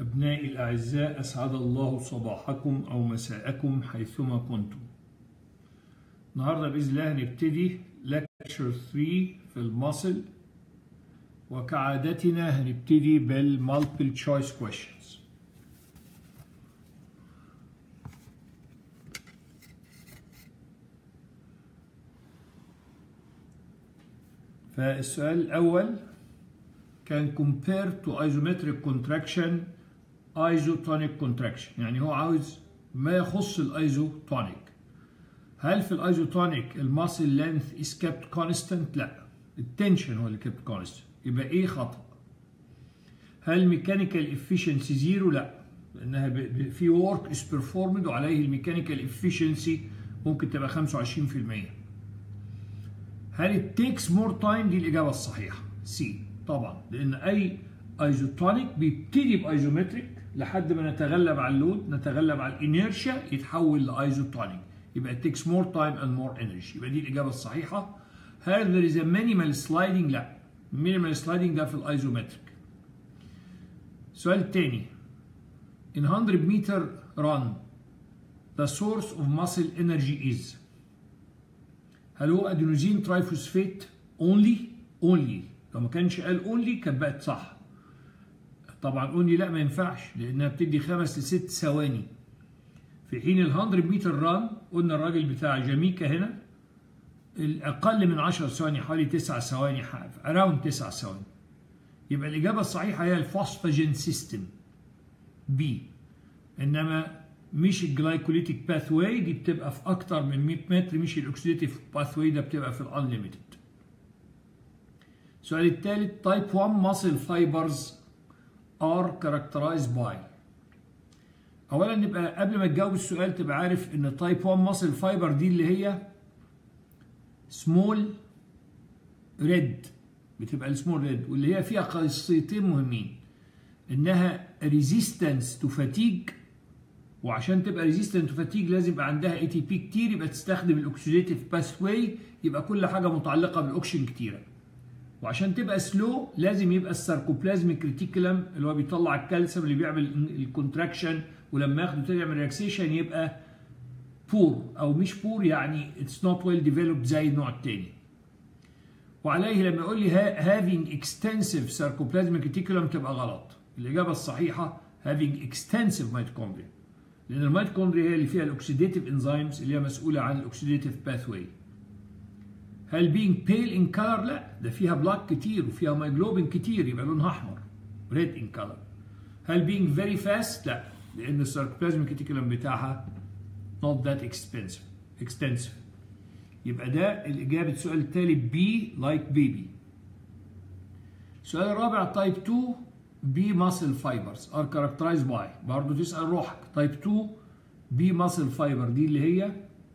أبنائي الأعزاء أسعد الله صباحكم أو مساءكم حيثما كنتم النهاردة بإذن الله هنبتدي lecture 3 في المصل وكعادتنا هنبتدي بالمالتيبل choice questions فالسؤال الأول كان compare to isometric contraction isotonic contraction يعني هو عاوز ما يخص الايزوتونيك هل في الايزوتونيك الماسل لينث is kept constant؟ لا التنشن هو اللي kept constant يبقى ايه خطأ هل الميكانيكال efficiency زيرو؟ لا لانها في work is performed وعليه الميكانيكال efficiency ممكن تبقى 25% هل it takes more time؟ دي الاجابه الصحيحه سي طبعا لان اي ايزوتونيك بيبتدي بايزومتريك لحد ما نتغلب على اللود نتغلب على الانيرشيا يتحول لايزوتونيك يبقى it takes more time and more energy يبقى دي الاجابه الصحيحه هل there is a minimal sliding لا minimal sliding ده في الايزومتريك السؤال الثاني in 100 meter run the source of muscle energy is هل هو ادينوزين ترايفوسفيت only only لو ما كانش قال اونلي كانت بقت صح طبعا اونلي لا ما ينفعش لانها بتدي خمس لست ثواني في حين ال 100 متر ران قلنا الراجل بتاع جاميكا هنا الاقل من 10 ثواني حوالي 9 ثواني اراوند 9 ثواني يبقى الاجابه الصحيحه هي الفوسفاجين سيستم بي انما مش الجلايكوليتيك باث واي دي بتبقى في اكتر من 100 متر مش الاكسيديتيف باث واي ده بتبقى في الانليميتد السؤال الثالث type 1 muscle fibers are characterized by اولا نبقى قبل ما تجاوب السؤال تبقى عارف ان type 1 muscle fiber دي اللي هي small red بتبقى السمول ريد واللي هي فيها خاصيتين مهمين انها resistance to fatigue وعشان تبقى resistant to fatigue لازم يبقى عندها اي تي بي كتير يبقى تستخدم الاكسيديتيف باث واي يبقى كل حاجه متعلقه بالاكسجين كتيره وعشان تبقى سلو لازم يبقى الساركوبلازميك ريتيكولم اللي هو بيطلع الكالسيوم اللي بيعمل الكونتراكشن ولما ياخده تاني يعمل ريلاكسيشن يبقى بور او مش بور يعني اتس نوت ويل ديفلوبد زي النوع التاني وعليه لما يقول لي having extensive sarcoplasmic reticulum تبقى غلط الاجابه الصحيحه having extensive mitochondria لان الميتوكوندريا هي اللي فيها الاكسيديتيف انزيمز اللي هي مسؤوله عن الاكسيديتيف باثواي هل being pale in color؟ لا ده فيها بلاك كتير وفيها مايجلوبين كتير يبقى لونها احمر red in color هل being very fast؟ لا لان الساركوبلازميك ريتيكولم بتاعها not that expensive extensive يبقى ده الاجابه السؤال التالي B like baby السؤال الرابع تايب 2 B muscle fibers are characterized by برضه تسال روحك تايب 2 B muscle fiber دي اللي هي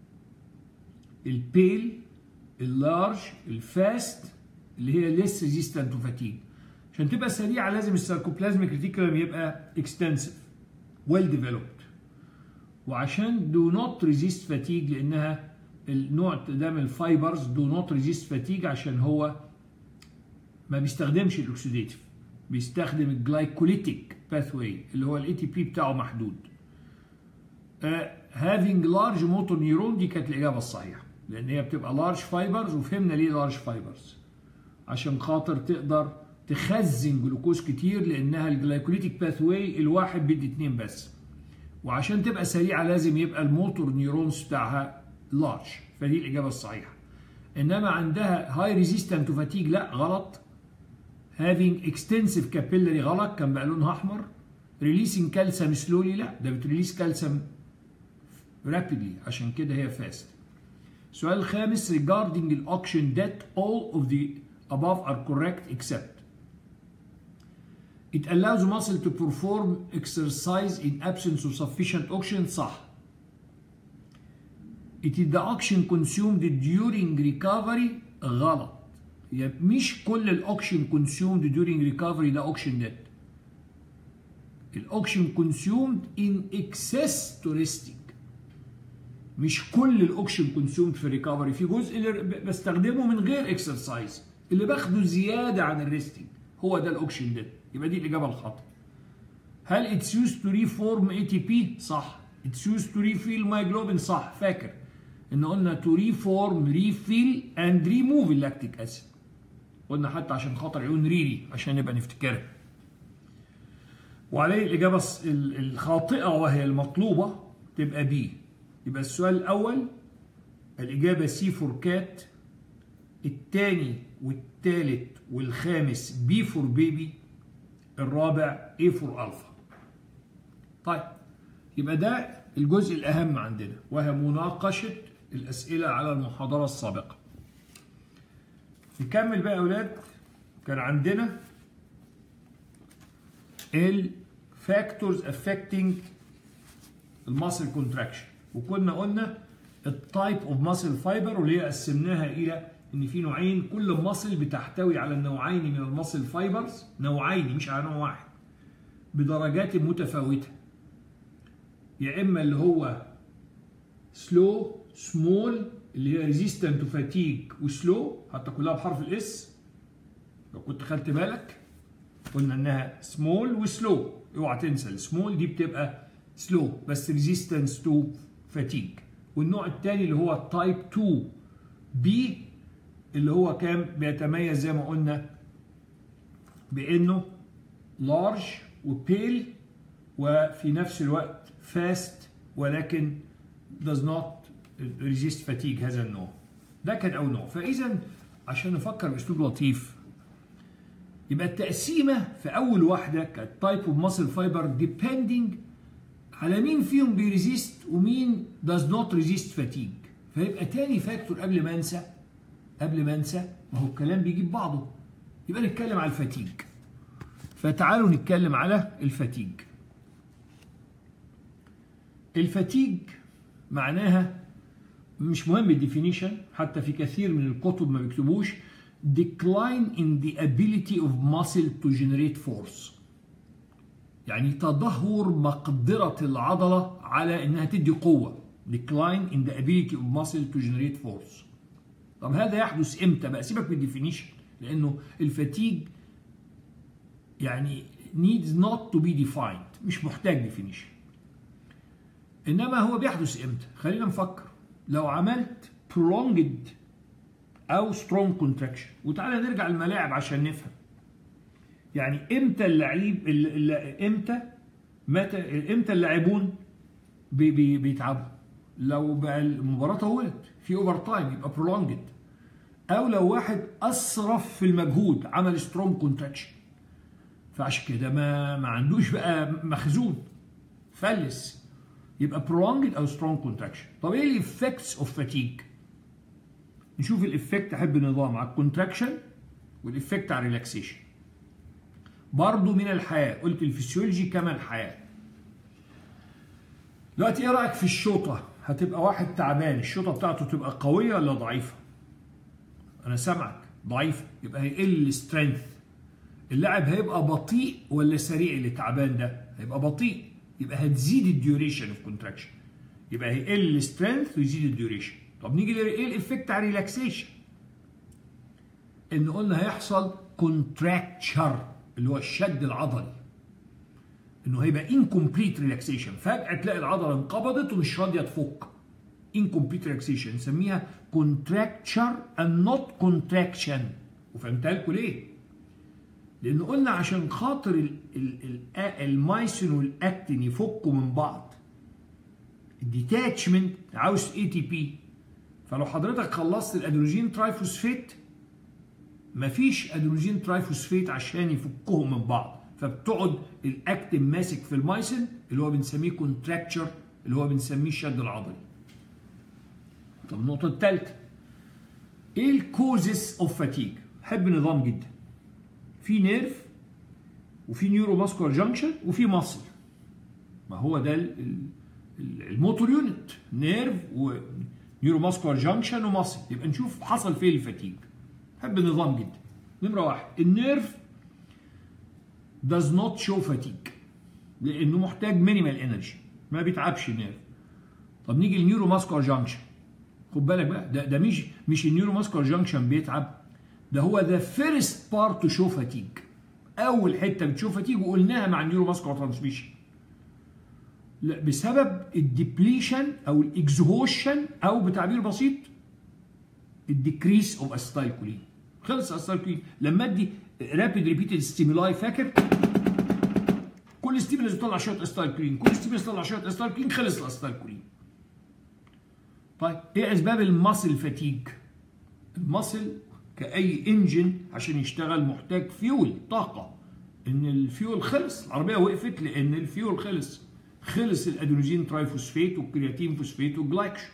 البيل اللارج الفاست اللي هي ليس ريزيستنت تو فاتيج عشان تبقى سريعه لازم الساركوبلازميك ريتيكولم يبقى اكستنسيف ويل ديفلوبد وعشان دو نوت ريزيست فاتيج لانها النوع ده من الفايبرز دو نوت ريزيست فاتيج عشان هو ما بيستخدمش الاكسيديتيف بيستخدم الجلايكوليتيك باثواي اللي هو الاي تي بي بتاعه محدود هافينج لارج موتور نيورون دي كانت الاجابه الصحيحه لان هي بتبقى لارج فايبرز وفهمنا ليه لارج فايبرز عشان خاطر تقدر تخزن جلوكوز كتير لانها الجلايكوليتيك باث واي الواحد بيدي اتنين بس وعشان تبقى سريعه لازم يبقى الموتور نيورونز بتاعها لارج فدي الاجابه الصحيحه انما عندها هاي ريزيستنت تو فاتيج لا غلط هافينج اكستنسيف كابيلاري غلط كان بقى لونها احمر ريليسنج كالسيوم سلولي لا ده بتريليس كالسيوم رابيدلي عشان كده هي فاست السؤال الخامس regarding the auction debt all of the above are correct except it allows muscle to perform exercise in absence of sufficient oxygen صح it is the oxygen consumed during recovery غلط يعني مش كل الاوكسجين consumed during recovery ده oxygen debt الاوكسجين consumed in excess to resting مش كل الاوكسجين كونسيومد في الريكفري في جزء اللي بستخدمه من غير اكسرسايز اللي باخده زياده عن الريستنج هو ده الاوكسجين ده يبقى دي الاجابه الخطا هل اتس يوز تو ريفورم اي تي بي صح اتس يوز تو ريفيل مايجلوبين صح فاكر ان قلنا تو ريفورم ريفيل اند ريموف اللاكتيك اسيد قلنا حتى عشان خاطر عيون ريري عشان نبقى نفتكرها وعليه الإجابة الخاطئة وهي المطلوبة تبقى بي يبقى السؤال الأول الإجابة سي فور كات الثاني والثالث والخامس بي فور بيبي الرابع اي فور ألفا طيب يبقى ده الجزء الأهم عندنا وهي مناقشة الأسئلة على المحاضرة السابقة نكمل بقى يا أولاد كان عندنا الفاكتورز affecting الماسل كونتراكشن وكنا قلنا التايب اوف ماسل فايبر واللي هي قسمناها الى ان في نوعين كل ماسل بتحتوي على النوعين من الماسل فايبرز نوعين مش على نوع واحد بدرجات متفاوته يا اما اللي هو سلو سمول اللي هي ريزيستنت تو فاتيج وسلو حتى كلها بحرف الاس لو كنت خدت بالك قلنا انها سمول وسلو اوعى تنسى السمول دي بتبقى سلو بس ريزيستنس تو فاتيج والنوع الثاني اللي هو التايب 2 بي اللي هو كان بيتميز زي ما قلنا بانه لارج وبيل وفي نفس الوقت فاست ولكن does not resist fatigue هذا النوع ده كان اول نوع فاذا عشان نفكر باسلوب لطيف يبقى التقسيمه في اول واحده كانت تايب اوف ماسل فايبر ديبندنج على مين فيهم بيريزيست ومين does not resist fatigue فيبقى تاني فاكتور قبل ما انسى قبل ما انسى ما هو الكلام بيجيب بعضه يبقى نتكلم على الفاتيج فتعالوا نتكلم على الفاتيج الفاتيج معناها مش مهم الديفينيشن حتى في كثير من الكتب ما بيكتبوش decline in the ability of muscle to generate force يعني تدهور مقدرة العضلة على انها تدي قوة decline in the ability of muscle to generate force طب هذا يحدث امتى بقى سيبك من الديفينيشن لانه الفتيج يعني needs not to be defined مش محتاج ديفينيشن انما هو بيحدث امتى خلينا نفكر لو عملت prolonged او strong contraction وتعالى نرجع الملاعب عشان نفهم يعني امتى اللعيب امتى متى امتى اللاعبون بي بي بيتعبوا لو بقى المباراه طولت في اوفر تايم يبقى برولونجد او لو واحد اسرف في المجهود عمل سترونج كونتراكشن فعشان كده ما ما عندوش بقى مخزون فلس يبقى prolonged او strong contraction طب ايه الافكتس اوف فاتيج نشوف الافكت احب نظام على الكونتراكشن والافكت على الريلاكسيشن برضه من الحياه قلت الفسيولوجي كما الحياه دلوقتي ايه رايك في الشوطه هتبقى واحد تعبان الشوطه بتاعته تبقى قويه ولا ضعيفه انا سامعك ضعيفه يبقى هيقل السترينث اللاعب هيبقى بطيء ولا سريع اللي تعبان ده هيبقى بطيء يبقى هتزيد الديوريشن اوف كونتراكشن يبقى هيقل السترينث ويزيد الديوريشن طب نيجي ايه الافكت على الريلاكسيشن ان قلنا هيحصل كونتراكتشر اللي هو الشد العضلي انه هيبقى incomplete ريلاكسيشن فجاه تلاقي العضله انقبضت ومش راضيه تفك incomplete ريلاكسيشن نسميها كونتراكتشر and not contraction وفهمتها لكم ليه؟ لان قلنا عشان خاطر المايسين والاكتين يفكوا من بعض الديتاتشمنت عاوز اي تي بي فلو حضرتك خلصت الادروجين ترايفوسفيت مفيش ادروجين ترايفوسفيت عشان يفكهم من بعض فبتقعد الاكتين ماسك في المايسين اللي هو بنسميه كونتراكتشر اللي هو بنسميه الشد العضلي طب النقطة الثالثة ايه الكوزس اوف فاتيج؟ بحب نظام جدا في نيرف وفي نيورو ماسكولار جانكشن وفي ماسل ما هو ده الموتور يونت نيرف ونيورو ماسكولار جانكشن وماسل يبقى نشوف حصل فين الفاتيج بحب النظام جدا نمره واحد النيرف does not show fatigue لانه محتاج مينيمال انرجي ما بيتعبش النيرف طب نيجي النيورو ماسكولار جانكشن خد بالك بقى ده ده مش مش النيورو ماسكولار جانكشن بيتعب ده هو ذا فيرست بارت تو شو فاتيج اول حته بتشوفها تيجي وقلناها مع النيورو ماسكولار ترانسميشن لا بسبب الديبليشن او الاكزهوشن او بتعبير بسيط الديكريس اوف استايلكولين خلص استايلكولين لما ادي رابيد ريبيتد ستيمولاي فاكر كل ستيمولس بيطلع شويه استايلكولين كل ستيمولس بيطلع شويه استايلكولين خلص الاستايلكولين طيب ايه اسباب الماسل فاتيج الماسل كاي انجن عشان يشتغل محتاج فيول طاقه ان الفيول خلص العربيه وقفت لان الفيول خلص خلص الادينوزين ترايفوسفيت والكرياتين فوسفيت والجلايكشن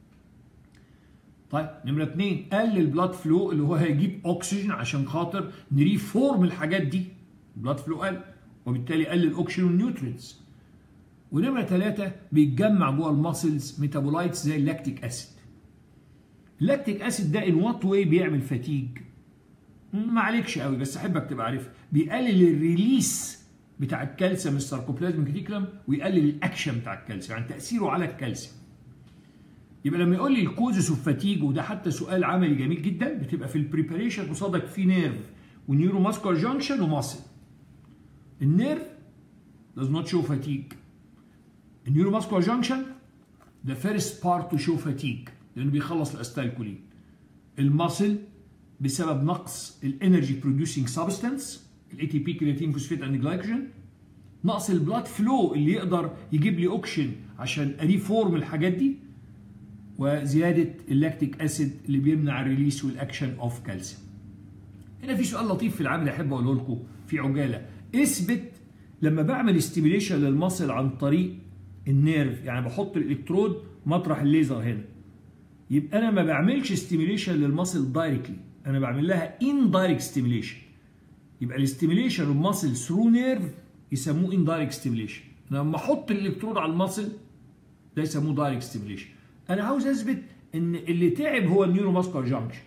طيب نمره اثنين قلل البلاد فلو اللي هو هيجيب اكسجين عشان خاطر نريفورم الحاجات دي البلاد فلو قل وبالتالي قلل الاكسجين والنيوترينز ونمره ثلاثه بيتجمع جوه الماسلز ميتابولايتس زي اللاكتيك اسيد اللاكتيك اسيد ده ان وات واي بيعمل فاتيج ما عليكش قوي بس احبك تبقى عارف بيقلل الريليس بتاع الكالسيوم الساركوبلازم كتيكلم ويقلل الاكشن بتاع الكالسيوم يعني تاثيره على الكالسيوم يبقى لما يقول لي الكوزس اوف فاتيج وده حتى سؤال عملي جميل جدا بتبقى في البريباريشن قصادك في نيرف ونيورو ماسكولار جانكشن وماسل النيرف does not show fatigue النيورو ماسكولار جانكشن the first part to show fatigue لانه بيخلص الاستايلكولين الماسل بسبب نقص الانرجي بروديوسينج سبستانس الاي تي بي كرياتين فوسفيت اند جلايكوجين نقص البلاد فلو اللي يقدر يجيب لي اوكشن عشان اريفورم الحاجات دي وزياده اللاكتيك اسيد اللي بيمنع الريليس والاكشن اوف كالسيوم هنا في سؤال لطيف في العمل احب اقوله لكم في عجاله اثبت لما بعمل ستيميليشن للمصل عن طريق النيرف يعني بحط الالكترود مطرح الليزر هنا يبقى انا ما بعملش ستيميليشن للمصل دايركتلي انا بعمل لها ان دايركت ستيميليشن يبقى الاستيميليشن للمصل ثرو نيرف يسموه ان دايركت ستيميليشن لما احط الالكترود على المصل ده يسموه دايركت ستيميليشن انا عاوز اثبت ان اللي تعب هو النيورو ماسكولار جانكشن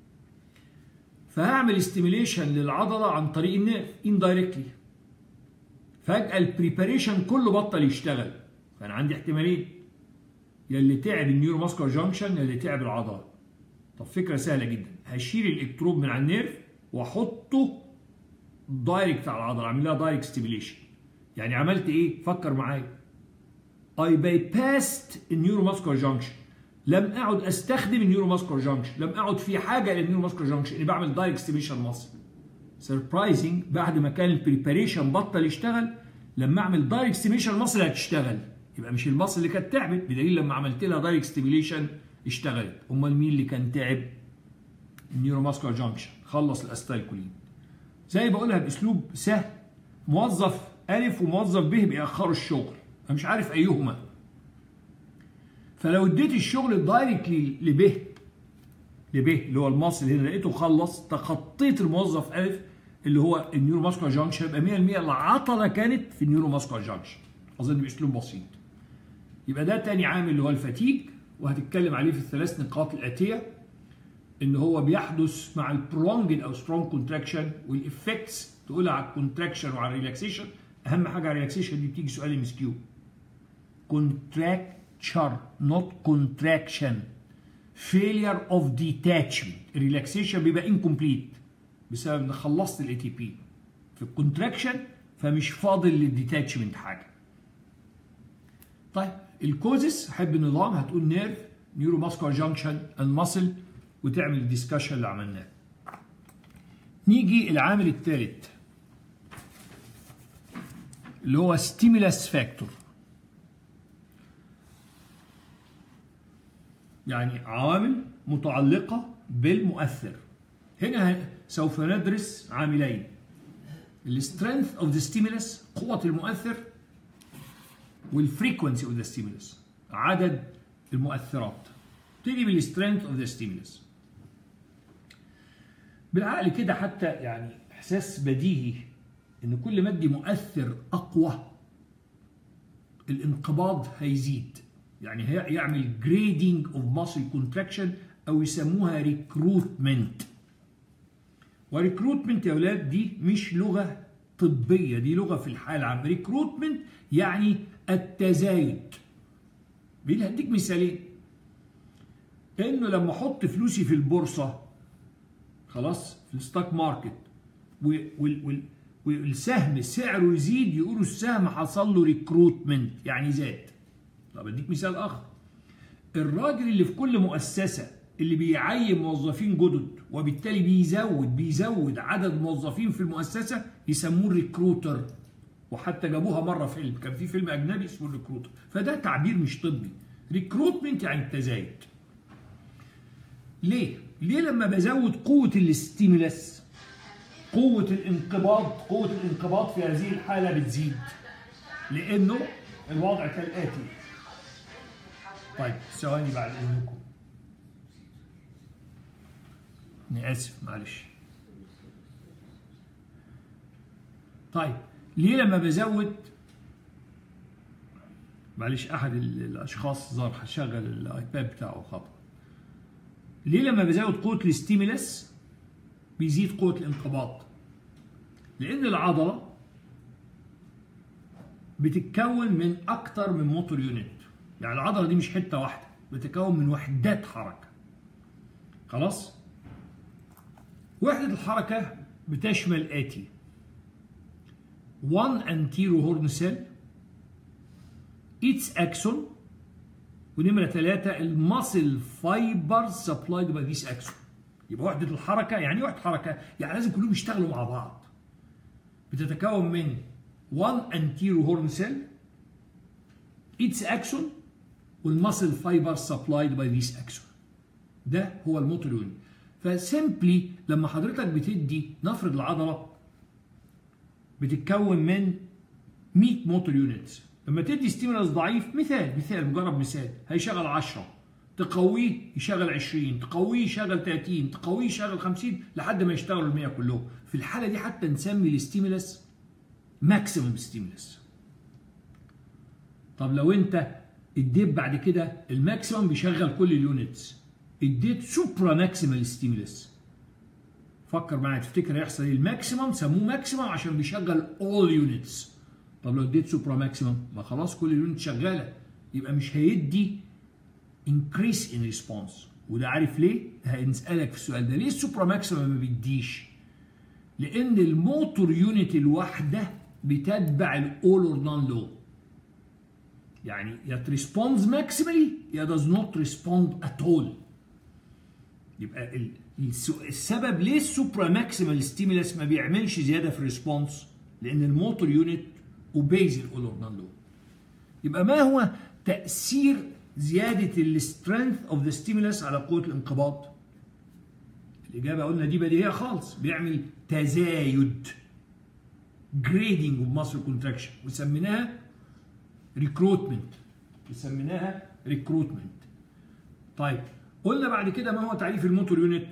فهعمل ستيميليشن للعضله عن طريق النيرف اندايركتلي فجاه البريباريشن كله بطل يشتغل فانا عندي احتمالين يا اللي تعب النيورو ماسكولار جانكشن يا اللي تعب العضله طب فكره سهله جدا هشيل الالكترود من على النيرف واحطه دايركت على العضله اعمل لها دايركت ستيميليشن يعني عملت ايه فكر معايا I bypassed النيورو ماسكولار جانكشن لم اقعد استخدم النيورو ماسكولار جانكشن لم اقعد في حاجه للنيورو ماسكولار جانكشن اني بعمل دايركت ستيميشن ماسل سربرايزنج بعد ما كان البريباريشن بطل يشتغل لما اعمل دايركت ستيميشن الماسل هتشتغل يبقى مش الماسل اللي كانت تعبت بدليل لما عملت لها دايركت ستيميليشن اشتغلت امال مين اللي كان تعب النيورو ماسكولار جانكشن خلص الاستايكولين زي بقولها باسلوب سهل موظف الف وموظف ب بيأخروا الشغل انا مش عارف ايهما فلو اديت الشغل دايركتلي لب لب اللي هو المصل هنا لقيته خلص تخطيت الموظف الف اللي هو النيورو ماسكولار جانكشن يبقى 100% العطله كانت في النيورو ماسكولار جانكشن اظن باسلوب بسيط يبقى ده تاني عامل اللي هو الفتيج وهتتكلم عليه في الثلاث نقاط الاتيه ان هو بيحدث مع البرونجد او سترونج كونتراكشن والافكتس تقولها على الكونتراكشن وعلى الريلاكسيشن اهم حاجه على الريلاكسيشن دي بتيجي سؤال ام اس كيو contracture not contraction failure of detachment relaxation بيبقى incomplete بسبب ان خلصت الاي تي بي في الكونتراكشن فمش فاضل للديتاتشمنت حاجه طيب الكوزس حب النظام هتقول نيرف نيورو ماسكولار جانكشن المسل وتعمل الديسكشن اللي عملناه نيجي العامل الثالث اللي هو ستيمولاس فاكتور يعني عوامل متعلقة بالمؤثر هنا سوف ندرس عاملين السترينث اوف ذا ستيمولس قوة المؤثر والفريكونسي اوف ذا ستيمولس عدد المؤثرات تيجي بالسترينث اوف ذا ستيمولس بالعقل كده حتى يعني احساس بديهي ان كل ما ادي مؤثر اقوى الانقباض هيزيد يعني هيعمل جريدنج اوف ماسل كونتراكشن او يسموها ريكروتمنت وريكروتمنت يا اولاد دي مش لغه طبيه دي لغه في الحال العامه ريكروتمنت يعني التزايد هديك مثالين انه لما احط فلوسي في البورصه خلاص في الستوك ماركت والسهم سعره يزيد يقولوا السهم حصل له ريكروتمنت يعني زاد طب اديك مثال اخر الراجل اللي في كل مؤسسه اللي بيعين موظفين جدد وبالتالي بيزود بيزود عدد الموظفين في المؤسسه يسموه الريكروتر وحتى جابوها مره فيلم كان في فيلم اجنبي اسمه الريكروتر فده تعبير مش طبي ريكروتمنت يعني التزايد ليه ليه لما بزود قوه الاستيمولاس قوه الانقباض قوه الانقباض في هذه الحاله بتزيد لانه الوضع كالاتي طيب ثواني بعد اذنكم أنا آسف معلش طيب ليه لما بزود معلش أحد الأشخاص ظهر هشغل الآيباد بتاعه خطأ ليه لما بزود قوة الاستيمولاس بيزيد قوة الانقباض لأن العضلة بتتكون من أكتر من موتور يونت يعني العضلة دي مش حتة واحدة بتتكون من وحدات حركة خلاص وحدة الحركة بتشمل آتي 1 anterior horn cell its axon ونمرة ثلاثة الماسل فايبر سبلايد باي ذيس اكسون يبقى وحدة الحركة يعني وحدة حركة يعني لازم كلهم يشتغلوا مع بعض بتتكون من 1 anterior horn cell its axon والماسل فايبر سبلايد باي ذيس اكسون ده هو الموتور يونت فسيمبلي لما حضرتك بتدي نفرض العضله بتتكون من 100 موتور يونتس لما تدي ستيمولس ضعيف مثال مثال مجرد مثال هيشغل 10 تقويه يشغل 20 تقويه يشغل 30 تقويه يشغل 50 لحد ما يشتغلوا ال 100 كلهم في الحاله دي حتى نسمي الستيمولس ماكسيمم ستيمولس طب لو انت اديت بعد كده الماكسيمم بيشغل كل اليونتس اديت سوبرا ماكسيمال ستيمولس فكر معايا تفتكر هيحصل ايه الماكسيمم سموه ماكسيمم عشان بيشغل اول يونتس طب لو اديت سوبرا ماكسيمم ما خلاص كل اليونت شغاله يبقى مش هيدي انكريس ان ريسبونس وده عارف ليه؟ هنسالك في السؤال ده ليه السوبرا ماكسيمم ما بيديش؟ لان الموتور يونت الواحده بتتبع الاول اور نون لو يعني يا تريسبوندز ماكسيمالي يا does not respond at all يبقى السبب ليه السوبرا ماكسيمال ستيمولس ما بيعملش زياده في الريسبونس لان الموتور يونت اوبيز الاولورنان لو يبقى ما هو تاثير زياده السترينث اوف ذا ستيمولس على قوه الانقباض الاجابه قلنا دي بديهيه خالص بيعمل تزايد جريدنج اوف ماسل كونتراكشن وسميناها ريكروتمنت وسميناها ريكروتمنت طيب قلنا بعد كده ما هو تعريف الموتور يونت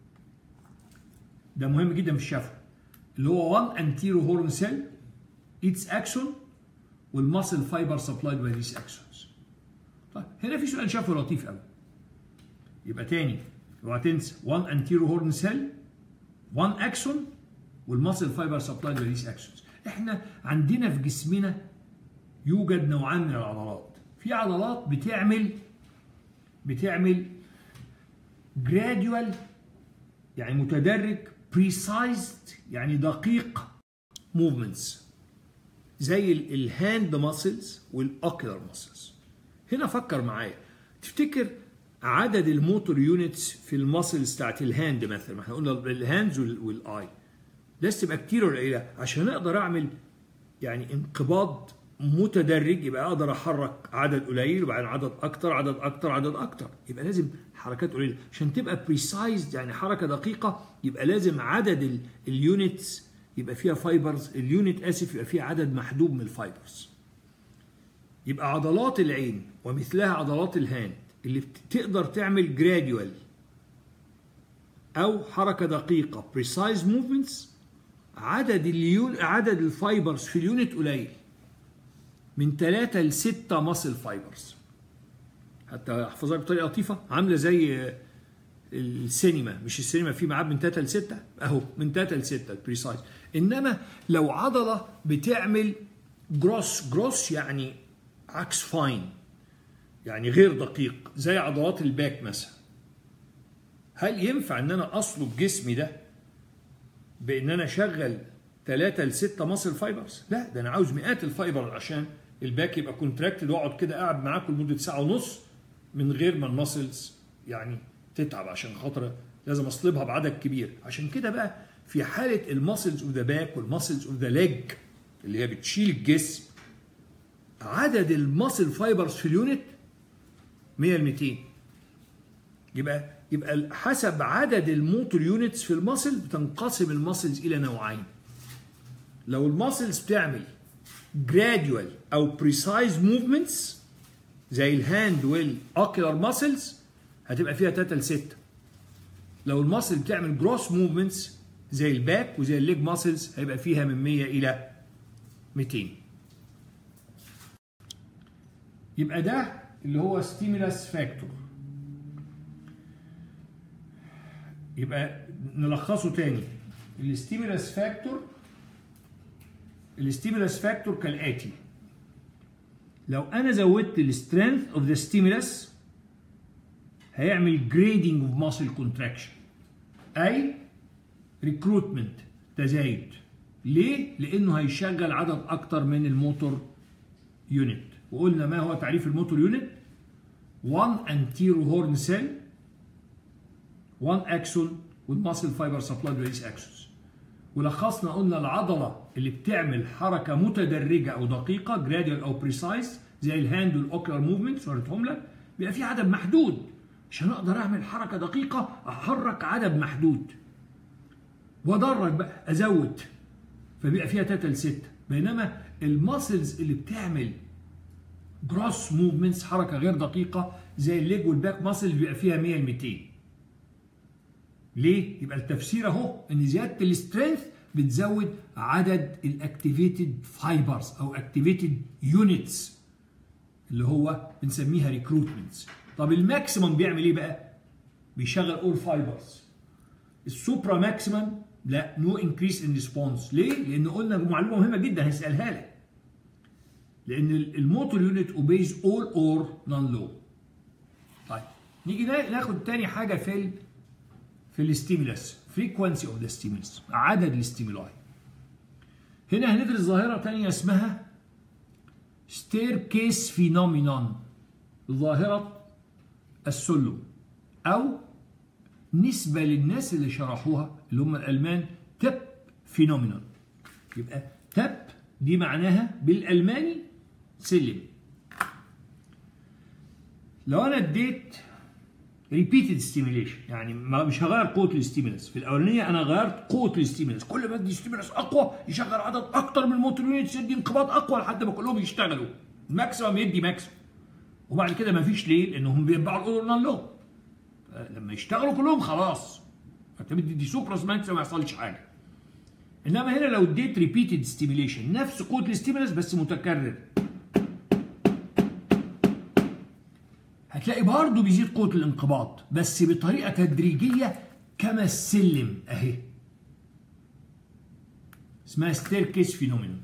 ده مهم جدا في الشفوي اللي هو 1 انتيرو هورن سيل اتس اكسون والماسل فايبر سبلايد باي ذيس اكسونز طيب هنا في سؤال شفوي لطيف قوي يبقى تاني اوعى تنسى 1 انتيرو هورن سيل 1 اكسون والماسل فايبر سبلايد باي ذيس اكسونز احنا عندنا في جسمنا يوجد نوعان من العضلات في عضلات بتعمل بتعمل gradual يعني متدرج precise يعني دقيق movements زي الهاند ماسلز والاوكيولار ماسلز هنا فكر معايا تفتكر عدد الموتور يونتس في الماسلز بتاعت الهاند مثلا ما احنا قلنا الهاندز والاي لازم تبقى كتير ولا قليله عشان اقدر اعمل يعني انقباض متدرج يبقى اقدر احرك عدد قليل وبعدين عدد اكتر عدد اكتر عدد اكتر يبقى لازم حركات قليله عشان تبقى بريسايز يعني حركه دقيقه يبقى لازم عدد اليونتس يبقى فيها فايبرز اليونت اسف يبقى فيها عدد محدود من الفايبرز يبقى عضلات العين ومثلها عضلات الهاند اللي تقدر تعمل جراديوال او حركه دقيقه بريسايز موفمنتس عدد اليون عدد الفايبرز في اليونت قليل من 3 ل 6 ماسل فايبرز حتى احفظها بطريقه لطيفه عامله زي السينما مش السينما في ميعاد من 3 ل 6 اهو من 3 ل 6 بريسايز انما لو عضله بتعمل جروس جروس يعني عكس فاين يعني غير دقيق زي عضلات الباك مثلا هل ينفع ان انا اصلب جسمي ده بان انا اشغل 3 ل 6 ماسل فايبرز لا ده انا عاوز مئات الفايبر عشان الباك يبقى كونتراكتد واقعد كده قاعد معاكم لمده ساعه ونص من غير ما الماسلز يعني تتعب عشان خاطر لازم اصلبها بعدد كبير عشان كده بقى في حاله الماسلز اوف ذا باك والماسلز اوف ذا ليج اللي هي بتشيل الجسم عدد الماسل فايبرز في اليونت 100 ل 200 يبقى يبقى حسب عدد الموتور يونتس في الماسل بتنقسم الماسلز الى نوعين لو الماسلز بتعمل gradual او precise movements زي الهاند والاوكيولار ماسلز هتبقى فيها 3 ل 6 لو الماسل بتعمل جروس موفمنتس زي الباك وزي الليج ماسلز هيبقى فيها من 100 الى 200 يبقى ده اللي هو ستيمولاس فاكتور يبقى نلخصه تاني الستيمولاس فاكتور الستيمولاس فاكتور كالاتي لو انا زودت السترينث اوف ذا ستيمولاس هيعمل جريدنج اوف ماسل كونتراكشن اي ريكروتمنت تزايد ليه؟ لانه هيشغل عدد اكتر من الموتور يونت وقلنا ما هو تعريف الموتور يونت 1 anterior horn cell 1 axon والماسل فايبر سبلاي ريليس اكسونز ولخصنا قلنا العضله اللي بتعمل حركه متدرجه او دقيقه جراديال او بريسايز زي الهاند والاوكلر موفمنت وريتهم لك بيبقى في عدد محدود عشان اقدر اعمل حركه دقيقه احرك عدد محدود وادرج بقى ازود فبيبقى فيها 3 ل 6 بينما الماسلز اللي بتعمل جروس موفمنتس حركه غير دقيقه زي الليج والباك ماسل بيبقى فيها 100 ل 200 ليه؟ يبقى التفسير اهو ان زياده السترينث بتزود عدد الاكتيفيتد فايبرز او اكتيفيتد يونتس اللي هو بنسميها ريكروتمنتس طب الماكسيمم بيعمل ايه بقى؟ بيشغل اول فايبرز السوبرا ماكسيمم لا نو انكريس ان ريسبونس ليه؟ لان قلنا معلومه مهمه جدا هسالها لك لان الموتور يونت اوبيز اول اور نون لو طيب نيجي ناخد تاني حاجه في ال في الستيمولس فريكوانسي اوف ذا ستيمولس عدد الاستيمولاي هنا هندرس ظاهره تانية اسمها ستير كيس فينومينون ظاهره السلم او نسبه للناس اللي شرحوها اللي هم الالمان تب فينومينون يبقى تب دي معناها بالالماني سلم لو انا اديت ريبيتد ستيميليشن يعني ما مش هغير قوه الاستيمولس في الاولانيه انا غيرت قوه الاستيمولس كل ما ادي ستيمولس اقوى يشغل عدد اكتر من الموتور يونتس يدي انقباض اقوى لحد ما كلهم يشتغلوا ماكسيمم يدي ماكسيمم وبعد كده ما فيش ليه لانهم بيتبعوا الاوردر نون لو لما يشتغلوا كلهم خلاص انت بتدي سوبرس ماكسيمم ما يحصلش حاجه انما هنا لو اديت ريبيتد ستيميليشن نفس قوه الاستيمولس بس متكرر هتلاقي برضه بيزيد قوة الانقباض بس بطريقة تدريجية كما السلم اهي اسمها ستيركيس فينومينون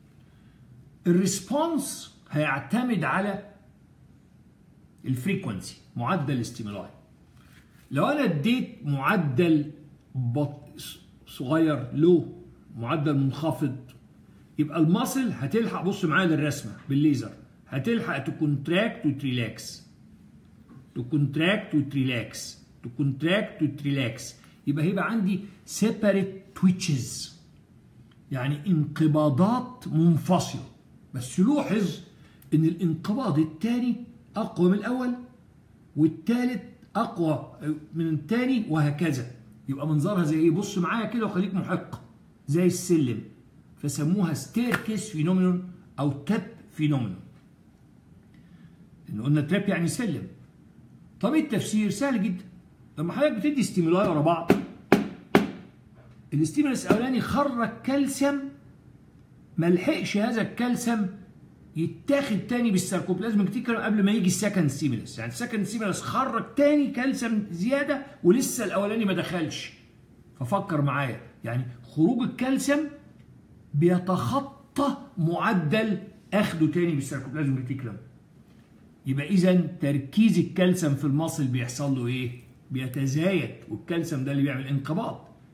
الريسبونس هيعتمد على الفريكونسي معدل الاستيمولاي لو انا اديت معدل بط... صغير لو معدل منخفض يبقى الماسل هتلحق بص معايا للرسمه بالليزر هتلحق تكونتراكت وتريلاكس تكونتراكت وتريلاكس تكونتراكت وتريلاكس يبقى هيبقى عندي سيباريت تويتشز يعني انقباضات منفصله بس لوحظ ان الانقباض الثاني اقوى من الاول والثالث اقوى من الثاني وهكذا يبقى منظرها زي ايه بص معايا كده وخليك محق زي السلم فسموها ستيركيس فينومينون او تاب فينومينون لان قلنا تراب يعني سلم طب التفسير سهل جدا لما حضرتك بتدي ستيمولاي ورا بعض الاستيمولس الاولاني خرج كالسيوم ما لحقش هذا الكالسيوم يتاخد تاني بالساركوبلازم كتير قبل ما يجي السكند ستيمولس يعني السكند ستيمولس خرج تاني كالسيوم زياده ولسه الاولاني ما دخلش ففكر معايا يعني خروج الكالسيوم بيتخطى معدل اخده تاني بالساركوبلازم ريتيكولم يبقى اذا تركيز الكالسيوم في المصل بيحصل له ايه؟ بيتزايد والكالسيوم ده اللي بيعمل انقباض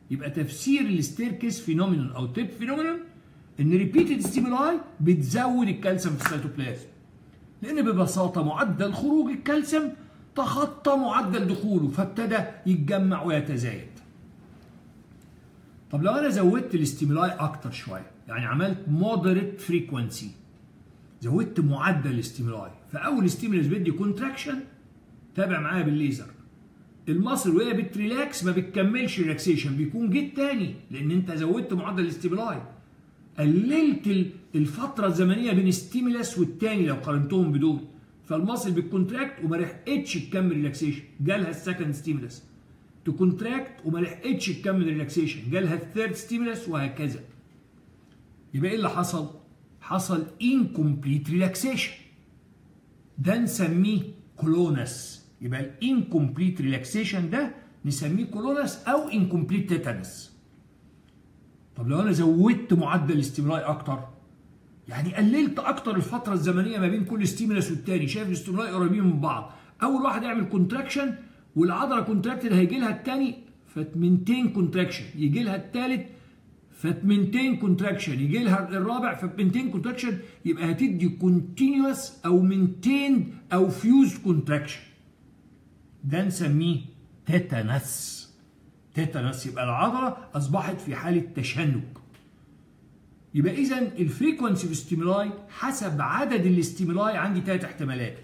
يبقى تفسير الستيركيس فينومينون او تيب فينومينون ان ريبيتد ستيمولاي بتزود الكالسيوم في السيتوبلازم لان ببساطه معدل خروج الكالسيوم تخطى معدل دخوله فابتدى يتجمع ويتزايد طب لو انا زودت الاستيمولاي اكتر شويه يعني عملت مودريت فريكوانسي زودت معدل الاستيمولاي فاول ستيمولس بيدي كونتراكشن تابع معايا بالليزر المصل وهي بتريلاكس ما بتكملش ريلاكسيشن بيكون جيت تاني لان انت زودت معدل الاستيمولاي قللت الفتره الزمنيه بين ستيمولس والتاني لو قارنتهم بدول فالمصل بتكونتراكت وما لحقتش تكمل ريلاكسيشن جالها السكند ستيمولس تكونتراكت وما لحقتش تكمل ريلاكسيشن جالها الثيرد ستيمولس وهكذا يبقى ايه اللي حصل؟ حصل incomplete relaxation ده نسميه كولونس يبقى الانكمبليت ريلاكسيشن ده نسميه كولونس او انكمبليت تيتانس طب لو انا زودت معدل الاستيمولاي اكتر يعني قللت اكتر الفتره الزمنيه ما بين كل ستيمولس والتاني شايف الاستيمولاي قريبين من بعض اول واحد يعمل كونتراكشن والعضله كونتراكتد هيجي لها الثاني فتمنتين كونتراكشن يجي لها الثالث فتمنتين كونتراكشن يجي لها الرابع فتمنتين كونتراكشن يبقى هتدي كونتينوس او منتين او فيوز كونتراكشن ده نسميه تيتانس تيتانس يبقى العضله اصبحت في حاله تشنج يبقى اذا الفريكونسي في ستيمولاي حسب عدد الاستيمولاي عندي ثلاث احتمالات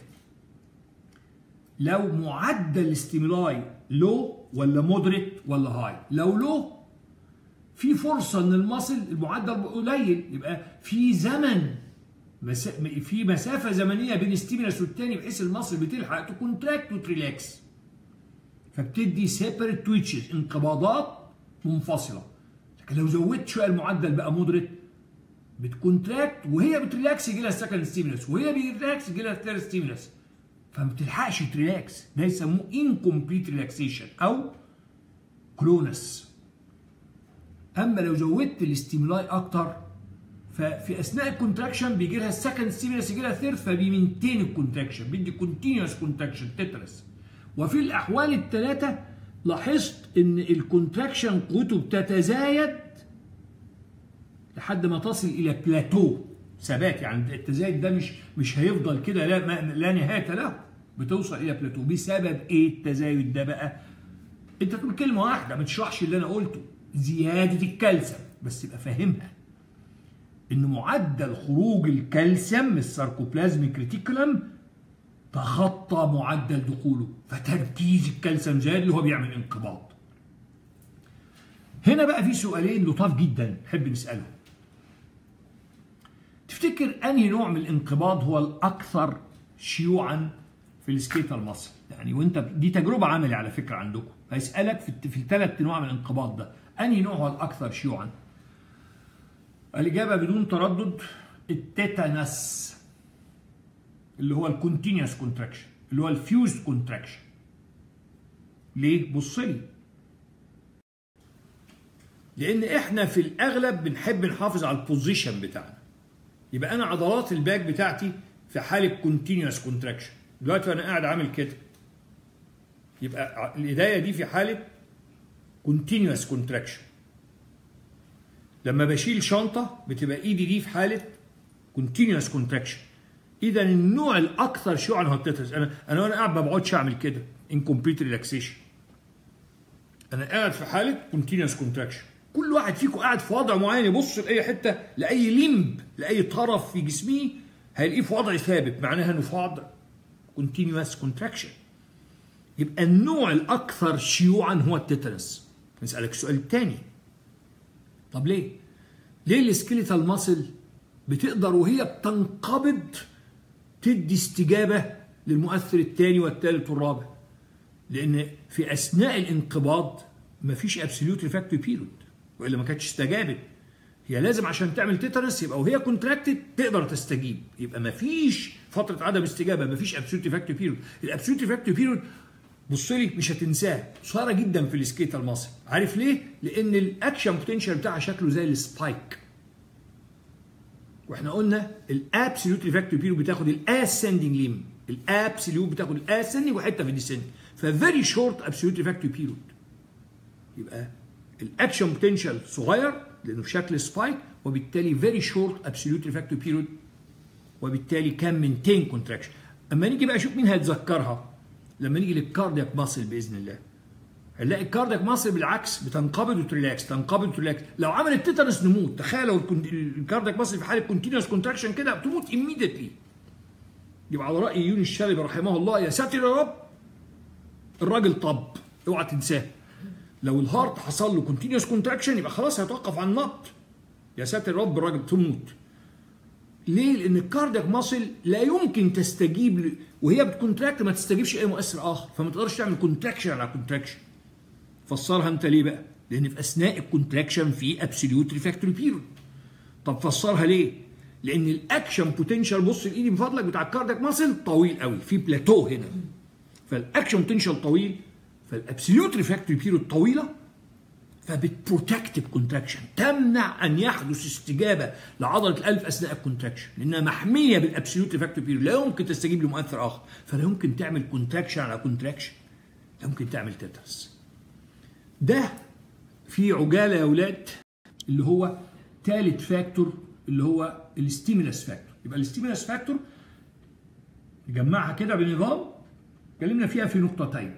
لو معدل الاستيمولاي لو ولا مودريت ولا هاي لو لو في فرصه ان المصل المعدل قليل يبقى في زمن مس... في مسافه زمنيه بين ستيمولس والتاني بحيث المصل بتلحق تكونتراكت وتريلاكس فبتدي سيبريت تويتشز انقباضات منفصله لكن لو زودت شويه المعدل بقى مودريت بتكونتراكت وهي بتريلاكس يجي لها السكند ستيمولس وهي بيريلاكس يجي لها الثيرد ستيمولس فما بتلحقش تريلاكس ده يسموه انكمبليت ريلاكسيشن او كلونس اما لو زودت الاستيمولاي اكتر ففي اثناء الكونتراكشن بيجي لها السكند ستيمولس يجي لها الثيرد فبيمنتين الكونتراكشن بيدي كونتينوس كونتراكشن تترس وفي الاحوال الثلاثه لاحظت ان الكونتراكشن قوته بتتزايد لحد ما تصل الى بلاتو ثبات يعني التزايد ده مش مش هيفضل كده لا لا نهايه له بتوصل الى بلاتو بسبب ايه التزايد ده بقى انت تقول كلمه واحده ما تشرحش اللي انا قلته زياده الكالسيوم بس يبقى فاهمها ان معدل خروج الكالسيوم من الساركوبلازميك ريتيكولم تخطى معدل دخوله فتركيز الكالسيوم زاد اللي هو بيعمل انقباض هنا بقى في سؤالين لطاف جدا نحب نسالهم تفتكر انهي نوع من الانقباض هو الاكثر شيوعا في السكيتال مصر يعني وانت دي تجربه عملي على فكره عندكم هيسالك في, في الثلاث انواع من الانقباض ده انهي نوع هو الاكثر شيوعا الاجابه بدون تردد التيتانس اللي هو الكونتينوس كونتراكشن اللي هو الفيوز كونتراكشن ليه بص لي لان احنا في الاغلب بنحب نحافظ على البوزيشن بتاعنا يبقى انا عضلات الباك بتاعتي في حاله كونتينوس كونتراكشن دلوقتي انا قاعد عامل كده يبقى الايديا دي في حاله كونتينوس كونتراكشن لما بشيل شنطه بتبقى ايدي دي في حاله كونتينوس كونتراكشن اذا النوع الاكثر شيوعا هو التترس انا انا وانا قاعد ما بقعدش اعمل كده انكمبليت ريلاكسيشن انا قاعد في حاله كونتينوس كونتراكشن كل واحد فيكم قاعد في وضع معين يبص لاي حته لاي لمب لاي طرف في جسمه هيلاقيه في وضع ثابت معناها انه في وضع كونتينوس كونتراكشن يبقى النوع الاكثر شيوعا هو التترس نسالك السؤال الثاني طب ليه ليه السكيليتال ماسل بتقدر وهي بتنقبض تدي استجابه للمؤثر الثاني والثالث والرابع لان في اثناء الانقباض مفيش ابسوليوت ريفاكتوري بيريود والا ما كانتش استجابت هي لازم عشان تعمل تيتانس يبقى وهي كونتراكتد تقدر تستجيب يبقى مفيش فتره عدم استجابه مفيش ابسوليوت ريفاكتوري بيريود الابسوليوت ريفاكتوري بيريود بص لي مش هتنساه قصيره جدا في السكيتال ماسل عارف ليه لان الاكشن بوتنشال بتاعها شكله زي السبايك واحنا قلنا الابسوليوت ريفاكتوري بيريود بتاخد الاسندنج ليم الابسوليوت بتاخد الاسندنج وحته في الديسندنج ففيري شورت ابسوليوت ريفاكتوري بيريود يبقى الاكشن بوتنشال صغير لانه في شكل سبايك وبالتالي فيري شورت ابسوليوت ريفراكتوري بيريود وبالتالي كان مينتين كونتراكشن اما نيجي بقى اشوف مين هيتذكرها لما نيجي للكاردياك ماسل باذن الله هنلاقي الكاردياك ماسل بالعكس بتنقبض وتريلاكس تنقبض وتريلاكس لو عملت تيتانس نموت تخيل لو الكاردياك ماسل في حاله كونتينوس كونتراكشن كده بتموت immediately يبقى على راي يونس الشلبي رحمه الله يا ساتر يا رب الراجل طب اوعى تنساه لو الهارت حصل له كونتينوس كونتراكشن يبقى خلاص هيتوقف عن النط يا ساتر يا رب الراجل تموت ليه؟ لان الكاردياك ماسل لا يمكن تستجيب ل... وهي بتكونتراكت ما تستجيبش اي مؤثر اخر فما تقدرش تعمل كونتراكشن على كونتراكشن فسرها انت ليه بقى؟ لان في اثناء الكونتراكشن في ابسوليوت ريفاكتوري بيريود طب فسرها ليه؟ لان الاكشن بوتنشال بص لايدي من فضلك بتاع الكاردياك ماسل طويل قوي في بلاتو هنا فالاكشن بوتنشال طويل فالابسوليوت ريفاكتوري بيريود طويله فبتبروتكت الكونتراكشن تمنع ان يحدث استجابه لعضله القلب اثناء الكونتراكشن لانها محميه بالابسوليوت ريفاكتوري بيريود لا يمكن تستجيب لمؤثر اخر فلا يمكن تعمل كونتراكشن على كونتراكشن لا يمكن تعمل تترس ده في عجاله يا اولاد اللي هو ثالث فاكتور اللي هو الستيمولس فاكتور يبقى الستيمولس فاكتور نجمعها كده بنظام اتكلمنا فيها في نقطتين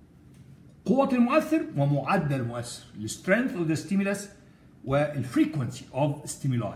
قوة المؤثر ومعدل المؤثر السترينث اوف ذا ستيمولس والفريكونسي اوف ستيمولاي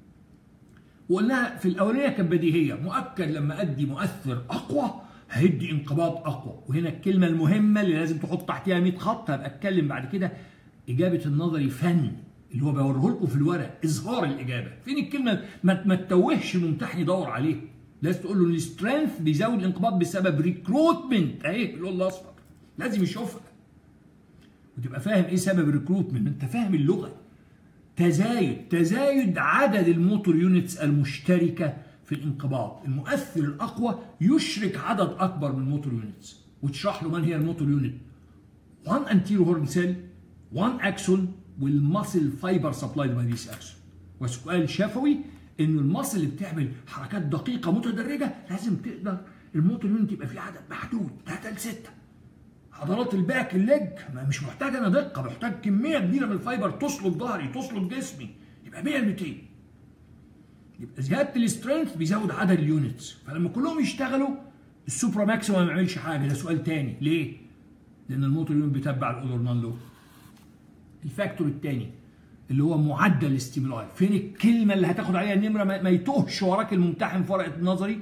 وقلناها في الاولانيه كانت بديهيه مؤكد لما ادي مؤثر اقوى هيدي انقباض اقوى وهنا الكلمه المهمه اللي لازم تحط تحتها 100 خط هبقى اتكلم بعد كده اجابه النظري فن اللي هو بوريه لكم في الورق اظهار الاجابه فين الكلمه ما, ما تتوهش الممتحن يدور عليها لازم تقول له السترينث بيزود الانقباض بسبب ريكروتمنت اهي اللون الاصفر لازم يشوفها وتبقى فاهم ايه سبب الريكروتمنت انت فاهم اللغه تزايد تزايد عدد الموتور يونتس المشتركه في الانقباض المؤثر الاقوى يشرك عدد اكبر من الموتور يونتس وتشرح له من هي الموتور يونت 1 انتيرو هورن سيل 1 اكسون والماسل فايبر سبلايد باي ذيس اكسون وسؤال شفوي ان الماسل اللي بتعمل حركات دقيقه متدرجه لازم تقدر الموتور يونت يبقى فيه عدد محدود 3 ل 6 عضلات الباك الليج مش محتاج انا دقه محتاج كميه كبيره من الفايبر تصلب ظهري تصلب جسمي يبقى 100 200 يبقى زياده السترينث بيزود عدد اليونتس فلما كلهم يشتغلوا السوبرا ماكسيمم ما يعملش حاجه ده سؤال تاني ليه؟ لان الموتور يونت بيتبع الاودرنال لو الفاكتور الثاني اللي هو معدل الاستيمولاي فين الكلمه اللي هتاخد عليها النمره ما يتوهش وراك الممتحن في ورقه النظري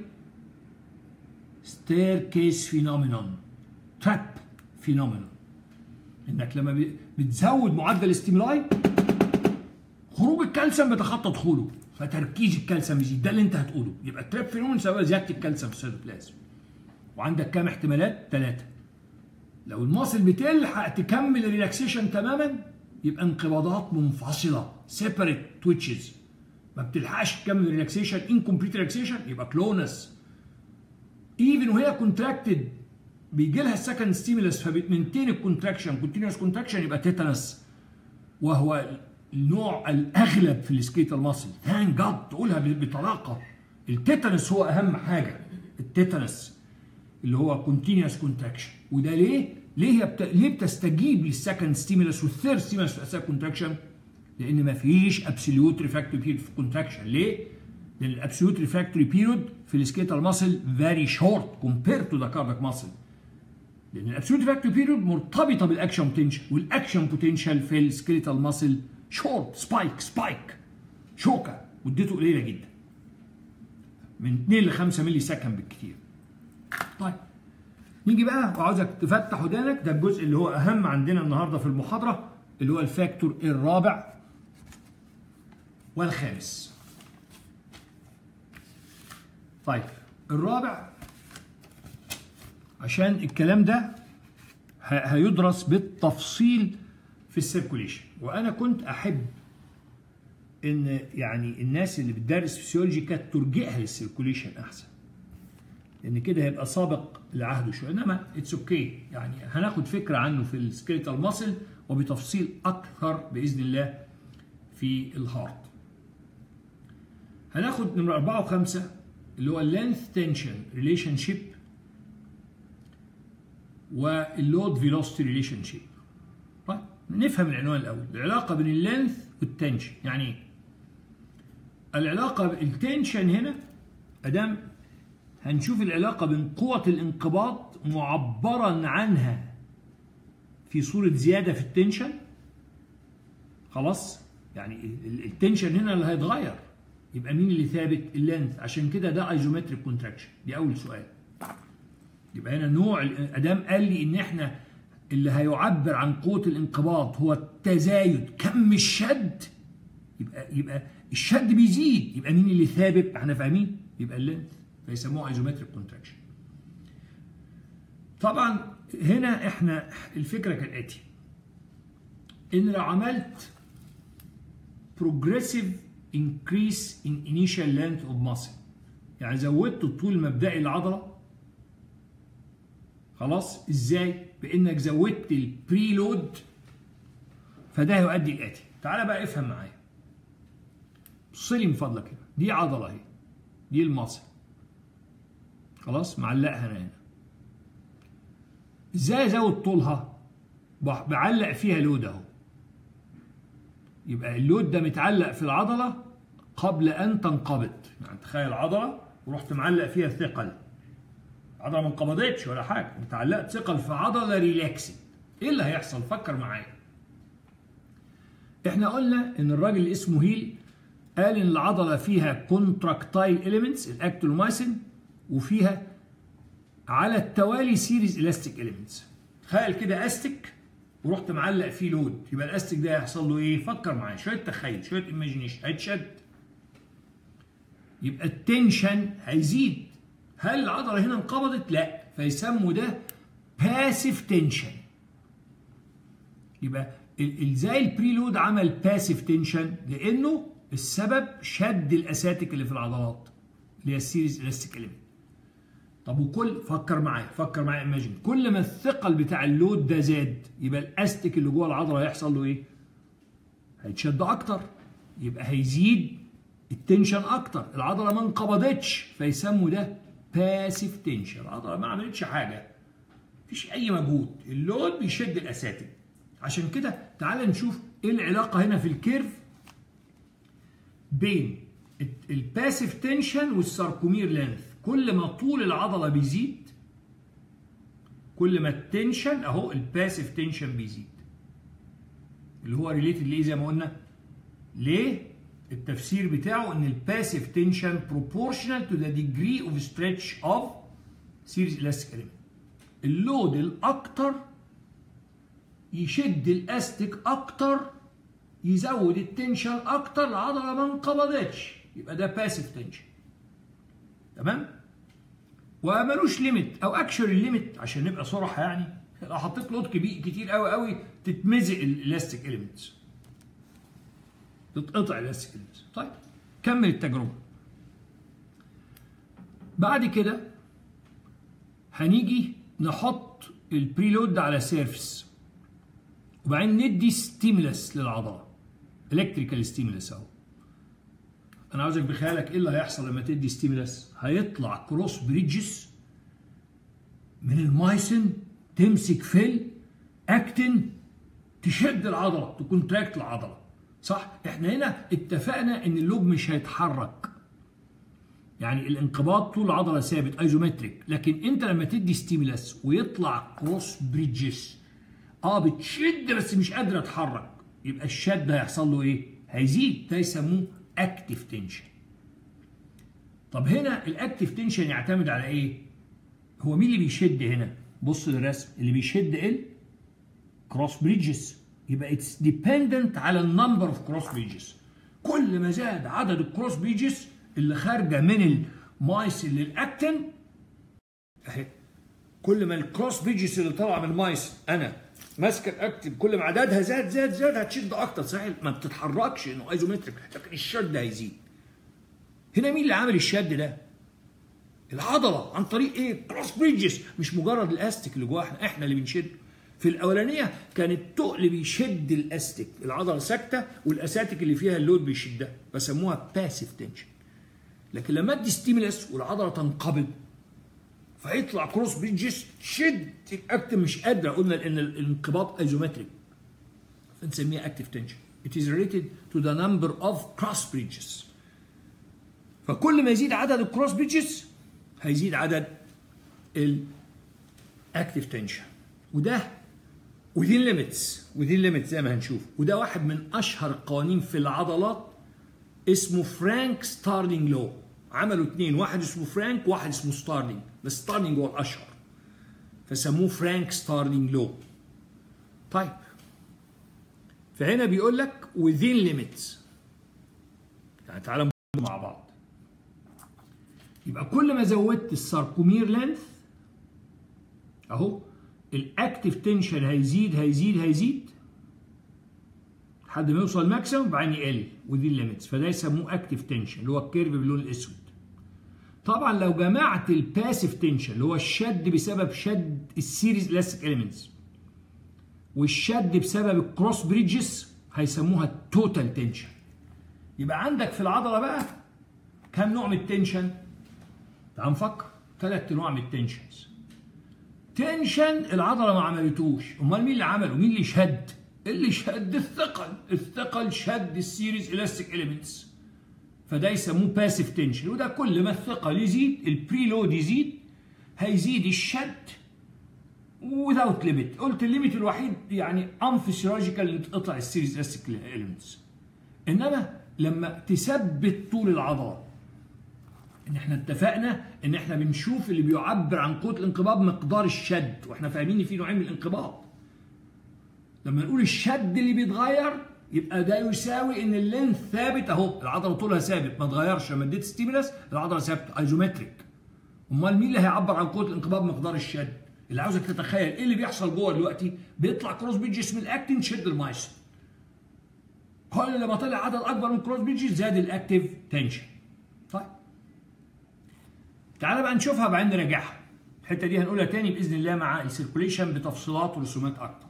ستير كيس فينومينون تراب فينومينون انك لما بتزود معدل الاستيمولاي خروج الكالسيوم بيتخطى دخوله فتركيز الكالسيوم يزيد ده اللي انت هتقوله يبقى التراب فينومين سبب زياده الكالسيوم في السيتوبلازم وعندك كام احتمالات؟ ثلاثه لو الماسل بتلحق تكمل الريلاكسيشن تماما يبقى انقباضات منفصله سيبريت تويتشز ما بتلحقش تكمل الريلاكسيشن انكمبليت ريلاكسيشن يبقى كلونس ايفن وهي كونتراكتد بيجي لها السكند ستيمولس فبتمنتين الكونتراكشن كونتينوس كونتراكشن يبقى تيتانس وهو النوع الاغلب في السكيتال ماسل ثان جاد تقولها بطلاقه التيتانس هو اهم حاجه التيتانس اللي هو كونتينوس كونتراكشن وده ليه؟ ليه هي بت... ليه بتستجيب للسكند ستيمولس والثيرد ستيمولس في اثناء الكونتراكشن؟ لان ما فيش ابسوليوت ريفراكتوري بيريود في الكونتراكشن ليه؟ لان الابسوليوت ريفراكتوري بيريود في السكيتال ماسل فيري شورت كومبيرد تو ذا كاردياك ماسل لان الابسوليوت ريفراكتوري بيريود مرتبطه بالاكشن بوتنشال والاكشن بوتنشال في السكيليتال ماسل شورت سبايك سبايك شوكه مدته قليله جدا من 2 ل 5 مللي سكند بالكثير طيب نيجي بقى وعاوزك تفتح ودانك ده الجزء اللي هو اهم عندنا النهارده في المحاضره اللي هو الفاكتور الرابع والخامس طيب الرابع عشان الكلام ده هيدرس بالتفصيل في السيركوليشن وانا كنت احب ان يعني الناس اللي بتدرس فيسيولوجي كانت ترجئها للسيركوليشن احسن لان كده هيبقى سابق لعهده شويه انما اتس اوكي okay. يعني هناخد فكره عنه في السكيلتال ماسل وبتفصيل اكثر باذن الله في الهارت هناخد نمره أربعة وخمسة اللي هو اللينث تنشن ريليشن شيب واللود فيلوسيتي ريليشن شيب طيب نفهم العنوان الاول العلاقه بين اللينث والتنشن يعني ايه العلاقه التنشن هنا ادام هنشوف العلاقه بين قوه الانقباض معبرا عنها في صوره زياده في التنشن خلاص يعني التنشن هنا اللي هيتغير يبقى مين اللي ثابت اللينث عشان كده ده ايزومتريك كونتراكشن دي اول سؤال يبقى هنا نوع ادام قال لي ان احنا اللي هيعبر عن قوه الانقباض هو التزايد كم الشد يبقى يبقى الشد بيزيد يبقى مين اللي ثابت احنا فاهمين يبقى اللينث فيسموه ايزومتريك كونتراكشن طبعا هنا احنا الفكره كالاتي ان لو عملت progressive increase in initial length of muscle يعني زودت الطول المبدئي للعضله خلاص ازاي بانك زودت البري لود فده هيؤدي الاتي تعالى بقى افهم معايا بص لي من فضلك هنا دي عضله اهي دي المصل خلاص معلقها انا هنا ازاي ازود طولها بعلق فيها لود اهو يبقى اللود ده متعلق في العضله قبل ان تنقبض يعني تخيل عضله ورحت معلق فيها ثقل العضله ما انقبضتش ولا حاجه انت علقت ثقل في عضله ريلاكسد ايه اللي هيحصل فكر معايا احنا قلنا ان الراجل اللي اسمه هيل قال ان العضله فيها كونتراكتايل اليمنتس الاكتولومايسين وفيها على التوالي سيريز الاستيك اليمنتس تخيل كده استيك ورحت معلق فيه لود يبقى الاستيك ده هيحصل له ايه فكر معايا شويه تخيل شويه ايماجينيشن هيتشد يبقى التنشن هيزيد هل العضله هنا انقبضت لا فيسموا ده باسيف تنشن يبقى ازاي البريلود عمل باسيف تنشن لانه السبب شد الاساتيك اللي في العضلات اللي هي السيريز الاستيك اليمنت طب وكل فكر معايا فكر معايا ايماجين كل ما الثقل بتاع اللود ده زاد يبقى الاستيك اللي جوه العضله هيحصل له ايه هيتشد اكتر يبقى هيزيد التنشن اكتر العضله ما انقبضتش فيسموا ده باسيف تنشن العضله ما عملتش حاجه مفيش اي مجهود اللود بيشد الاساتيك عشان كده تعال نشوف ايه العلاقه هنا في الكيرف بين الباسيف تنشن والساركومير لينث كل ما طول العضله بيزيد كل ما التنشن اهو الباسيف تنشن بيزيد اللي هو ريليتد ليه زي ما قلنا ليه التفسير بتاعه ان الباسيف تنشن proportional to the degree of stretch of series elastic element اللود الاكتر يشد الاستيك اكتر يزود التنشن اكتر العضله ما انقبضتش يبقى ده باسيف تنشن تمام وملوش ليميت او اكشن الليميت عشان نبقى صراحه يعني لو حطيت لود كبير كتير قوي قوي تتمزق الالاستيك اليمنتس تتقطع الالاستيك اليمنتس طيب كمل التجربه بعد كده هنيجي نحط البريلود على سيرفس وبعدين ندي ستيمولس للعضله الكتريكال ستيمولس اهو انا عاوزك بخيالك ايه اللي هيحصل لما تدي ستيمولس هيطلع كروس بريدجز من المايسن تمسك فيل اكتن تشد العضله تكونتراكت العضله صح احنا هنا اتفقنا ان اللوب مش هيتحرك يعني الانقباض طول العضله ثابت ايزومتريك لكن انت لما تدي ستيمولس ويطلع كروس بريدجز اه بتشد بس مش قادره تتحرك يبقى الشد هيحصل له ايه هيزيد ده يسموه اكتف تنشن طب هنا الاكتف تنشن يعتمد على ايه هو مين اللي بيشد هنا بص للرسم اللي بيشد ال كروس بريدجز يبقى اتس ديبندنت على النمبر اوف كروس بريدجز كل ما زاد عدد الكروس بريدجز اللي خارجه من المايس للاكتن اهي كل ما الكروس بريدجز اللي طالعه من المايس انا ماسكه الاكتن كل ما عددها زاد زاد زاد هتشد اكتر صحيح ما بتتحركش انه ايزومتريك لكن الشد هيزيد هنا مين اللي عامل الشد ده العضله عن طريق ايه كروس بريدجز مش مجرد الاستيك اللي جواه احنا احنا اللي بنشد في الاولانيه كان التقل بيشد الاستيك العضله ساكته والاساتيك اللي فيها اللود بيشدها بسموها باسيف تنشن لكن لما ادي ستيمولس والعضله تنقبض فيطلع كروس بريدجز شد الاكتن مش قادره قلنا لان الانقباض ايزومتريك بنسميها اكتف تنشن it is related to the number of cross bridges فكل ما يزيد عدد الكروس بريدجز هيزيد عدد الاكتف تنشن وده within limits within limits زي ما هنشوف وده واحد من اشهر القوانين في العضلات اسمه فرانك ستارلينج لو عملوا اثنين واحد اسمه فرانك وواحد اسمه ستارلينج بس ستارلينج هو الاشهر فسموه فرانك ستارلينج لو طيب فهنا بيقول لك within limits يعني تعالى مع بعض يبقى كل ما زودت الساركومير لينث اهو الاكتف تنشن هيزيد هيزيد هيزيد لحد ما يوصل ماكسيمم وبعدين يقل ودي الليميتس فده يسموه اكتف تنشن اللي هو الكيرف باللون الاسود طبعا لو جمعت الباسيف تنشن اللي هو الشد بسبب شد السيريز الاستيك اليمنتس والشد بسبب الكروس بريدجز هيسموها التوتال تنشن يبقى عندك في العضله بقى كم نوع من التنشن تعال نفكر ثلاث انواع من التنشنز تنشن العضله ما عملتوش امال مين اللي عمله مين اللي شد اللي شد الثقل الثقل شد السيريز الاستيك اليمنتس فده يسموه باسيف تنشن وده كل ما الثقل يزيد البري لود يزيد هيزيد الشد without limit قلت الليميت الوحيد يعني انفسيولوجيكال ان تقطع السيريز الاستيك اليمنتس انما لما تثبت طول العضله ان احنا اتفقنا ان احنا بنشوف اللي بيعبر عن قوه الانقباض مقدار الشد واحنا فاهمين ان في نوعين من الانقباض لما نقول الشد اللي بيتغير يبقى ده يساوي ان اللينث ثابت اهو العضله طولها ثابت ما اتغيرش لما اديت ستيمولاس العضله ثابته ايزومتريك امال مين اللي هيعبر عن قوه الانقباض مقدار الشد اللي عاوزك تتخيل ايه اللي بيحصل جوه دلوقتي بيطلع كروس بيجز من الاكتين شد المايسن كل لما طلع عدد اكبر من كروس بيجز زاد الاكتيف تنشن طيب تعالى بقى نشوفها بعدين نراجعها الحته دي هنقولها تاني باذن الله مع السيركوليشن بتفصيلات ورسومات اكتر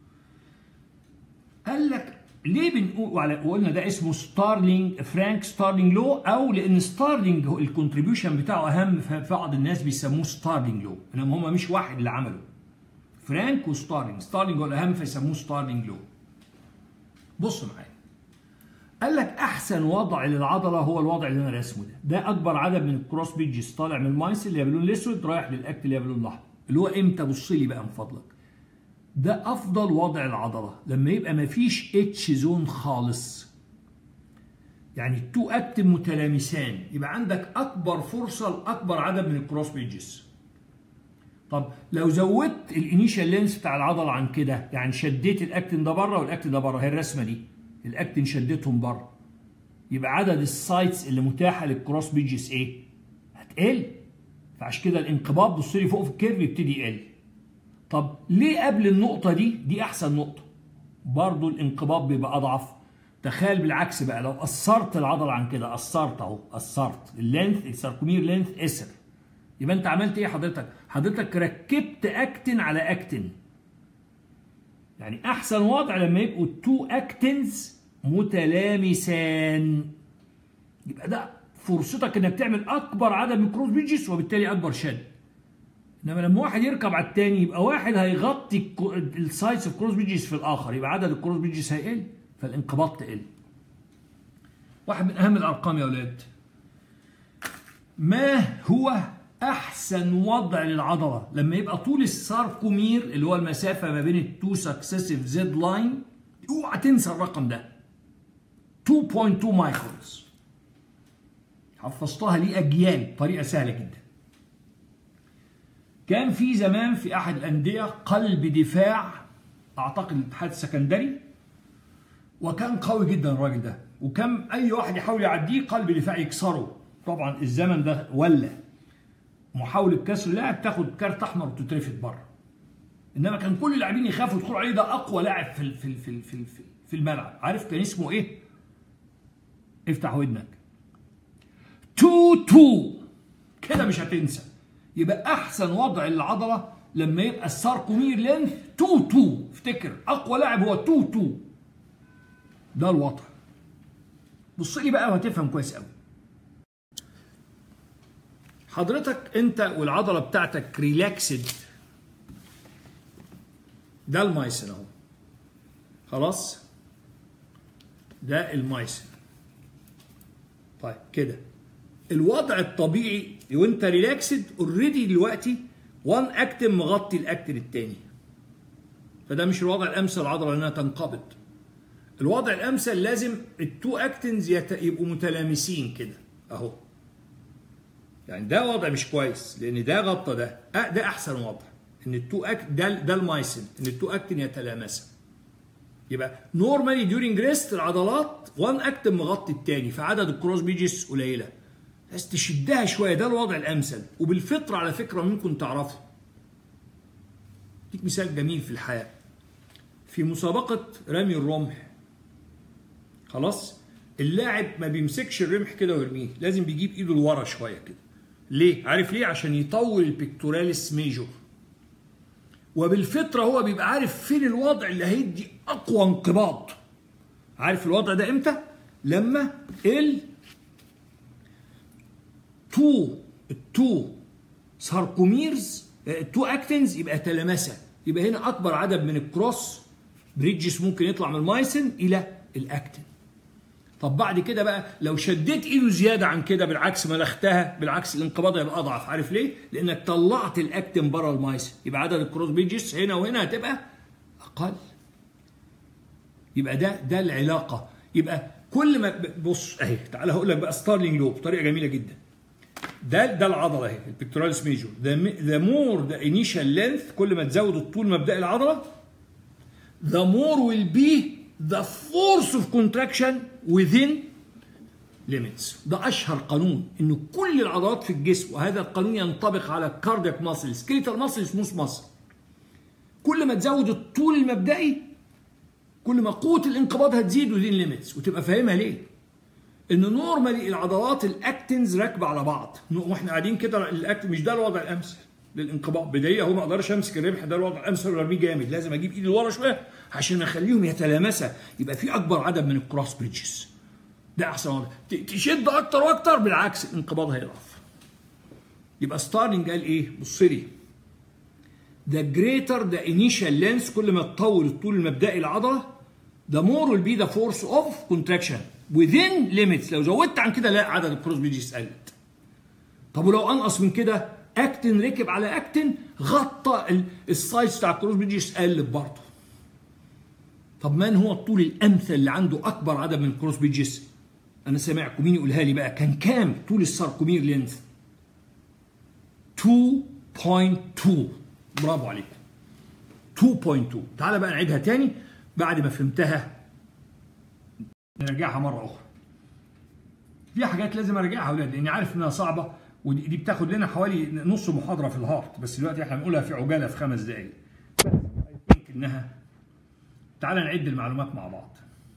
قال لك ليه بنقول وقلنا ده اسمه ستارلينج فرانك ستارلينج لو او لان ستارلينج الكونتريبيوشن بتاعه اهم في بعض الناس بيسموه ستارلينج لو انما هم مش واحد اللي عمله فرانك وستارلينج ستارلينج هو الاهم فيسموه ستارلينج لو بص معايا قال لك احسن وضع للعضله هو الوضع اللي انا راسمه ده ده اكبر عدد من الكروس بيجز طالع من المايس اللي هي باللون الاسود رايح للاكت اللي هي باللون الاحمر اللي هو امتى بص لي بقى من فضلك ده افضل وضع العضله لما يبقى ما فيش اتش زون خالص يعني التو اكت متلامسان يبقى عندك اكبر فرصه لاكبر عدد من الكروس بيجز طب لو زودت الانيشال لينس بتاع العضله عن كده يعني شديت الاكتن ده بره والاكتن ده بره هي الرسمه دي الاكتن شدتهم بره يبقى عدد السايتس اللي متاحه للكروس بيجز ايه؟ هتقل فعشان كده الانقباض بص لي فوق في الكيرف يبتدي يقل طب ليه قبل النقطة دي؟ دي أحسن نقطة. برضه الانقباض بيبقى أضعف. تخيل بالعكس بقى لو قصرت العضلة عن كده قصرت أهو قصرت اللينث الساركومير لينث قسر. يبقى أنت عملت إيه حضرتك؟ حضرتك ركبت أكتن على أكتن. يعني أحسن وضع لما يبقوا التو أكتنز متلامسان. يبقى ده فرصتك إنك تعمل أكبر عدد من كروس بيجز وبالتالي أكبر شد. انما لما واحد يركب على الثاني يبقى واحد هيغطي السايز اوف كروس بيجز في الاخر يبقى عدد الكروس بيجز هيقل فالانقباض تقل. واحد من اهم الارقام يا اولاد. ما هو احسن وضع للعضله لما يبقى طول الساركومير اللي هو المسافه ما بين التو سكسيسيف زد لاين اوعى تنسى الرقم ده 2.2 مايكرونز حفظتها لي اجيال بطريقه سهله جدا كان في زمان في احد الانديه قلب دفاع اعتقد الاتحاد السكندري وكان قوي جدا الراجل ده وكان اي واحد يحاول يعديه قلب دفاع يكسره طبعا الزمن ده ولا محاوله كسر لاعب تاخد كارت احمر وتترفد بره انما كان كل اللاعبين يخافوا يدخلوا عليه ده اقوى لاعب في في في في, في الملعب عارف كان اسمه ايه افتح ودنك تو تو كده مش هتنسى يبقى احسن وضع للعضله لما يبقى الساركومير لينث 2 2 افتكر اقوى لاعب هو 2 2 ده الوضع بص لي بقى وهتفهم كويس قوي حضرتك انت والعضله بتاعتك ريلاكسد ده المايسن اهو خلاص ده المايسن طيب كده الوضع الطبيعي وانت ريلاكسد اوريدي دلوقتي وان اكتن مغطي الاكتن الثاني فده مش الوضع الامثل العضله انها تنقبض الوضع الامثل لازم التو اكتنز يت... يبقوا متلامسين كده اهو يعني ده وضع مش كويس لان ده غطى ده أه ده احسن وضع ان التو اكت ده ده المايسن ان التو اكتن يتلامسا يبقى نورمالي ديورنج ريست العضلات وان اكتن مغطي الثاني فعدد الكروس بيجز قليله بس تشدها شويه ده الوضع الامثل وبالفطره على فكره ممكن تعرفه اديك مثال جميل في الحياه في مسابقه رمي الرمح خلاص اللاعب ما بيمسكش الرمح كده ويرميه لازم بيجيب ايده لورا شويه كده ليه عارف ليه عشان يطول البيكتوراليس ميجور وبالفطره هو بيبقى عارف فين الوضع اللي هيدي اقوى انقباض عارف الوضع ده امتى لما ال تو التو ساركوميرز التو اكتنز يبقى تلامسه يبقى هنا اكبر عدد من الكروس بريدجز ممكن يطلع من المايسن الى الاكتن طب بعد كده بقى لو شديت ايده زياده عن كده بالعكس ملختها بالعكس الانقباض هيبقى اضعف عارف ليه؟ لانك طلعت الاكتن بره المايسن يبقى عدد الكروس بريدجز هنا وهنا هتبقى اقل يبقى ده ده العلاقه يبقى كل ما بص اهي تعالى هقول لك بقى ستارلينج لوب طريقه جميله جدا ده ده العضله اهي البيكتوراليس ميجور ذا مور ذا انيشال لينث كل ما تزود الطول مبدئي العضله the more will be the force of contraction within limits ده اشهر قانون انه كل العضلات في الجسم وهذا القانون ينطبق على الكاردياك ماسل سكيليتال ماسل سموث ماسل كل ما تزود الطول المبدئي كل ما قوه الانقباض هتزيد within limits وتبقى فاهمها ليه ان نورمالي العضلات الاكتنز راكبه على بعض واحنا قاعدين كده الاكت مش ده الوضع الامثل للانقباض بدايه هو ما اقدرش امسك الرمح ده الوضع الامثل وارميه جامد لازم اجيب ايدي لورا شويه عشان اخليهم يتلامسا يبقى في اكبر عدد من الكروس بريدجز ده احسن وضع تشد اكتر واكتر بالعكس الانقباض هيضعف يبقى ستارلينج قال ايه بص لي the greater the initial length كل ما تطول الطول المبدئي العضله the more will be the force of contraction within limits لو زودت عن كده لا عدد الكروس بريدجز قلت طب ولو انقص من كده اكتن ركب على اكتن غطى السايز بتاع الكروس بريدجز قلت برضه طب من هو الطول الامثل اللي عنده اكبر عدد من الكروس بريدجز انا سامعكم مين يقولها لي بقى كان كام طول الساركومير لينث 2.2 برافو عليك 2.2 تعالى بقى نعيدها تاني بعد ما فهمتها نرجعها مرة أخرى. في حاجات لازم أراجعها يا أولاد لأني عارف إنها صعبة ودي بتاخد لنا حوالي نص محاضرة في الهارت بس دلوقتي إحنا بنقولها في عجالة في خمس دقايق. بس إنها تعالى نعد المعلومات مع بعض.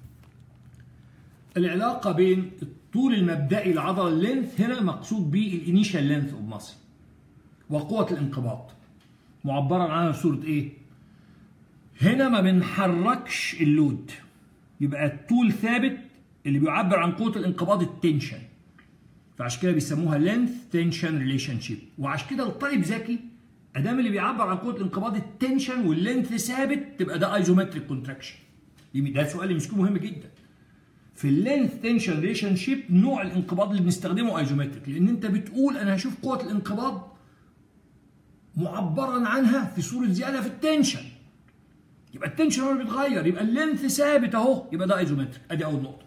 العلاقة بين الطول المبدئي العضلة اللينث هنا مقصود به الانيشال لينث اوف ماسل وقوة الانقباض معبرا عنها بصورة ايه؟ هنا ما بنحركش اللود يبقى الطول ثابت اللي بيعبر عن قوه الانقباض التنشن فعشان كده بيسموها لينث تنشن ريليشن شيب وعشان كده الطالب ذكي ادام اللي بيعبر عن قوه الانقباض التنشن واللينث ثابت تبقى ده ايزومتريك كونتراكشن ده سؤال يمسكوه مهم جدا في اللينث تنشن ريليشن شيب نوع الانقباض اللي بنستخدمه ايزومتريك لان انت بتقول انا هشوف قوه الانقباض معبرا عنها في صوره زياده في التنشن يبقى التنشن هو اللي بيتغير يبقى اللينث ثابت اهو يبقى ده ايزومتريك ادي اول نقطه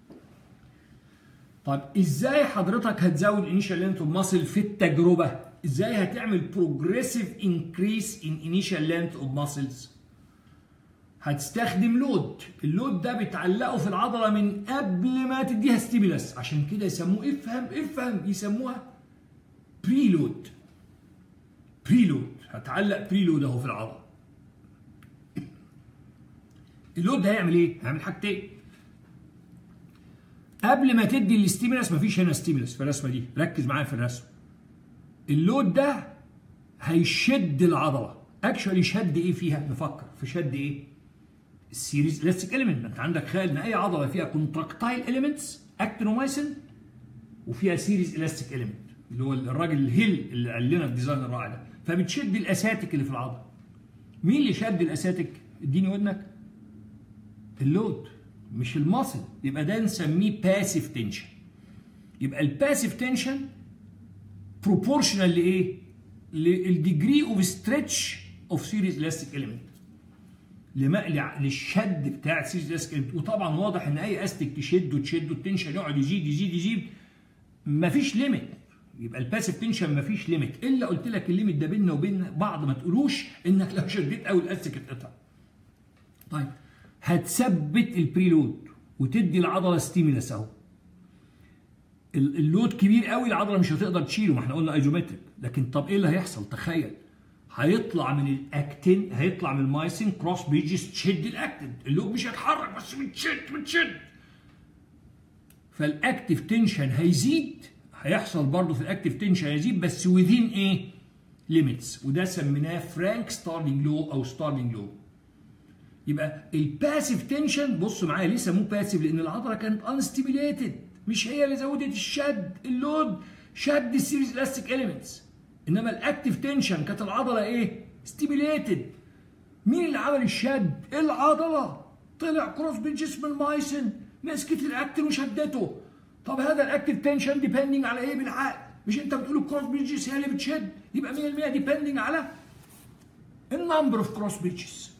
طيب ازاي حضرتك هتزود انيشال لينث اوف ماسل في التجربه ازاي هتعمل بروجريسيف انكريس ان انيشال لينث اوف ماسلز هتستخدم لود اللود ده بتعلقه في العضله من قبل ما تديها ستيمولس عشان كده يسموه افهم افهم يسموها بري لود بري لود هتعلق بري لود اهو في العضله اللود ده هيعمل ايه؟ هيعمل حاجتين. قبل ما تدي الاستيمولس مفيش هنا ستيمولس في الرسمه دي، ركز معايا في الرسم. اللود ده هيشد العضله، اكشولي شد ايه فيها؟ نفكر في شد ايه؟ السيريز الاستيك اليمنت، انت عندك خيال ان اي عضله فيها كونتراكتايل اليمنتس اكتينومايسين وفيها سيريز الاستيك اليمنت اللي هو الراجل الهيل اللي قال لنا الديزاين الرائع ده، فبتشد الاساتك اللي في العضله. مين اللي شد الاساتك؟ اديني ودنك. اللود مش المصل يبقى ده نسميه باسيف تنشن يبقى الباسيف تنشن بروبورشنال لايه؟ للديجري اوف ستريتش اوف سيريز الاستيك اليمنت للشد بتاع سيريز الاستيك اليمنت وطبعا واضح ان اي استيك تشد وتشد والتنشن يقعد يزيد يزيد يزيد مفيش ليميت يبقى الباسيف تنشن مفيش ليميت الا قلت لك الليميت ده بيننا وبين بعض ما تقولوش انك لو شديت قوي الاستيك اتقطع طيب هتثبت البريلود وتدي العضله ستيمولس اهو اللود كبير قوي العضله مش هتقدر تشيله ما احنا قلنا ايزومتريك لكن طب ايه اللي هيحصل تخيل هيطلع من الاكتين هيطلع من المايسين كروس بيجز تشد الاكتين اللود مش هيتحرك بس بتشد بتشد فالاكتيف تنشن هيزيد هيحصل برضه في الاكتيف تنشن هيزيد بس وذين ايه ليميتس وده سميناه فرانك ستارلينج لو او ستارلينج لو يبقى الباسيف تنشن بص معايا ليه سموه باسيف لان العضله كانت انستيميليتد مش هي اللي زودت الشد اللود شد السيريز الاستيك اليمنتس انما الاكتيف تنشن كانت العضله ايه ستيميليتد مين اللي عمل الشد العضله طلع كروس بالجسم المايسن مسكت الاكتين وشدته طب هذا الاكتيف تنشن ديبندنج على ايه بالعقل مش انت بتقول الكروس بريدجز هي اللي بتشد يبقى 100% ديبندنج على النمبر اوف كروس بريدجز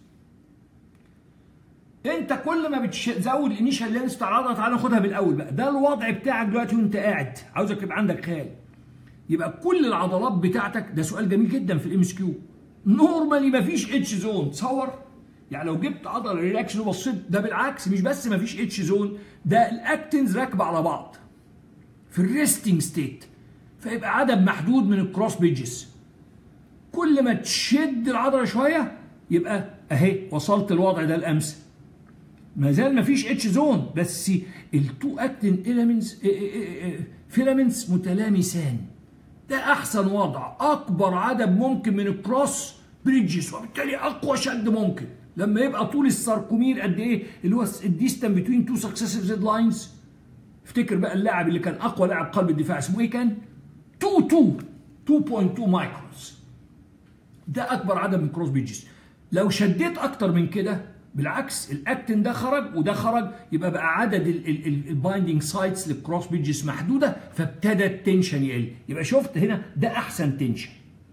انت كل ما بتزود الانيشال لينس بتاع العضله تعالى ناخدها بالاول بقى ده الوضع بتاعك دلوقتي وانت قاعد عاوزك يبقى عندك خيال يبقى كل العضلات بتاعتك ده سؤال جميل جدا في الام اس كيو نورمالي مفيش اتش زون تصور يعني لو جبت عضله ريلاكشن وبصيت ده بالعكس مش بس مفيش اتش زون ده الاكتنز راكبه على بعض في الريستنج ستيت فيبقى عدد محدود من الكروس بيجز كل ما تشد العضله شويه يبقى اهي وصلت الوضع ده الامس ما زال ما فيش اتش زون بس التو اكتين اليمنتس فيلامنتس متلامسان ده احسن وضع اكبر عدد ممكن من الكروس بريدجز وبالتالي اقوى شد ممكن لما يبقى طول الساركومير قد ايه اللي هو الديستان بتوين تو سكسيسيف زد لاينز افتكر بقى اللاعب اللي كان اقوى لاعب قلب الدفاع اسمه ايه كان 2 2 2.2 مايكرونز ده اكبر عدد من كروس بريدجز لو شديت اكتر من كده بالعكس الاكتين ده خرج وده خرج يبقى بقى عدد البايندينج سايتس للكروس بيجز محدوده فابتدى التنشن يقل يبقى شفت هنا ده احسن تنشن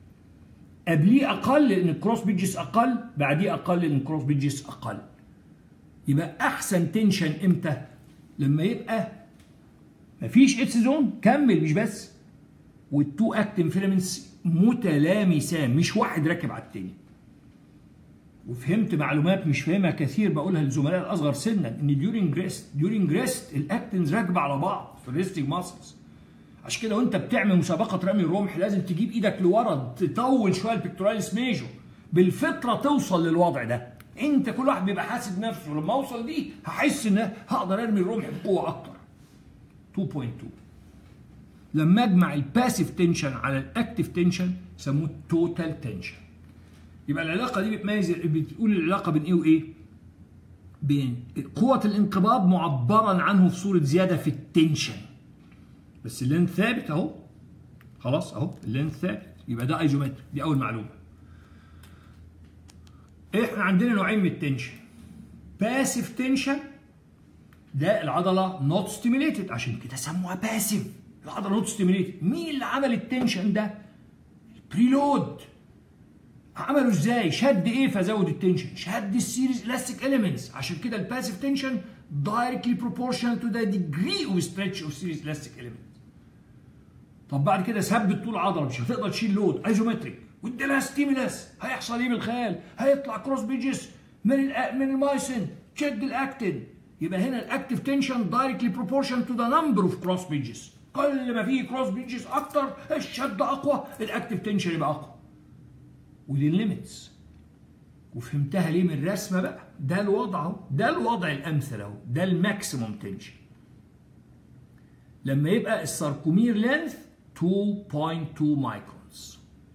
قبليه اقل لان الكروس بيجز اقل بعديه اقل لان الكروس بيجز اقل يبقى احسن تنشن امتى لما يبقى مفيش اتس زون كمل مش بس والتو اكتين فيلامنتس متلامسان مش واحد راكب على التاني وفهمت معلومات مش فاهمها كثير بقولها للزملاء الاصغر سنا ان ديورنج ريست ديورنج ريست الاكتنز راكبه على بعض في الريستنج ماسلز عشان كده وانت بتعمل مسابقه رمي الرمح لازم تجيب ايدك لورا تطول شويه البكتوراليس ميجو بالفطره توصل للوضع ده انت كل واحد بيبقى حاسب نفسه لما اوصل دي هحس ان هقدر ارمي الرمح بقوه اكتر 2.2 لما اجمع الباسيف تنشن على الاكتيف تنشن يسموه توتال تنشن يبقى العلاقه دي بتميز بتقول العلاقه بين ايه وايه؟ بين قوة الانقباض معبرا عنه في صورة زيادة في التنشن بس اللين ثابت اهو خلاص اهو اللين ثابت يبقى ده ايزومتر دي اول معلومة احنا عندنا نوعين من التنشن باسيف تنشن ده العضلة نوت ستيميليتد عشان كده سموها باسيف العضلة نوت ستيميليتد مين اللي عمل التنشن ده؟ البريلود عملوا ازاي؟ شد ايه فزود التنشن؟ شد السيريز الاستيك اليمنتس عشان كده الباسيف تنشن directly proportional to the degree of stretch of series elastic element. طب بعد كده ثبت طول عضله مش هتقدر تشيل لود ايزومتريك وادي لها ستيمولاس هيحصل ايه بالخيال؟ هيطلع كروس بيجز من ال من المايسن تشد الاكتين يبقى هنا الاكتيف تنشن directly proportional to the number of cross bridges كل ما فيه كروس بيجز اكتر الشد اقوى الاكتيف تنشن يبقى اقوى ودي الليميتس وفهمتها ليه من الرسمه بقى ده الوضع اهو ده الوضع الامثل اهو ده الماكسيموم تنشن لما يبقى الساركومير لينث 2.2 مايكرونز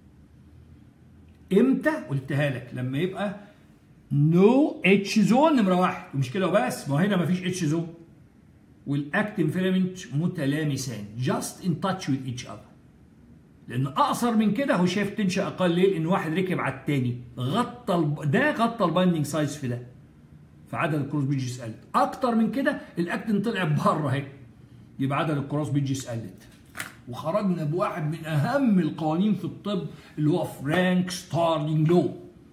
امتى قلتها لك لما يبقى نو اتش زون نمره واحد ومش كده وبس ما هنا مفيش اتش زون والاكتين فيلامنت متلامسان just in touch with each other لان اقصر من كده هو شايف تنشا اقل ليه؟ لان واحد ركب على التاني غطى الب... ده غطى البايندنج سايز في ده فعدد الكروس بيجز قلت اكتر من كده الاكتين طلع بره اهي يبقى عدد الكروس بيجز قلت وخرجنا بواحد من اهم القوانين في الطب اللي هو فرانك ستارلينج لو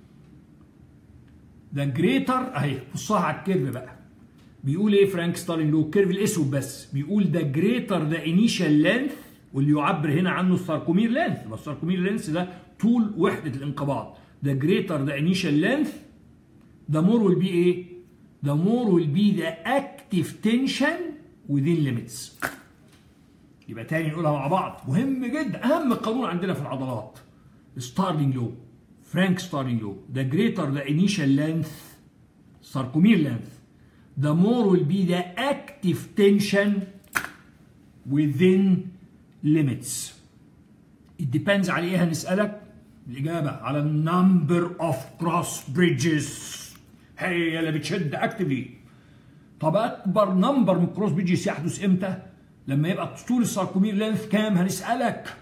ده جريتر اهي بصها على الكيرف بقى بيقول ايه فرانك ستارلينج لو الكيرف الاسود بس بيقول ده جريتر ده انيشال لينث واللي يعبر هنا عنه الساركومير لينث يبقى الساركومير لينث ده طول وحده الانقباض ده جريتر ده انيشال لينث ده مور ويل بي ايه ده مور ويل بي ذا اكتيف تنشن within limits يبقى تاني نقولها مع بعض مهم جدا اهم قانون عندنا في العضلات ستارلينج لو فرانك ستارلينج لو the greater the initial length sarcomere length the more will be the active tension within limits it depends على ايه هنسألك الإجابة على النمبر اوف كروس بريدجز هي اللي بتشد اكتفلي طب أكبر نمبر من كروس بريدجز يحدث إمتى؟ لما يبقى طول الساركومير لينث كام هنسألك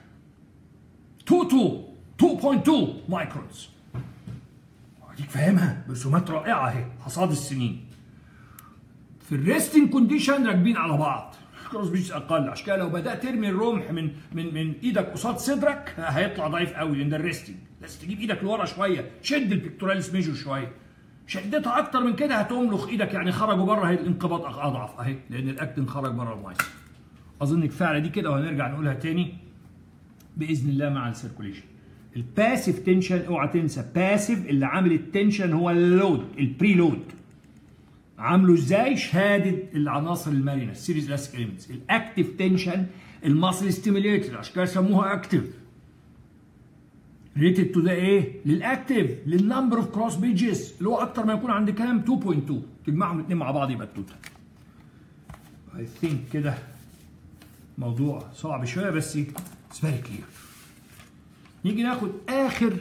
2 2 2.2 مايكرونز اديك فاهمها برسومات رائعه اهي حصاد السنين في الريستنج كونديشن راكبين على بعض كروس بيس اقل عشان كده لو بدات ترمي الرمح من من من ايدك قصاد صدرك هيطلع ضعيف قوي لان ده الريستنج لازم تجيب ايدك لورا شويه شد البيكتوراليس ميجور شويه شدتها اكتر من كده هتملخ ايدك يعني خرجوا بره الانقباض اضعف اهي لان الاكتن خرج بره المايس اظن كفايه على دي كده وهنرجع نقولها تاني باذن الله مع السيركوليشن الباسيف تنشن اوعى تنسى باسيف اللي عامل التنشن هو اللود البري لود عامله ازاي شهاده العناصر المرنه السيريز الاستيك اليمنتس الاكتيف تنشن الماسل ستيميليتد عشان كده سموها اكتيف ريتد تو ذا ايه للاكتيف للنمبر اوف كروس بيجز اللي هو اكتر ما يكون عند كام 2.2 تجمعهم الاثنين مع بعض يبقى التوتال اي ثينك كده موضوع صعب شويه بس اتس فيري كلير نيجي ناخد اخر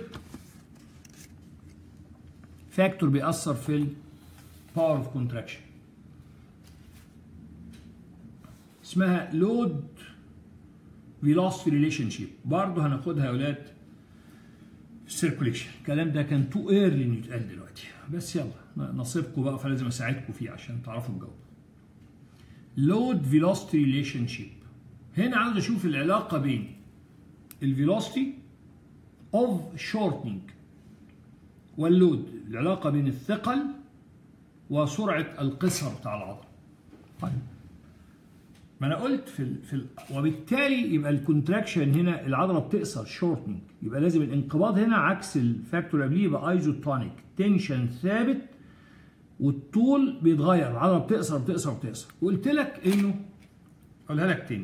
فاكتور بيأثر في الباور اوف كونتراكشن اسمها لود فيلوسيتي ريليشن شيب برضه هناخدها يا اولاد السيركوليشن الكلام ده كان تو ايرلي انه يتقال دلوقتي بس يلا نصيبكم بقى فلازم اساعدكم فيه عشان تعرفوا تجاوبوا لود فيلوسيتي ريليشن شيب هنا عاوز اشوف العلاقه بين الفيلوسيتي of shortening واللود العلاقة بين الثقل وسرعة القصر بتاع العضلة طيب ما انا قلت في ال في ال وبالتالي يبقى الكونتراكشن هنا العضله بتقصر شورتنج يبقى لازم الانقباض هنا عكس الفاكتور قبليه يبقى ايزوتونيك تنشن ثابت والطول بيتغير العضله بتقصر بتقصر بتقصر وقلت لك انه اقولها لك تاني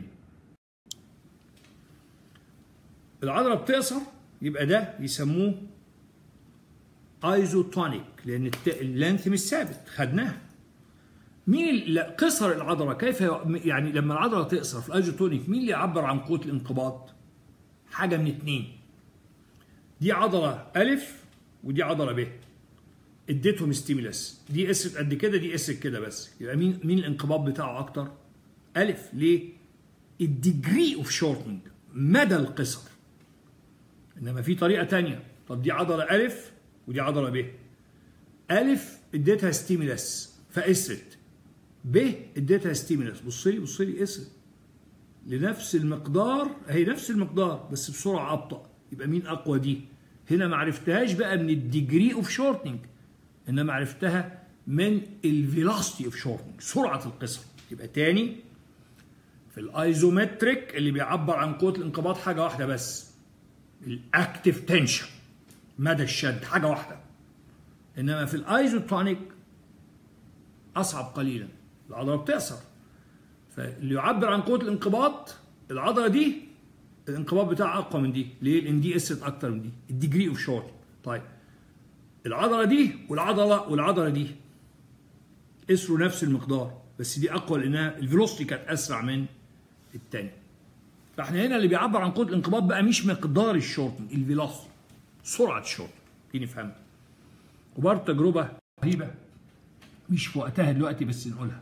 العضله بتقصر يبقى ده يسموه ايزوتونيك لان اللينث مش ثابت خدناها مين اللي قصر العضله كيف يعني لما العضله تقصر في الايزوتونيك مين اللي يعبر عن قوه الانقباض حاجه من اتنين دي عضله الف ودي عضله ب اديتهم ستيمولس دي قست قد كده دي قست كده بس يبقى مين مين الانقباض بتاعه اكتر الف ليه الديجري اوف شورتنج مدى القصر انما في طريقه تانية طب دي عضله الف ودي عضله ب الف اديتها ستيمولس فقست ب اديتها ستيمولس بص لي بص لي قست لنفس المقدار هي نفس المقدار بس بسرعه ابطا يبقى مين اقوى دي هنا ما عرفتهاش بقى من الديجري اوف شورتنج انما عرفتها من الفيلوسيتي اوف شورتنج سرعه القصر يبقى تاني في الايزومتريك اللي بيعبر عن قوه الانقباض حاجه واحده بس الاكتيف تنشن مدى الشد حاجه واحده انما في الايزوتونيك اصعب قليلا العضله بتقصر فاللي يعبر عن قوه الانقباض العضله دي الانقباض بتاعها اقوى من دي ليه لان دي قست اكتر من دي الديجري اوف شورت طيب العضله دي والعضله والعضله دي قسروا نفس المقدار بس دي اقوى لانها الفيلوسيتي كانت اسرع من الثانيه فاحنا هنا اللي بيعبر عن قوه الانقباض بقى مش مقدار الشورتنج الفيلوسيتي سرعه الشورت دي نفهمها وبرضه تجربه رهيبه مش في وقتها دلوقتي بس نقولها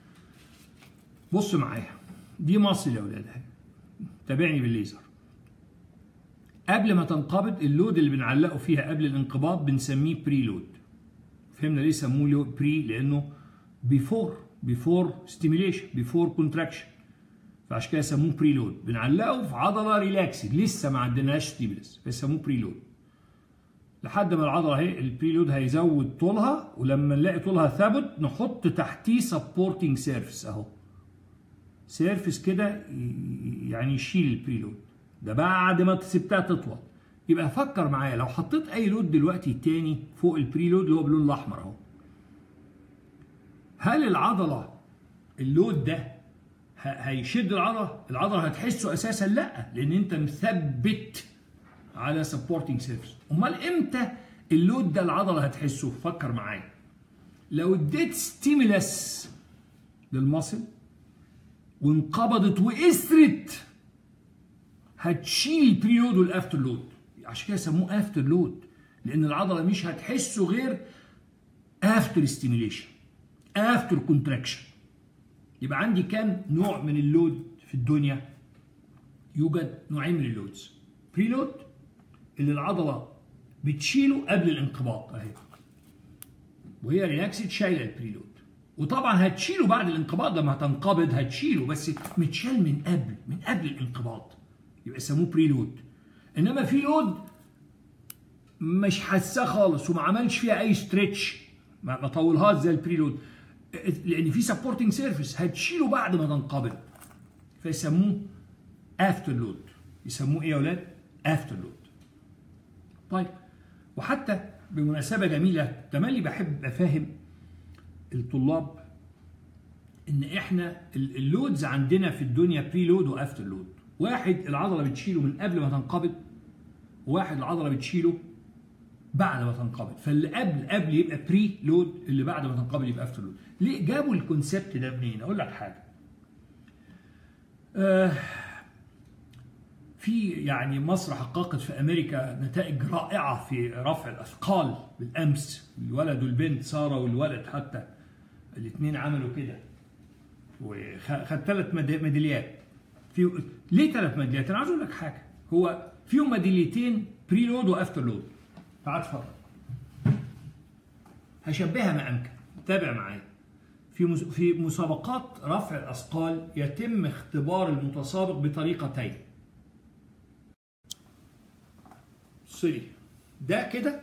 بص معايا دي مصل يا ولاد تابعني بالليزر قبل ما تنقبض اللود اللي بنعلقه فيها قبل الانقباض بنسميه بري لود فهمنا ليه سموه بري لانه بيفور بيفور ستيميليشن بيفور كونتراكشن فعشان كده سموه بري لود بنعلقه في عضله ريلاكسد لسه ما عندناش ستيمولس فيسموه بري لود لحد ما العضله اهي البري لود هيزود طولها ولما نلاقي طولها ثابت نحط تحتيه سبورتنج سيرفيس اهو سيرفيس كده يعني يشيل البري لود ده بعد ما سبتها تطول يبقى فكر معايا لو حطيت اي لود دلوقتي تاني فوق البري لود اللي هو باللون الاحمر اهو هل العضله اللود ده هيشد العضله العضله هتحسه اساسا لا لان انت مثبت على سبورتنج سيرفيس امال امتى اللود ده العضله هتحسه فكر معايا لو اديت ستيمولس للمصل وانقبضت واسرت هتشيل البري لود والافتر لود عشان كده سموه افتر لود لان العضله مش هتحسه غير افتر ستيميليشن افتر كونتراكشن يبقى عندي كام نوع من اللود في الدنيا يوجد نوعين من اللودز بري لود اللي العضله بتشيله قبل الانقباض اهي وهي ريلاكسد شايله البري لود وطبعا هتشيله بعد الانقباض لما هتنقبض هتشيله بس متشال من قبل من قبل الانقباض يبقى يسموه بري لود انما في لود مش حاساه خالص وما عملش فيها اي ستريتش ما طولهاش زي البري لود لان في سبورتنج سيرفيس هتشيله بعد ما تنقبض فيسموه افتر لود يسموه ايه يا اولاد افتر لود طيب وحتى بمناسبه جميله تملي بحب افهم الطلاب ان احنا اللودز عندنا في الدنيا بري لود وافتر لود واحد العضله بتشيله من قبل ما تنقبض وواحد العضله بتشيله بعد ما تنقبض فاللي قبل قبل يبقى بري لود اللي بعد ما تنقبض يبقى افتر لود ليه جابوا الكونسبت ده منين اقول لك حاجه آه في يعني مصر حققت في امريكا نتائج رائعه في رفع الاثقال بالامس الولد والبنت ساره والولد حتى الاثنين عملوا كده وخد ثلاث ميداليات في ليه ثلاث ميداليات؟ انا عايز اقول لك حاجه هو فيهم ميداليتين بري لود وافتر لود تعال اتفرج هشبهها ما امكن تابع معايا في في مسابقات رفع الاثقال يتم اختبار المتسابق بطريقتين سوري ده كده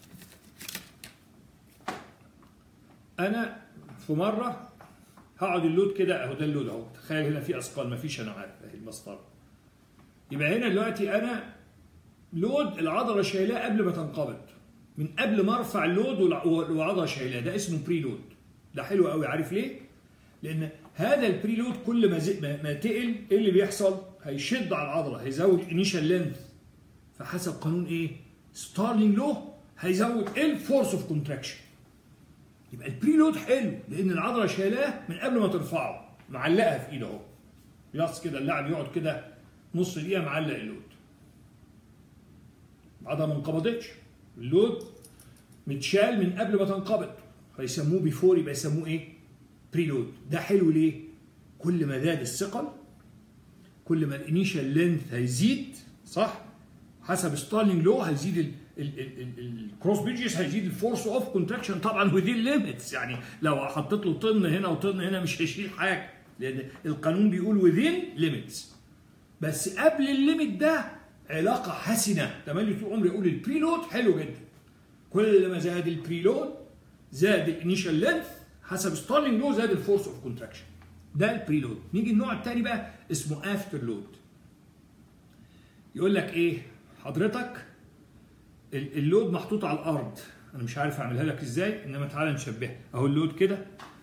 انا في مره هقعد اللود كده اهو ده اللود اهو تخيل هنا في اثقال مفيش انا عارف اهي المسطره يبقى هنا دلوقتي انا لود العضله شايلاه قبل ما تنقبض من قبل ما ارفع اللود والعضله شايلاه ده اسمه بري لود ده حلو قوي عارف ليه؟ لان هذا البري لود كل ما زي ما تقل ايه اللي بيحصل؟ هيشد على العضله هيزود انيشال لينث فحسب قانون ايه؟ ستارلينج لو هيزود ايه الفورس اوف كونتراكشن يبقى البري لود حلو لان العضله شايلاه من قبل ما ترفعه معلقها في ايده اهو يقص كده اللاعب يقعد كده نص دقيقه معلق اللود العضله ما انقبضتش اللود متشال من قبل ما تنقبض فيسموه بيفور يبقى يسموه ايه؟ بري لود ده حلو ليه؟ كل ما زاد الثقل كل ما الانيشال لينث هيزيد صح؟ حسب ستارلينج لو هيزيد الكروس بيجز هيزيد الفورس اوف كونتراكشن طبعا وذين ليميتس يعني لو حطيت له طن هنا وطن هنا مش هيشيل حاجه لان القانون بيقول وذين ليميتس بس قبل الليميت ده علاقه حسنه تملي طول عمري اقول البري لود حلو جدا كل ما زاد البري لود زاد الانيشال لينث حسب ستارلينج لو زاد الفورس اوف كونتراكشن ده البري لود نيجي النوع الثاني بقى اسمه افتر لود يقول لك ايه حضرتك اللود محطوط على الارض انا مش عارف اعملها لك ازاي انما تعالى نشبهها اهو اللود كده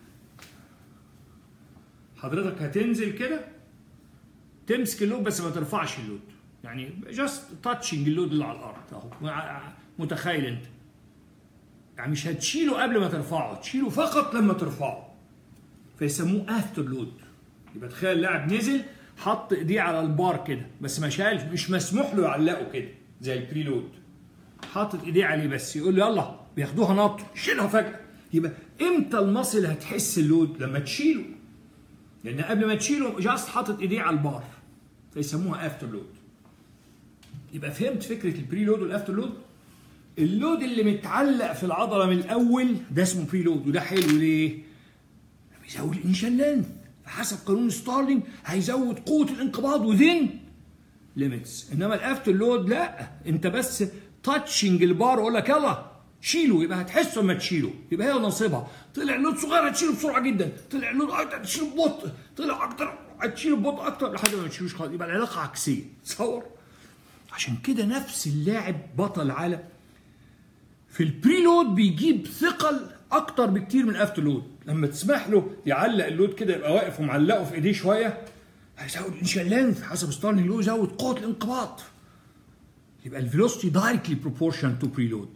حضرتك هتنزل كده تمسك اللود بس ما ترفعش اللود يعني جاست تاتشنج اللود اللي على الارض اهو متخيل انت يعني مش هتشيله قبل ما ترفعه تشيله فقط لما ترفعه فيسموه افتر لود يبقى تخيل اللاعب نزل حط ايديه على البار كده بس ما شالش مش مسموح له يعلقه كده زي البري لود حاطط ايديه عليه بس يقول له يلا بياخدوها نط شيلها فجاه يبقى امتى المصل هتحس اللود لما تشيله لان قبل ما تشيله جاست حاطط ايديه على البار فيسموها افتر لود يبقى فهمت فكره البري لود والافتر لود اللود اللي متعلق في العضله من الاول ده اسمه بري لود وده حلو ليه؟ بيزود الانشال لينث فحسب قانون ستارلينج هيزود قوه الانقباض وذين ليميتس انما الافتر لود لا انت بس تاتشنج البار اقول لك يلا شيله يبقى هتحسه لما تشيله يبقى هي نصيبها طلع لود صغير هتشيله بسرعه جدا طلع لود اكتر هتشيله ببطء طلع اكتر هتشيله ببطء اكتر لحد ما تشيلوش خالص يبقى العلاقه عكسيه تصور عشان كده نفس اللاعب بطل العالم في البري لود بيجيب ثقل اكتر بكتير من الافتر لود لما تسمح له يعلق اللود كده يبقى واقف ومعلقه في ايديه شويه هيزود الانشال لينث حسب ستارلينج لو يزود قوه الانقباض يبقى الفيلوسيتي دايركتلي بروبورشن تو بري لود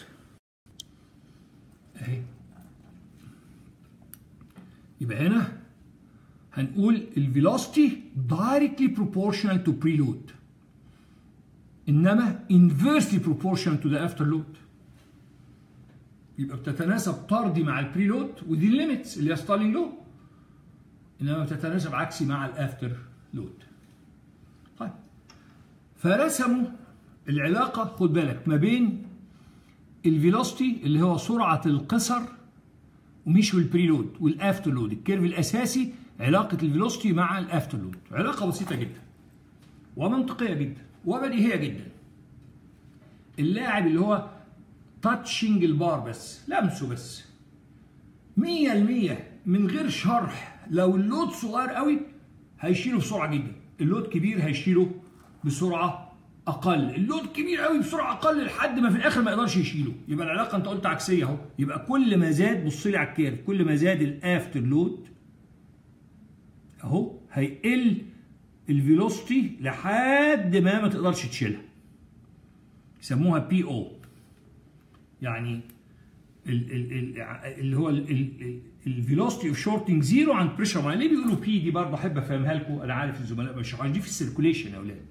اهي يبقى هنا هنقول الفيلوسيتي دايركتلي بروبورشنال تو بري لود انما inversely proportional to the after load يبقى بتتناسب طردي مع البري لود ودي الليميتس اللي هي ستارلينج لو انما بتتناسب عكسي مع الافتر لود طيب فرسموا العلاقه خد بالك ما بين الفيلوسيتي اللي هو سرعه القصر ومش البري لود والافتر لود الكيرف الاساسي علاقه الفيلوسيتي مع الافتر لود علاقه بسيطه جدا ومنطقيه جدا وبديهيه جدا اللاعب اللي هو تاتشنج البار بس لمسه بس مية المية من غير شرح لو اللود صغير قوي هيشيله بسرعة جدا اللود كبير هيشيله بسرعة أقل اللود كبير قوي بسرعة أقل لحد ما في الآخر ما يقدرش يشيله يبقى العلاقة أنت قلت عكسية أهو يبقى كل ما زاد بص لي على الكيرف كل ما زاد الآفتر لود أهو هيقل الفيلوسيتي لحد ما ما تقدرش تشيلها يسموها بي او يعني ال ال ال اللي هو الفيلوسيتي اوف شورتنج زيرو عند بريشر معين ليه بيقولوا بي دي برضه احب افهمها لكم انا عارف الزملاء مش دي في السيركوليشن يا اولاد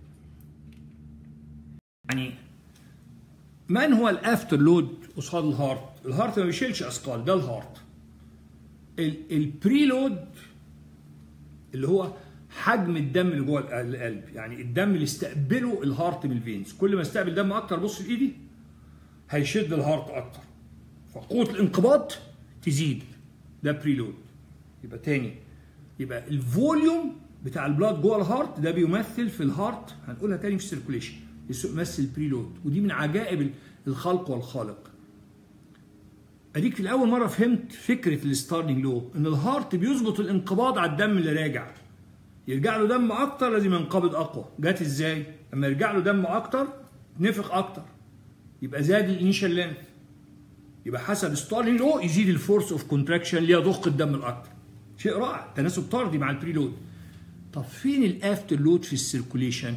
يعني من هو الافتر لود قصاد الهارت الهارت ما بيشيلش اثقال ده الهارت البري لود اللي هو حجم الدم اللي جوه القلب يعني الدم اللي استقبله الهارت من الفينز كل ما استقبل دم اكتر بص في ايدي هيشد الهارت اكتر فقوه الانقباض تزيد ده بريلود يبقى تاني يبقى الفوليوم بتاع البلاد جوه الهارت ده بيمثل في الهارت هنقولها تاني في السيركوليشن يمثل بريلود ودي من عجائب الخلق والخالق اديك في الاول مره فهمت فكره الستارلينج لو ان الهارت بيظبط الانقباض على الدم اللي راجع يرجع له دم اكتر لازم ينقبض اقوى جت ازاي لما يرجع له دم اكتر نفخ اكتر يبقى زاد الانيشال لينث يبقى حسب ستارلينج لو يزيد الفورس اوف كونتراكشن ليضخ الدم الاكتر شيء رائع تناسب طردي مع البري لود طب فين الافتر لود في السيركوليشن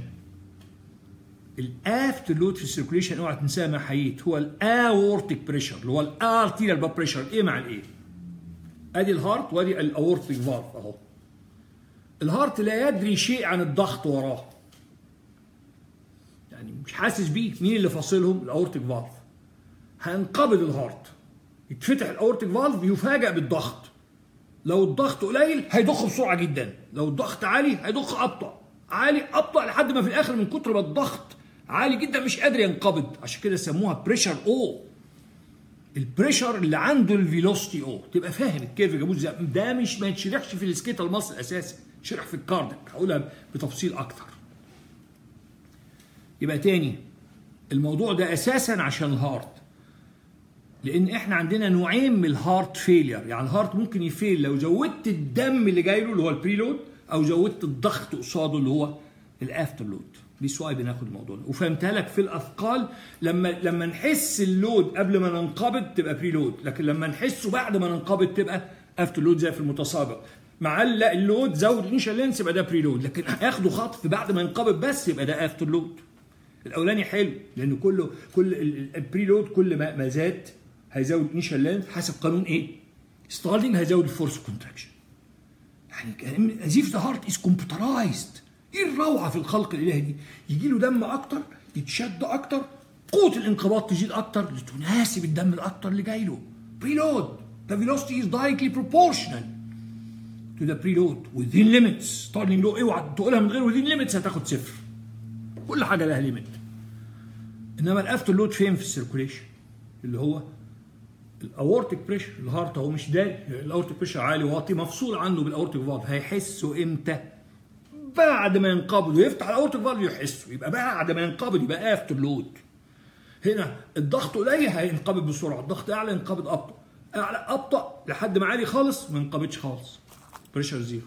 الافتر لود في السيركوليشن اوعى تنساها ما حييت هو الاورتيك بريشر اللي هو الارتيريال بلاد بريشر ايه مع الايه ادي الهارت وادي الاورتيك فالف اهو الهارت لا يدري شيء عن الضغط وراه يعني مش حاسس بيه مين اللي فاصلهم الاورتيك فالف هينقبض الهارت يتفتح الاورتيك فالف يفاجئ بالضغط لو الضغط قليل هيضخ بسرعه جدا لو الضغط عالي هيضخ ابطا عالي ابطا لحد ما في الاخر من كتر ما الضغط عالي جدا مش قادر ينقبض عشان كده سموها بريشر او البريشر اللي عنده الفيلوسيتي او تبقى فاهم الكيرف جابوه ازاي ده مش ما يتشرحش في السكيتال ماسل اساسا شرح في الكارديك هقولها بتفصيل اكتر يبقى تاني الموضوع ده اساسا عشان الهارت لان احنا عندنا نوعين من الهارت فيلير يعني الهارت ممكن يفيل لو زودت الدم اللي جاي له اللي هو البريلود او زودت الضغط قصاده اللي هو الافتر لود دي سؤال بناخد الموضوع ده وفهمتها لك في الاثقال لما لما نحس اللود قبل ما ننقبض تبقى بريلود لكن لما نحسه بعد ما ننقبض تبقى افتر لود زي في المتسابق معلق اللود زود الانيشال لينس يبقى ده بري لود لكن هياخده خطف بعد ما ينقبض بس يبقى ده افتر لود الاولاني حلو لان كله كل البري لود كل ما ما زاد هيزود الانيشال لينس حسب قانون ايه؟ ستارلينج هيزود الفورس كونتراكشن يعني ازيف ذا هارت از كمبيوترايزد ايه الروعه في الخلق الالهي دي؟ يجي له دم اكتر يتشد اكتر قوه الانقباض تزيد اكتر لتناسب الدم الاكتر اللي جاي له بريلود the velocity is directly proportional to the preload within limits ستارلينج لو اوعى تقولها من غير within limits هتاخد صفر كل حاجه لها ليميت انما الافتر لود فين في السيركوليشن اللي هو الاورتيك بريشر الهارت اهو مش ده الاورتيك بريشر عالي واطي مفصول عنه بالاورتيك فالف هيحسه امتى؟ بعد ما ينقبض ويفتح الاورتيك فالف يحسه يبقى بعد ما ينقبض يبقى افتر لود هنا الضغط قليل هينقبض بسرعه الضغط اعلى ينقبض ابطا اعلى ابطا لحد ما عالي خالص ما ينقبضش خالص بريشر زيرو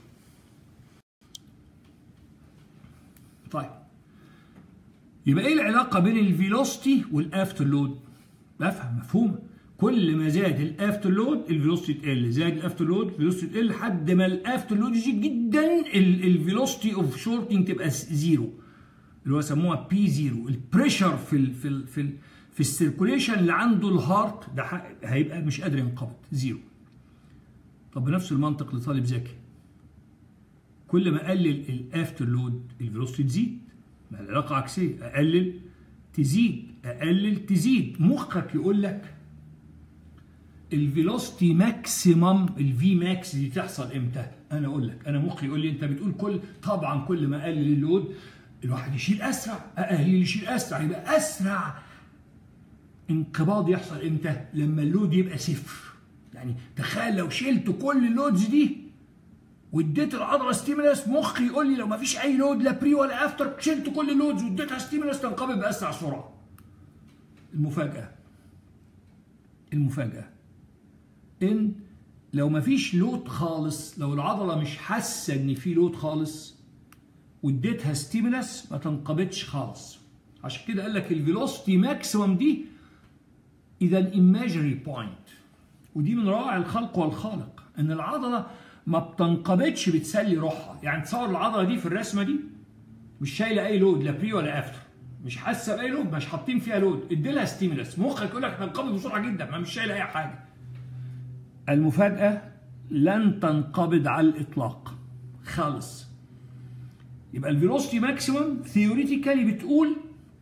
طيب يبقى ايه العلاقه بين الفيلوسيتي والافتر لود بفهم مفهوم كل ما زاد الافتر لود الفيلوسيتي تقل زاد الافتر لود الفيلوسيتي تقل لحد ما الافتر لود يزيد جدا الفيلوسيتي اوف شورتنج تبقى زيرو اللي هو سموها بي زيرو البريشر في ال في ال في ال في السيركوليشن اللي عنده الهارت ده هيبقى مش قادر ينقبض زيرو طب بنفس المنطق لطالب ذكي كل ما اقلل الافتر لود الفيلوسيتي تزيد ما العلاقه عكسيه اقلل تزيد اقلل تزيد مخك يقول لك الفيلوسيتي ماكسيمم الفي ماكس دي تحصل امتى انا اقول لك انا مخي يقول لي انت بتقول كل طبعا كل ما اقلل اللود الواحد يشيل اسرع اقلل يشيل اسرع يبقى اسرع انقباض يحصل امتى لما اللود يبقى صفر يعني تخيل لو شلت كل اللودز دي واديت العضله ستيمولس مخي يقول لي لو ما فيش اي لود لا بري ولا افتر شلت كل اللودز واديتها ستيمولس تنقبض باسرع سرعه المفاجاه المفاجاه ان لو ما فيش لود خالص لو العضله مش حاسه ان في لود خالص واديتها ستيمولس ما تنقبضش خالص عشان كده قال لك الفيلوسيتي ماكسيمم دي اذا الايماجري بوينت ودي من روائع الخلق والخالق ان العضله ما بتنقبضش بتسلي روحها يعني تصور العضله دي في الرسمه دي مش شايله اي لود لا بري ولا افتر مش حاسه باي لود مش حاطين فيها لود ادي لها ستيمولس مخك يقول لك تنقبض بسرعه جدا ما مش شايله اي حاجه المفاجاه لن تنقبض على الاطلاق خالص يبقى الفيلوسيتي ماكسيمم ثيوريتيكالي بتقول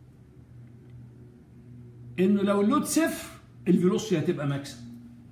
انه لو اللود صفر الفيلوسيتي هتبقى ماكسيمم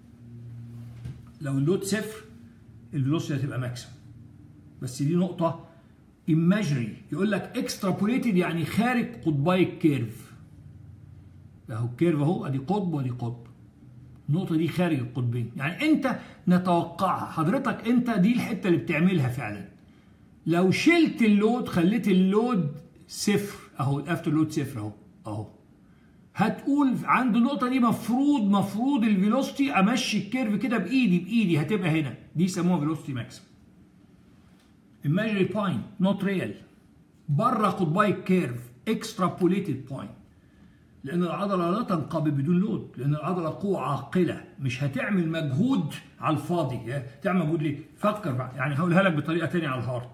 لو اللود صفر الفيلوسيتي هتبقى ماكسيمم بس دي نقطه ايماجري يقول لك اكسترابوليتد يعني خارج قطبي الكيرف اهو الكيرف اهو ادي قطب وادي قطب النقطه دي خارج القطبين يعني انت نتوقعها حضرتك انت دي الحته اللي بتعملها فعلا لو شلت اللود خليت اللود صفر اهو الافتر لود صفر اهو اهو هتقول عند النقطه دي مفروض مفروض الفيلوسيتي امشي الكيرف كده بايدي بايدي هتبقى هنا دي يسموها فيلوسيتي ماكسيمم imaginary point not real بره قطبي الكيرف extrapolated point لان العضله لا تنقبض بدون لود لان العضله قوه عاقله مش هتعمل مجهود على الفاضي تعمل مجهود ليه فكر بقى يعني هقولها لك بطريقه تانية على الهارت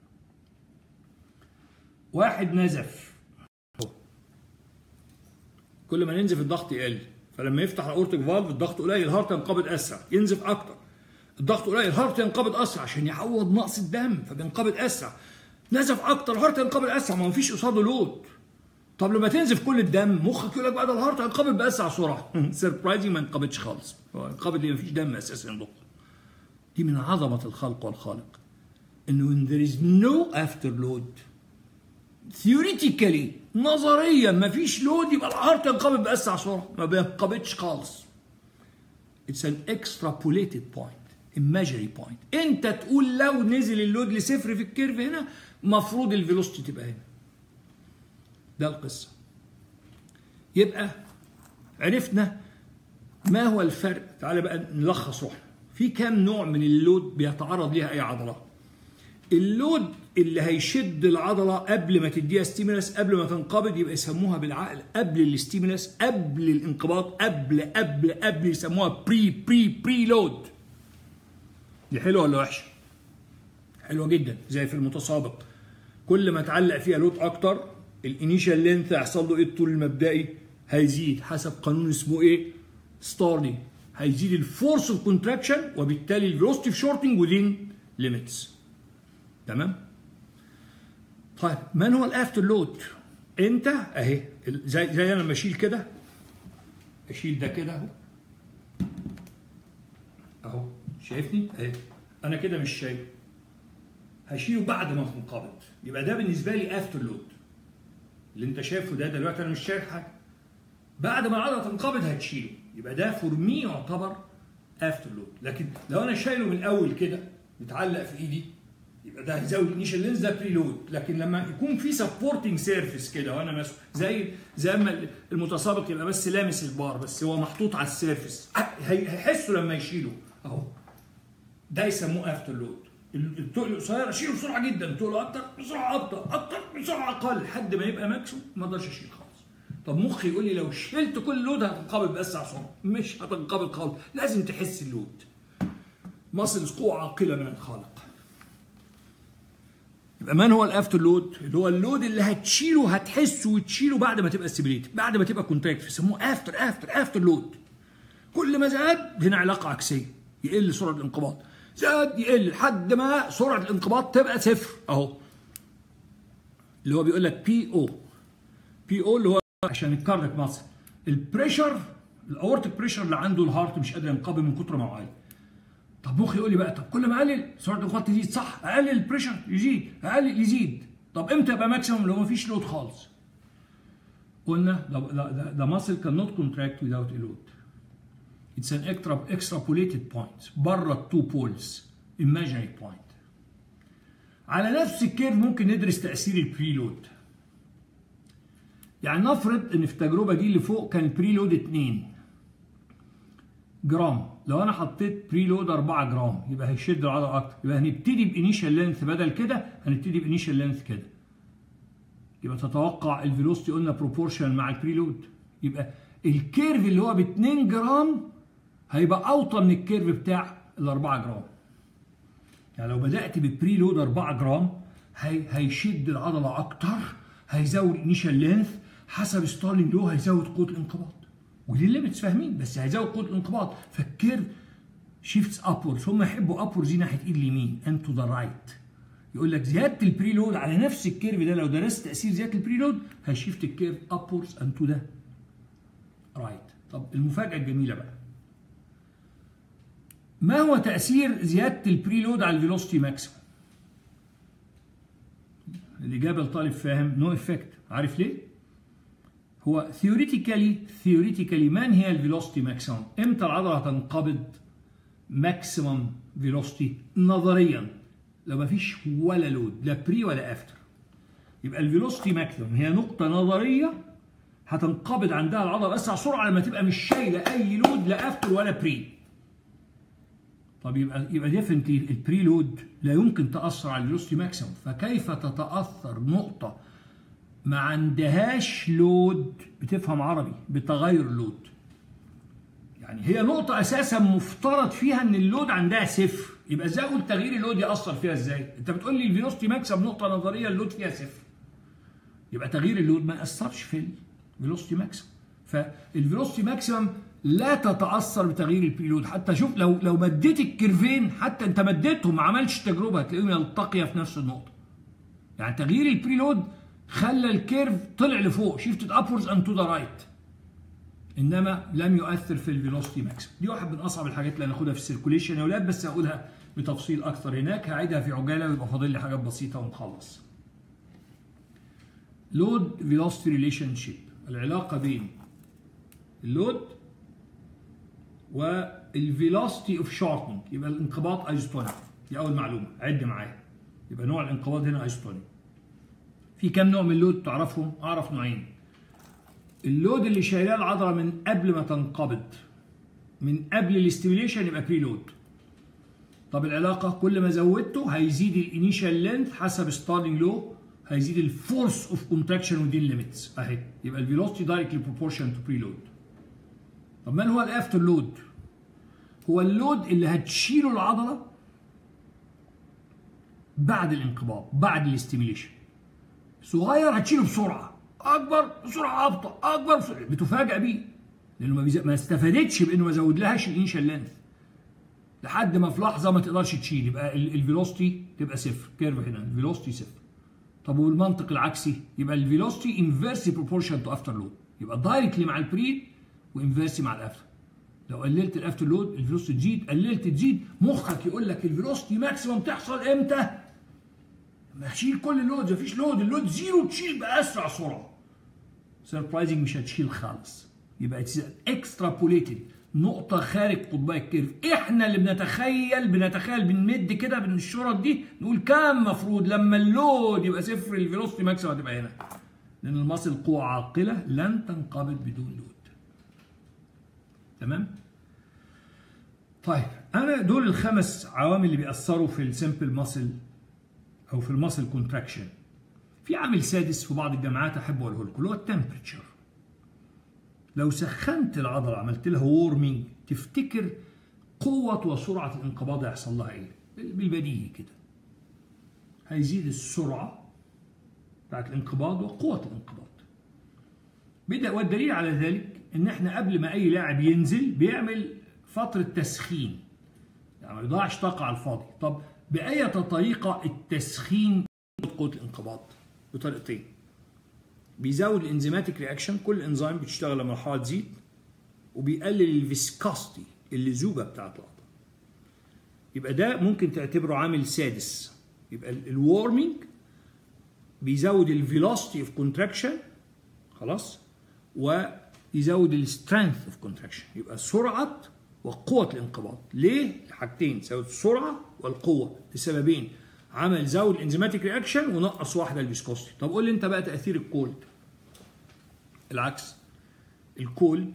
واحد نزف كل ما ننزف الضغط يقل فلما يفتح الاورتيك فالف الضغط قليل الهارت ينقبض اسرع ينزف اكتر الضغط قليل الهارت ينقبض اسرع عشان يعوض نقص الدم فبينقبض اسرع نزف اكتر الهارت ينقبض اسرع ما فيش قصاده لود طب لما تنزف كل الدم مخك يقول لك بقى ده الهارت هينقبض باسرع سرعه سربرايزنج ما ينقبضش خالص هو ينقبض ليه ما فيش دم اساسا ينضخ دي من عظمه الخلق والخالق انه when there is no afterload theoretically نظريا ما فيش لود يبقى الهارت ينقبض باسرع سرعه ما بينقبضش خالص it's an extrapolated point imaginary point انت تقول لو نزل اللود لصفر في الكيرف هنا مفروض الفيلوسيتي تبقى هنا ده القصه يبقى عرفنا ما هو الفرق تعالى بقى نلخص روحنا في كام نوع من اللود بيتعرض ليها اي عضله اللود اللي هيشد العضله قبل ما تديها ستيمولس قبل ما تنقبض يبقى يسموها بالعقل قبل الاستيمولس قبل الانقباض قبل قبل قبل يسموها بري بري بري لود دي حلوه ولا وحشه؟ حلوه جدا زي في المتسابق كل ما تعلق فيها لود اكتر الانيشال لينث هيحصل له ايه الطول المبدئي هيزيد حسب قانون اسمه ايه؟ ستارلينج هيزيد الفورس اوف كونتراكشن وبالتالي الفيلوسيتي اوف شورتنج وذين ليميتس تمام؟ طيب من هو الافتر لود؟ انت اهي زي زي انا لما اشيل كده اشيل ده كده اهو اهو شايفني؟ اهي انا كده مش شايف هشيله بعد ما تنقبض يبقى ده بالنسبه لي افتر لود اللي انت شايفه ده دلوقتي انا مش شايف حاجه بعد ما العضله تنقبض هتشيله يبقى ده فور مي يعتبر افتر لود لكن لو انا شايله من الاول كده متعلق في ايدي يبقى ده هيزود الانيشال لينز ده بري لود لكن لما يكون في سبورتنج سيرفيس كده وانا ماسكه زي زي ما المتسابق يبقى بس لامس البار بس هو محطوط على السيرفيس هيحسوا لما يشيله اهو ده يسموه افتر لود التقل القصير اشيله بسرعه جدا التقل اكتر بسرعه اكتر اكتر بسرعه اقل لحد ما يبقى ماكسيموم ما اقدرش اشيل خالص طب مخي يقول لي لو شلت كل لود هتنقبض بس عصام مش هتنقبض خالص لازم تحس اللود مصل قوة عاقلة من الخالق يبقى من هو الافتر لود اللي هو اللود اللي هتشيله هتحسه وتشيله بعد ما تبقى استبريت بعد ما تبقى كونتراكت بيسموه افتر افتر افتر لود كل ما زاد هنا علاقه عكسيه يقل سرعه الانقباض زاد يقل لحد ما سرعه الانقباض تبقى صفر اهو اللي هو بيقول لك بي او بي او اللي هو عشان الكاردياك ماسل البريشر الاورتيك بريشر اللي عنده الهارت مش قادر ينقبض من كتر ما هو عالي طب مخي يقول لي بقى طب كل ما اقلل سرعه الانقباض تزيد صح اقلل البريشر يزيد اقلل يزيد طب امتى يبقى ماكسيموم لو ما فيش لود خالص قلنا the muscle cannot contract without a load it's an extra extrapolated point بره التو بولز imaginary point على نفس الكيرف ممكن ندرس تاثير البريلود يعني نفرض ان في التجربه دي اللي فوق كان البريلود 2 جرام لو انا حطيت بريلود 4 جرام يبقى هيشد العضله اكتر يبقى هنبتدي بانيشال لينث بدل كده هنبتدي بانيشال لينث كده يبقى تتوقع الفيلوسيتي قلنا بروبورشن مع البريلود يبقى الكيرف اللي هو ب 2 جرام هيبقى اوطى من الكيرف بتاع ال 4 جرام يعني لو بدات ببريلود 4 جرام هي هيشد العضله اكتر هيزود انيشال لينث حسب ستارلينج لو هيزود قوه الانقباض ودي الليمتس فاهمين بس هيزود قوه الانقباض فالكيرف شيفتس ابوردز هم يحبوا ابوردز دي ناحيه ايد اليمين اند تو ذا رايت يقول لك زياده البريلود على نفس الكيرف ده لو درست تاثير زياده البريلود هيشيفت الكيرف ابوردز اند تو ذا رايت طب المفاجاه الجميله بقى ما هو تاثير زياده البريلود على الفيلوسيتي ماكسيموم الاجابه لطالب فاهم نو افكت عارف ليه هو ثيوريتيكالي ثيوريتيكالي من هي الفيلوسيتي ماكسيمم امتى العضله هتنقبض ماكسيمم فيلوسيتي نظريا لو ما فيش ولا لود لا بري ولا افتر يبقى الفيلوسيتي ماكسيمم هي نقطه نظريه هتنقبض عندها العضله باسرع سرعه لما تبقى مش شايله اي لود لا افتر ولا بري طب يبقى يبقى ديفنتلي البري لود لا يمكن تاثر على الفيلوسيتي ماكسيمم فكيف تتاثر نقطه ما عندهاش لود بتفهم عربي بتغير اللود يعني هي نقطة أساسا مفترض فيها إن اللود عندها صفر يبقى إزاي أقول تغيير اللود يأثر فيها إزاي؟ أنت بتقول لي الفيلوسيتي ماكسيمم نقطة نظرية اللود فيها صفر يبقى تغيير اللود ما يأثرش في الفيلوسيتي ماكسيمم فالفيلوسيتي ماكسيمم لا تتأثر بتغيير البريلود حتى شوف لو لو مديت الكيرفين حتى أنت مديتهم ما عملش تجربة هتلاقيهم يلتقيا في نفس النقطة يعني تغيير البريلود خلى الكيرف طلع لفوق شيفتد ابوردز اند تو ذا رايت انما لم يؤثر في الفيلوسيتي ماكسيمم دي واحد من اصعب الحاجات اللي هناخدها في السيركوليشن يا اولاد بس هقولها بتفصيل اكثر هناك هعيدها في عجاله ويبقى فاضل لي حاجات بسيطه ونخلص لود فيلوسيتي ريليشن شيب العلاقه بين اللود والفيلوسيتي اوف شورتنج يبقى الانقباض ايزوتونيك دي اول معلومه عد معايا يبقى نوع الانقباض هنا ايزوتونيك في كام نوع من اللود تعرفهم؟ اعرف نوعين. اللود اللي شايلاه العضله من قبل ما تنقبض من قبل الاستيميليشن يبقى بري لود. طب العلاقه كل ما زودته هيزيد الانيشال لينث حسب ستارلينج لو هيزيد الفورس اوف كونتراكشن ودي الليميتس اهي يبقى الفيلوسيتي دايركتلي بروبورشن تو بري لود. طب من هو الافتر لود؟ هو اللود اللي هتشيله العضله بعد الانقباض بعد الاستيميليشن. صغير هتشيله بسرعه اكبر بسرعه ابطا اكبر بسرعة. بتفاجئ بيه لانه ما, ما استفادتش بانه ما زودلهاش الانيشال لينث لحد ما في لحظه ما تقدرش تشيل يبقى الفيلوستي تبقى صفر كيرف هنا الفيلوستي صفر طب والمنطق العكسي يبقى الفيلوستي انفيرسي بروبورشن تو افتر لود يبقى دايركتلي مع البري وانفيرسي مع الافتر لو قللت الافتر لود الفيلوستي تزيد قللت تزيد مخك يقول لك الفيلوستي ماكسيمم تحصل امتى؟ ما هشيل كل اللود مفيش لود اللود زيرو تشيل باسرع سرعه سربرايزنج مش هتشيل خالص يبقى اكسترابوليتد نقطة خارج قطبي الكيرف احنا اللي بنتخيل بنتخيل بنمد كده من الشرط دي نقول كام مفروض لما اللود يبقى صفر الفيلوسيتي ماكسيمم هتبقى هنا لان المصل قوة عاقلة لن تنقبض بدون لود تمام طيب انا دول الخمس عوامل اللي بيأثروا في السمبل ماسل او في الماسل كونتراكشن في عامل سادس في بعض الجامعات احب اقوله لكم اللي هو التمبريتشر لو سخنت العضله عملت لها وورمنج تفتكر قوه وسرعه الانقباض هيحصل لها ايه بالبديهي كده هيزيد السرعه بتاعت الانقباض وقوه الانقباض بدأ والدليل على ذلك ان احنا قبل ما اي لاعب ينزل بيعمل فتره تسخين يعني ما يضيعش طاقه على الفاضي طب بأية طريقة التسخين قوة الانقباض بطريقتين بيزود الانزيماتيك رياكشن كل انزيم بتشتغل لما الحراره تزيد وبيقلل الفيسكاستي اللزوجه بتاعت العضله يبقى ده ممكن تعتبره عامل سادس يبقى الورمينج بيزود الفيلوسيتي اوف كونتراكشن خلاص ويزود السترينث اوف كونتراكشن يبقى سرعه وقوه الانقباض ليه حاجتين زود السرعه والقوه لسببين عمل زود الانزيماتيك رياكشن ونقص واحده الفيسكوستي طب قول لي انت بقى تاثير الكولد العكس الكولد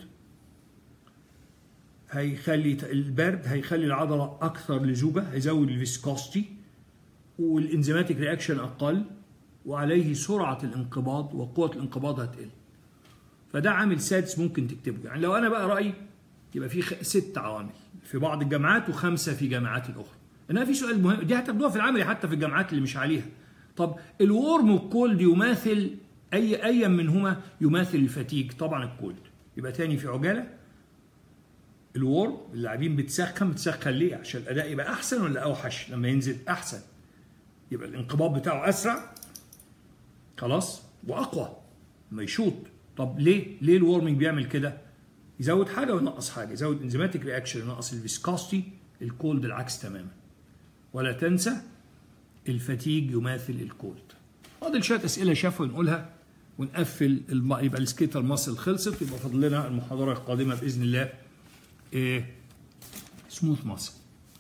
هيخلي البرد هيخلي العضله اكثر لزوجه هيزود الفيسكوستي والانزيماتيك رياكشن اقل وعليه سرعه الانقباض وقوه الانقباض هتقل فده عامل سادس ممكن تكتبه يعني لو انا بقى رايي يبقى في ست عوامل في بعض الجامعات وخمسه في جامعات اخرى انها في سؤال مهم دي هتاخدوها في العملي حتى في الجامعات اللي مش عليها طب الورم والكولد يماثل اي اي منهما يماثل الفتيج طبعا الكولد يبقى تاني في عجاله الورم اللاعبين بتسخن بتسخن ليه عشان الاداء يبقى احسن ولا اوحش لما ينزل احسن يبقى الانقباض بتاعه اسرع خلاص واقوى ما يشوط طب ليه ليه الورمنج بيعمل كده يزود حاجه وينقص حاجه يزود انزيماتيك رياكشن ينقص الفيسكاستي الكولد العكس تماما ولا تنسى الفتيج يماثل الكولد فاضل شويه اسئله شافوا نقولها ونقفل الم... يبقى السكيتر ماسل خلصت يبقى فاضل لنا المحاضره القادمه باذن الله إيه سموث ماسل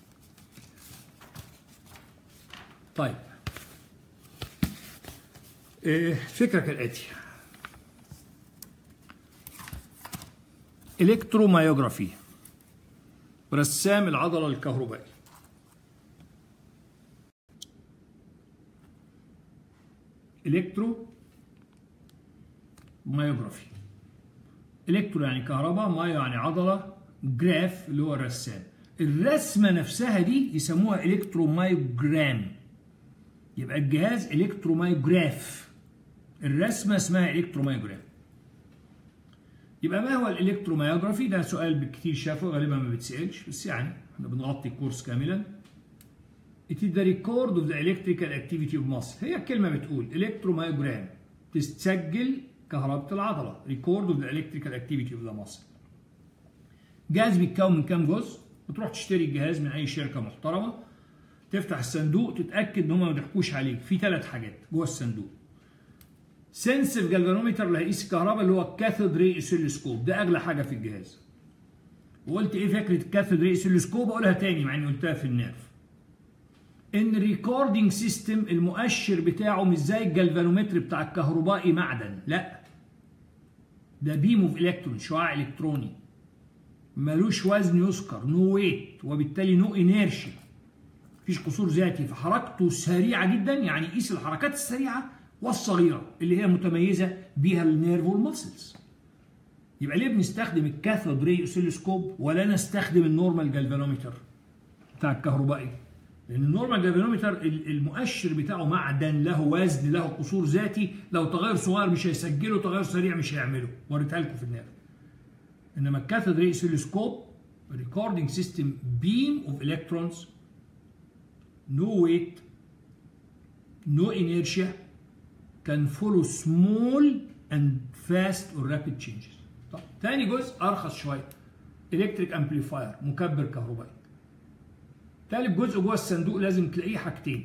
طيب إيه فكره كالاتي الكترومايوجرافي رسام العضله الكهربائي الكترو مايوجرافي الكترو يعني كهرباء مايو يعني عضله جراف اللي هو الرسام الرسمه نفسها دي يسموها الكترومايوجرام يبقى الجهاز الكترومايوجراف الرسمه اسمها الكترومايوجرام يبقى ما هو الالكترومايوجرافي ده سؤال بكتير شافه غالبا ما بتسالش بس يعني احنا بنغطي الكورس كاملا It is the record of the electrical activity of muscle هي الكلمة بتقول electromyogram تسجل كهرباء العضلة record of the electrical activity of the muscle جهاز بيتكون من كام جزء بتروح تشتري الجهاز من أي شركة محترمة تفتح الصندوق تتأكد إن هم ما ضحكوش عليك في ثلاث حاجات جوه الصندوق سنسيف جالفانومتر اللي هيقيس الكهرباء اللي هو الكاثود ري اسيلوسكوب ده أغلى حاجة في الجهاز وقلت إيه فكرة الكاثود ري اسيلوسكوب أقولها تاني مع إني قلتها في النيرف ان الريكوردنج سيستم المؤشر بتاعه مش زي الجلفانومتر بتاع الكهربائي معدن لا ده بيم اوف الكترون شعاع الكتروني ملوش وزن يذكر نو ويت وبالتالي نو انيرشيا مفيش قصور ذاتي فحركته سريعه جدا يعني قيس الحركات السريعه والصغيره اللي هي متميزه بيها النيرف والمسلز يبقى ليه بنستخدم الكاثود ري اوسيلوسكوب ولا نستخدم النورمال جالفانومتر بتاع الكهربائي لان النورمال جالفانومتر المؤشر بتاعه معدن له وزن له قصور ذاتي لو تغير صغير مش هيسجله تغير سريع مش هيعمله وريتها لكم في النيرف انما الكاثود ري اوسيلوسكوب recording system beam of electrons no weight no inertia can follow small and fast or rapid changes طب تاني جزء ارخص شويه الكتريك امبليفاير مكبر كهربائي تالت جزء جوه الصندوق لازم تلاقيه حاجتين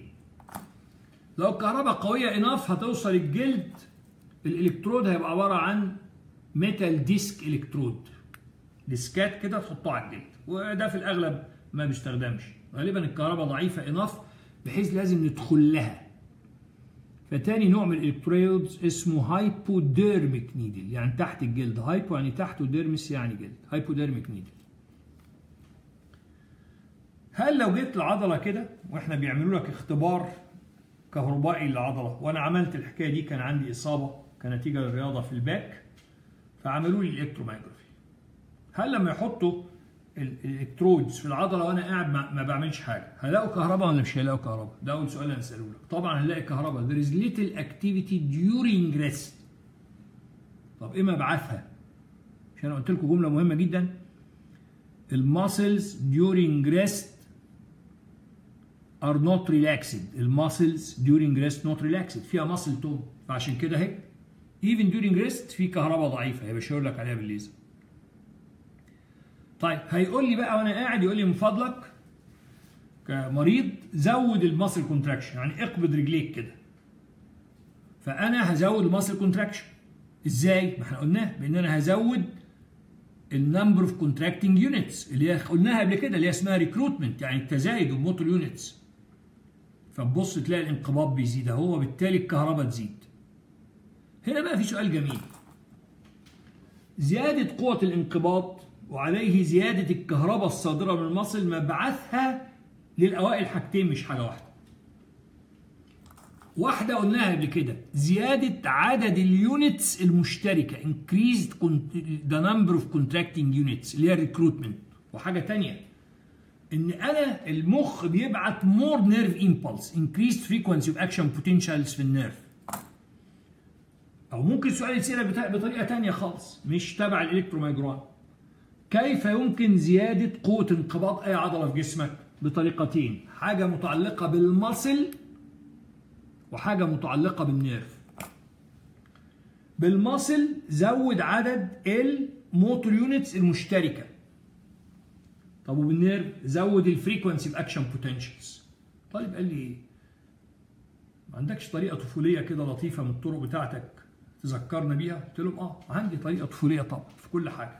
لو الكهرباء قويه اناف هتوصل الجلد الالكترود هيبقى عباره عن ميتال ديسك الكترود ديسكات كده تحطها على الجلد وده في الاغلب ما بيستخدمش غالبا الكهرباء ضعيفه انف بحيث لازم ندخل لها فتاني نوع من الالكترودز اسمه هايبوديرميك نيدل يعني تحت الجلد هايبو يعني تحت وديرمس يعني جلد هايبوديرميك نيدل هل لو جيت العضله كده واحنا بيعملوا لك اختبار كهربائي للعضله وانا عملت الحكايه دي كان عندي اصابه كنتيجه للرياضه في الباك فعملوا لي الالكترومايجرافي هل لما يحطوا الالكترودز في العضله وانا قاعد ما, ما بعملش حاجه هلاقوا كهرباء ولا مش هيلاقوا كهرباء ده اول سؤال انا اساله لك طبعا هنلاقي كهرباء there is little activity during rest طب ايه مبعثها عشان انا قلت لكم جمله مهمه جدا الماسلز during rest are not relaxed الماسلز during rest not relaxed فيها ماسل تون فعشان كده اهي even during rest في كهرباء ضعيفه هي بشاور لك عليها بالليزر طيب هيقول لي بقى وانا قاعد يقول لي من فضلك كمريض زود الماسل كونتراكشن يعني اقبض رجليك كده فانا هزود الماسل كونتراكشن ازاي ما احنا قلناه بان انا هزود النمبر اوف كونتراكتنج يونتس اللي هي قلناها قبل كده اللي هي اسمها ريكروتمنت يعني التزايد الموتور يونتس فتبص تلاقي الانقباض بيزيد اهو وبالتالي الكهرباء تزيد هنا بقى في سؤال جميل زيادة قوة الانقباض وعليه زيادة الكهرباء الصادرة من المصل مبعثها للأوائل حاجتين مش حاجة واحدة واحدة قلناها قبل كده زيادة عدد اليونتس المشتركة increased the number of contracting units اللي هي الريكروتمنت وحاجة تانية ان انا المخ بيبعت more nerve impulse increased frequency of action potentials في النيرف او ممكن السؤال يصير بطريقة تانية خالص مش تبع الالكترومايجرام كيف يمكن زيادة قوة انقباض أي عضلة في جسمك؟ بطريقتين، حاجة متعلقة بالمصل وحاجة متعلقة بالنيرف. بالمصل زود عدد الموتور يونتس المشتركة. طب وبالنيرف زود الفريكونسي في اكشن بوتنشالز. طالب قال لي ايه؟ ما عندكش طريقة طفولية كده لطيفة من الطرق بتاعتك تذكرنا بيها؟ قلت لهم اه عندي طريقة طفولية طبعا في كل حاجة.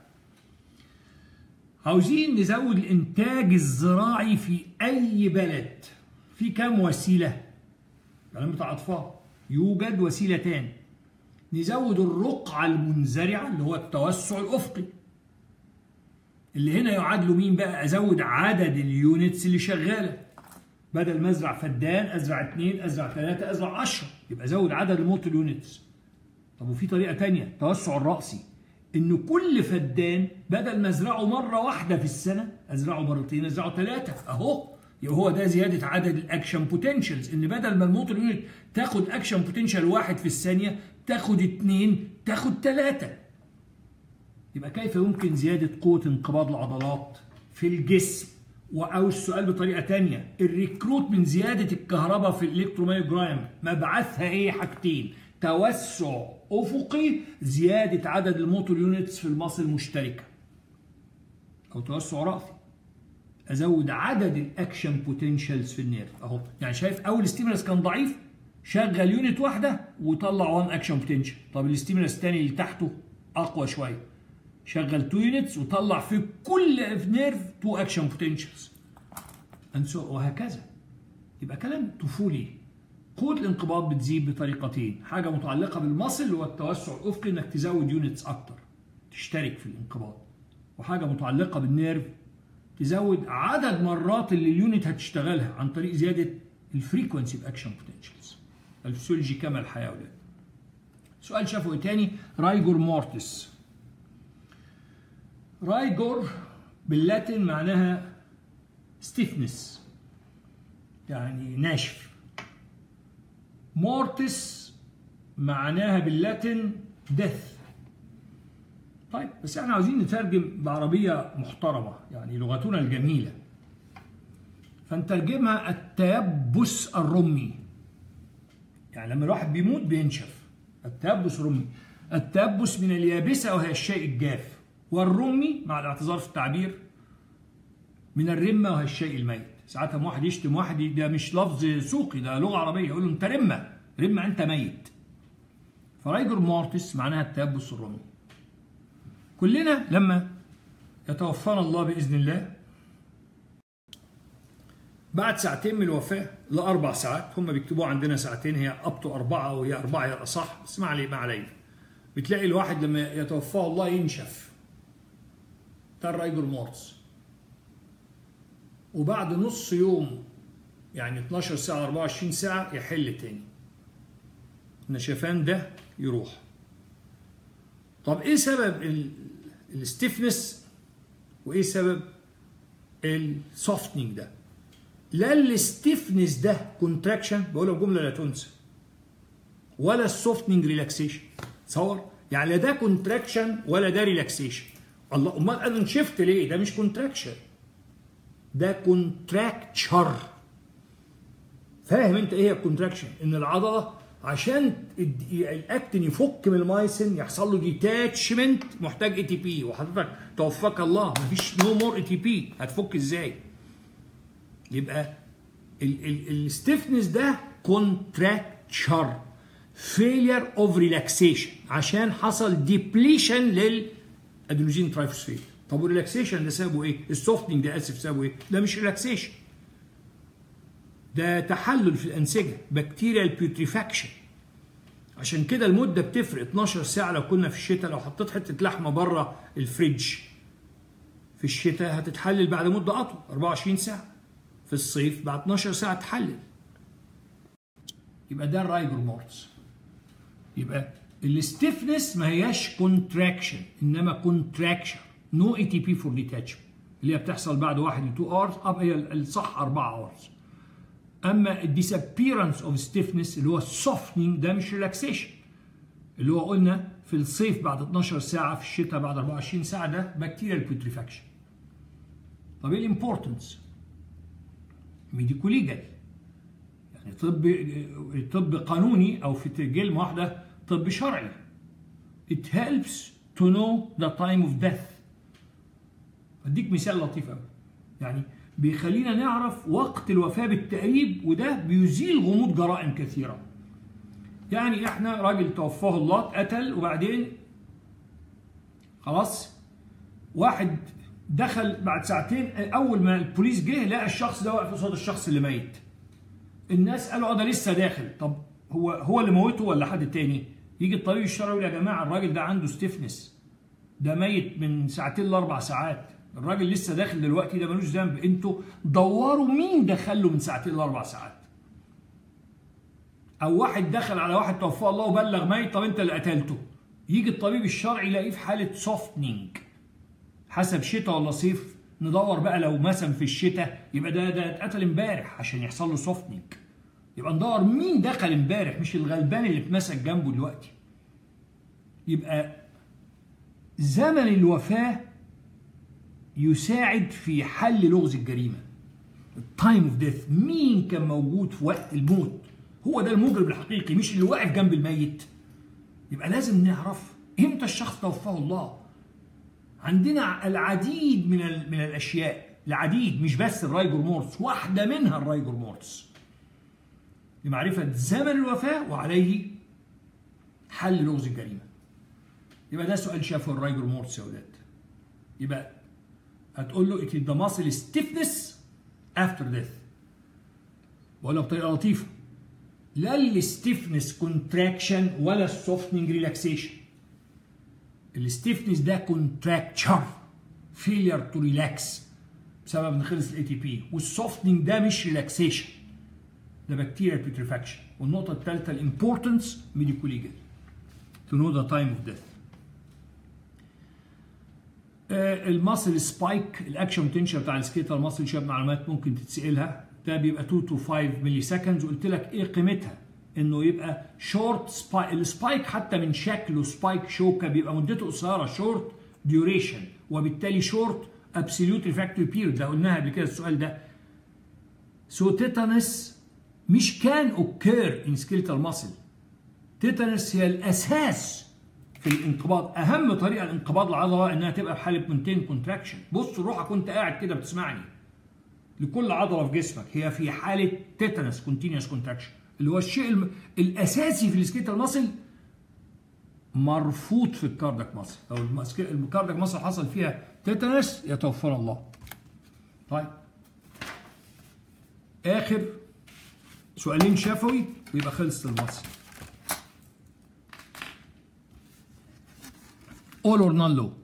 عاوزين نزود الانتاج الزراعي في اي بلد في كام وسيله كلام بتاع اطفال يوجد وسيلتان نزود الرقعه المنزرعه اللي هو التوسع الافقي اللي هنا يعادله مين بقى ازود عدد اليونتس اللي شغاله بدل ما ازرع فدان ازرع اثنين ازرع ثلاثه ازرع 10 يبقى ازود عدد الموتور يونتس طب وفي طريقه ثانيه التوسع الراسي ان كل فدان بدل ما ازرعه مره واحده في السنه ازرعه مرتين ازرعه ثلاثه اهو يبقى هو ده زياده عدد الاكشن بوتنشالز ان بدل ما الموتور يونت تاخد اكشن بوتنشال واحد في الثانيه تاخد اثنين تاخد ثلاثه يبقى كيف يمكن زياده قوه انقباض العضلات في الجسم او السؤال بطريقه ثانيه الريكروت من زياده الكهرباء في الالكترومايوجرام مبعثها ايه حاجتين توسع افقي زياده عدد الموتور يونتس في المصل المشتركه او توسع راسي ازود عدد الاكشن بوتنشالز في النيرف اهو يعني شايف اول ستيمولس كان ضعيف شغل يونت واحده وطلع 1 اكشن بوتنشال طب الستيمولس الثاني اللي تحته اقوى شويه شغل 2 يونتس وطلع في كل نيرف 2 اكشن بوتنشالز وهكذا يبقى كلام طفولي قوة الانقباض بتزيد بطريقتين حاجة متعلقة بالمصل والتوسع الأفقي إنك تزود يونتس أكتر تشترك في الانقباض وحاجة متعلقة بالنيرف تزود عدد مرات اللي اليونت هتشتغلها عن طريق زيادة الفريكونسي باكشن بوتنشالز الفسيولوجي كما الحياة ولاد سؤال شافه تاني رايجور مورتس رايجور باللاتين معناها ستيفنس يعني ناشف مورتس معناها باللاتين ديث طيب بس احنا عاوزين نترجم بعربية محترمة يعني لغتنا الجميلة فنترجمها التيبس الرمي يعني لما الواحد بيموت بينشف التيبس الرمي التيبس من اليابسة وهي الشيء الجاف والرمي مع الاعتذار في التعبير من الرمة وهي الشيء الميت ساعات ما واحد يشتم واحد ده مش لفظ سوقي ده لغه عربيه يقول له انت رمه رمه انت ميت فرايجر مورتس معناها التيبس الرمي كلنا لما يتوفانا الله باذن الله بعد ساعتين من الوفاه لاربع ساعات هم بيكتبوها عندنا ساعتين هي اب تو اربعه وهي اربعه هي الاصح بس ما علي ما علينا بتلاقي الواحد لما يتوفاه الله ينشف ده الرايجر مورتس وبعد نص يوم يعني 12 ساعة 24 ساعة يحل تاني النشفان ده يروح طب ايه سبب الستيفنس وايه سبب السوفتنينج ده لا الستيفنس ده كونتراكشن بقولها جمله لا تنسى ولا السوفتنينج ريلاكسيشن تصور يعني لا ده كونتراكشن ولا ده ريلاكسيشن الله امال انا نشفت ليه ده مش كونتراكشن ده كونتراكتشر فاهم انت ايه الكونتراكشن ان العضله عشان الاكتين يفك من المايسن يحصل له ديتاتشمنت محتاج اي تي بي وحضرتك توفاك الله مفيش نو مور اي تي بي هتفك ازاي يبقى الستيفنس ده كونتراكتشر فيلير اوف ريلاكسيشن عشان حصل ديبليشن للادينوزين ترايفوسفيت طب والريلاكسيشن ده سببه ايه؟ السوفتنج ده اسف سببه ايه؟ ده مش ريلاكسيشن ده تحلل في الانسجه بكتيريا البيوتريفاكشن عشان كده المده بتفرق 12 ساعه لو كنا في الشتاء لو حطيت حته لحمه بره الفريج في الشتاء هتتحلل بعد مده اطول 24 ساعه في الصيف بعد 12 ساعه تحلل يبقى ده الرايجر مورتس يبقى الستيفنس ما هياش كونتراكشن انما كونتراكشن نو اي تي بي فور ديتاتشمنت اللي هي بتحصل بعد 1 ل 2 اورز اب هي الصح 4 اورز اما الديسابيرنس اوف ستيفنس اللي هو السوفتنينج ده مش ريلاكسيشن اللي هو قلنا في الصيف بعد 12 ساعه في الشتاء بعد 24 ساعه ده بكتيريال بيوتريفاكشن طب ايه الامبورتنس ميديكو ليجال يعني طب طب قانوني او في كلمه واحده طب شرعي it helps to know the time of death اديك مثال لطيف قوي يعني بيخلينا نعرف وقت الوفاة بالتقريب وده بيزيل غموض جرائم كثيرة يعني احنا راجل توفاه الله اتقتل وبعدين خلاص واحد دخل بعد ساعتين اول ما البوليس جه لقى الشخص ده واقف قصاد الشخص اللي ميت الناس قالوا اه ده لسه داخل طب هو هو اللي موته ولا حد تاني يجي الطبيب الشرعي يقول يا جماعه الراجل ده عنده ستيفنس ده ميت من ساعتين لاربع ساعات الراجل لسه داخل دلوقتي ده ملوش ذنب انتوا دوروا مين دخله من ساعتين لاربع ساعات او واحد دخل على واحد توفاه الله وبلغ ميت طب انت اللي قتلته يجي الطبيب الشرعي يلاقيه في حاله سوفتنينج حسب شتاء ولا صيف ندور بقى لو مثلا في الشتاء يبقى ده ده اتقتل امبارح عشان يحصل له سوفتنينج يبقى ندور مين دخل امبارح مش الغلبان اللي اتمسك جنبه دلوقتي يبقى زمن الوفاه يساعد في حل لغز الجريمه التايم اوف ديث مين كان موجود في وقت الموت هو ده المجرم الحقيقي مش اللي واقف جنب الميت يبقى لازم نعرف امتى الشخص توفاه الله عندنا العديد من من الاشياء العديد مش بس الرايجور مورتس واحده منها الرايجور مورتس لمعرفه زمن الوفاه وعليه حل لغز الجريمه يبقى ده سؤال شافه الرايجور مورتس يا ولاد يبقى هتقول له it is the muscle stiffness after death ولا بطريقه لطيفه لا الستيفنس كونتراكشن ولا السوفتنج ريلاكسيشن الستيفنس ده كونتراكتشر فيلير تو ريلاكس بسبب ان خلص الاي تي بي والسوفتنج ده مش ريلاكسيشن ده بكتيريا بيتريفاكشن والنقطه الثالثه الامبورتنس ميديكو ليجل تو نو ذا تايم اوف ديث الماسل سبايك الاكشن بوتنشال بتاع السكيتر ماسل شويه معلومات ممكن تتسالها ده بيبقى 2 تو 5 ملي سكندز وقلت لك ايه قيمتها انه يبقى شورت سبايك السبايك حتى من شكله سبايك شوكه بيبقى مدته قصيره شورت ديوريشن وبالتالي شورت ابسوليوت ريفراكتوري بيريود ده قلناها قبل كده السؤال ده سو تيتانس مش كان اوكير ان سكيلتال ماسل تيتانس هي الاساس في الانقباض اهم طريقه لانقباض العضله انها تبقى في حاله مونتين كونتراكشن بص روحك وانت قاعد كده بتسمعني لكل عضله في جسمك هي في حاله تيتانس كونتينوس كونتراكشن اللي هو الشيء الم... الاساسي في السكيتال ماسل مرفوض في الكاردك مصر لو المسك- الكاردك مصر حصل فيها تيتانس يتوفانا الله طيب اخر سؤالين شفوي ويبقى خلصت المصر all or none law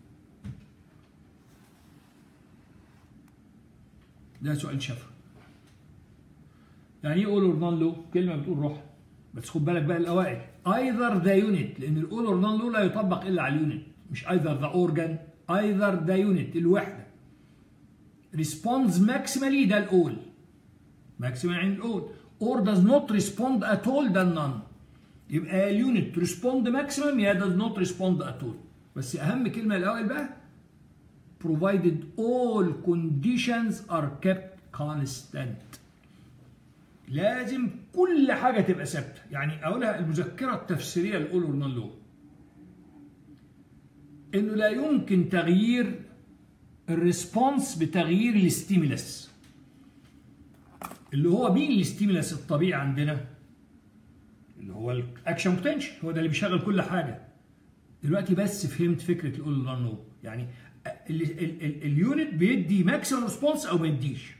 ده سؤال شفوي يعني ايه all or none law كلمه بتقول روح بس خد بالك بقى الاوائل either the unit لان الاول اور نون لو لا يطبق الا على اليونت مش either the organ either the unit الوحده responds maximally ده الاول maximally يعني الاول or does not respond at all ده النون يبقى يا اليونت respond maximum يا does not respond at all بس اهم كلمه الاول بقى provided all conditions are kept constant لازم كل حاجة تبقى ثابتة يعني أقولها المذكرة التفسيرية لأول اور نون لو إنه لا يمكن تغيير الريسبونس بتغيير الاستيمولس اللي هو مين الاستيمولس الطبيعي عندنا اللي هو الاكشن بوتنشال هو ده اللي بيشغل كل حاجة دلوقتي بس فهمت فكرة الأول اور نون لو يعني اليونت بيدي ماكسيمم ريسبونس أو ما يديش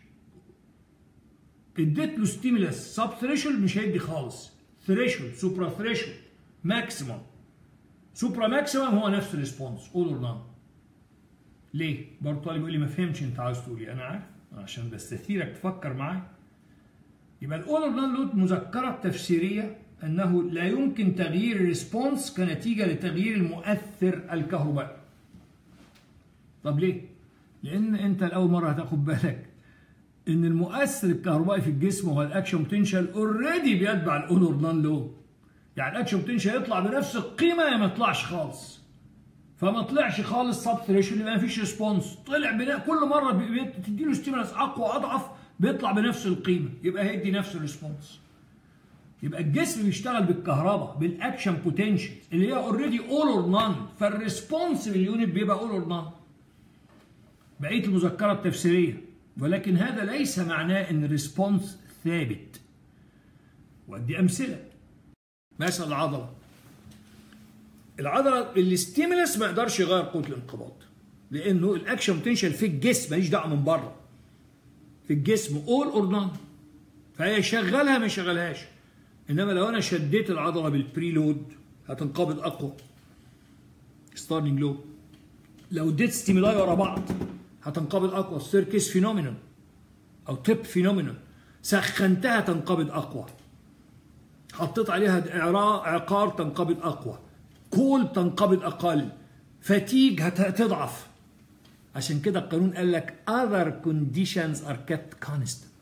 اديت له ستيمولس سب ثريشولد مش هيدي خالص ثريشولد سوبرا ثريشولد ماكسيمم سوبرا ماكسيمم هو نفس الريسبونس اول اور نان ليه؟ برضه طالب يقول لي ما فهمتش انت عاوز تقول ايه انا عارف عشان بستثيرك تفكر معايا يبقى الاول اور نان له مذكره تفسيريه انه لا يمكن تغيير الريسبونس كنتيجه لتغيير المؤثر الكهربائي طب ليه؟ لان انت لاول مره هتاخد بالك ان المؤثر الكهربائي في الجسم هو الاكشن بوتنشال اوريدي بيتبع الاونور نان لو يعني الاكشن بوتنشال يطلع بنفس القيمه يا ما يطلعش خالص فما طلعش خالص سب ثريشولد يبقى ما فيش ريسبونس طلع بنا كل مره بتدي له ستيمولس اقوى اضعف بيطلع بنفس القيمه يبقى هيدي نفس الريسبونس يبقى الجسم بيشتغل بالكهرباء بالاكشن بوتنشال اللي هي اوريدي اول اور نان فالريسبونس باليونت بيبقى اول اور نان بقيه المذكره التفسيريه ولكن هذا ليس معناه ان الريسبونس ثابت وادي امثله مثلا العضله العضله الاستيمولس ما يقدرش يغير قوه الانقباض لانه الاكشن بوتنشال في الجسم ماليش دعوه من بره في الجسم اول اور نان فهي شغلها ما يشغلهاش انما لو انا شديت العضله بالبريلود هتنقبض اقوى ستارنينج لو لو اديت ستيمولاي ورا بعض هتنقبض اقوى سيركس فينومينون او تيب فينومينون سخنتها تنقبض اقوى حطيت عليها عقار تنقبض اقوى كول تنقبض اقل فتيج هتضعف عشان كده القانون قال لك other conditions are kept constant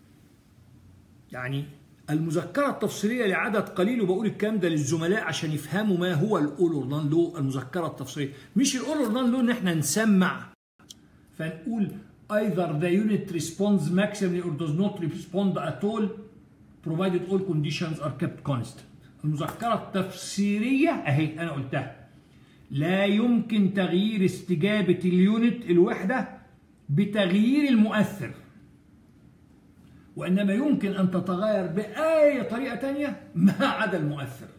يعني المذكرة التفصيلية لعدد قليل وبقول الكلام ده للزملاء عشان يفهموا ما هو الأول أورلان لو المذكرة التفصيلية مش الأول أورلان لو إن إحنا نسمع فنقول either the unit responds maximally or does not respond at all provided all conditions are kept constant المذكرة التفسيرية أهي أنا قلتها لا يمكن تغيير استجابة اليونت الوحدة بتغيير المؤثر وإنما يمكن أن تتغير بأي طريقة تانية ما عدا المؤثر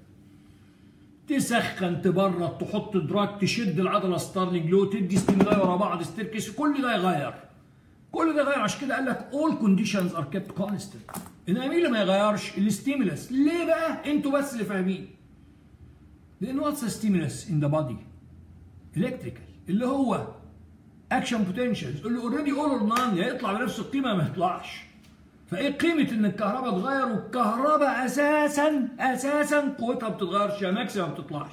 تسخن تبرد تحط دراج تشد العضله ستارلينج لو تدي ستيمولاي ورا بعض ستيركس كل ده يغير كل ده يغير عشان كده قال لك all conditions are kept constant انما مين اللي ما يغيرش الستيمولس ليه بقى انتوا بس اللي فاهمين لان واتس ستيمولس ان ذا بادي الكتريكال اللي هو اكشن بوتنشالز اللي اوريدي اول اور نان يا يطلع بنفس القيمه ما يطلعش فايه قيمه ان الكهرباء تغير والكهرباء اساسا اساسا قوتها ما بتتغيرش يا ماكس ما بتطلعش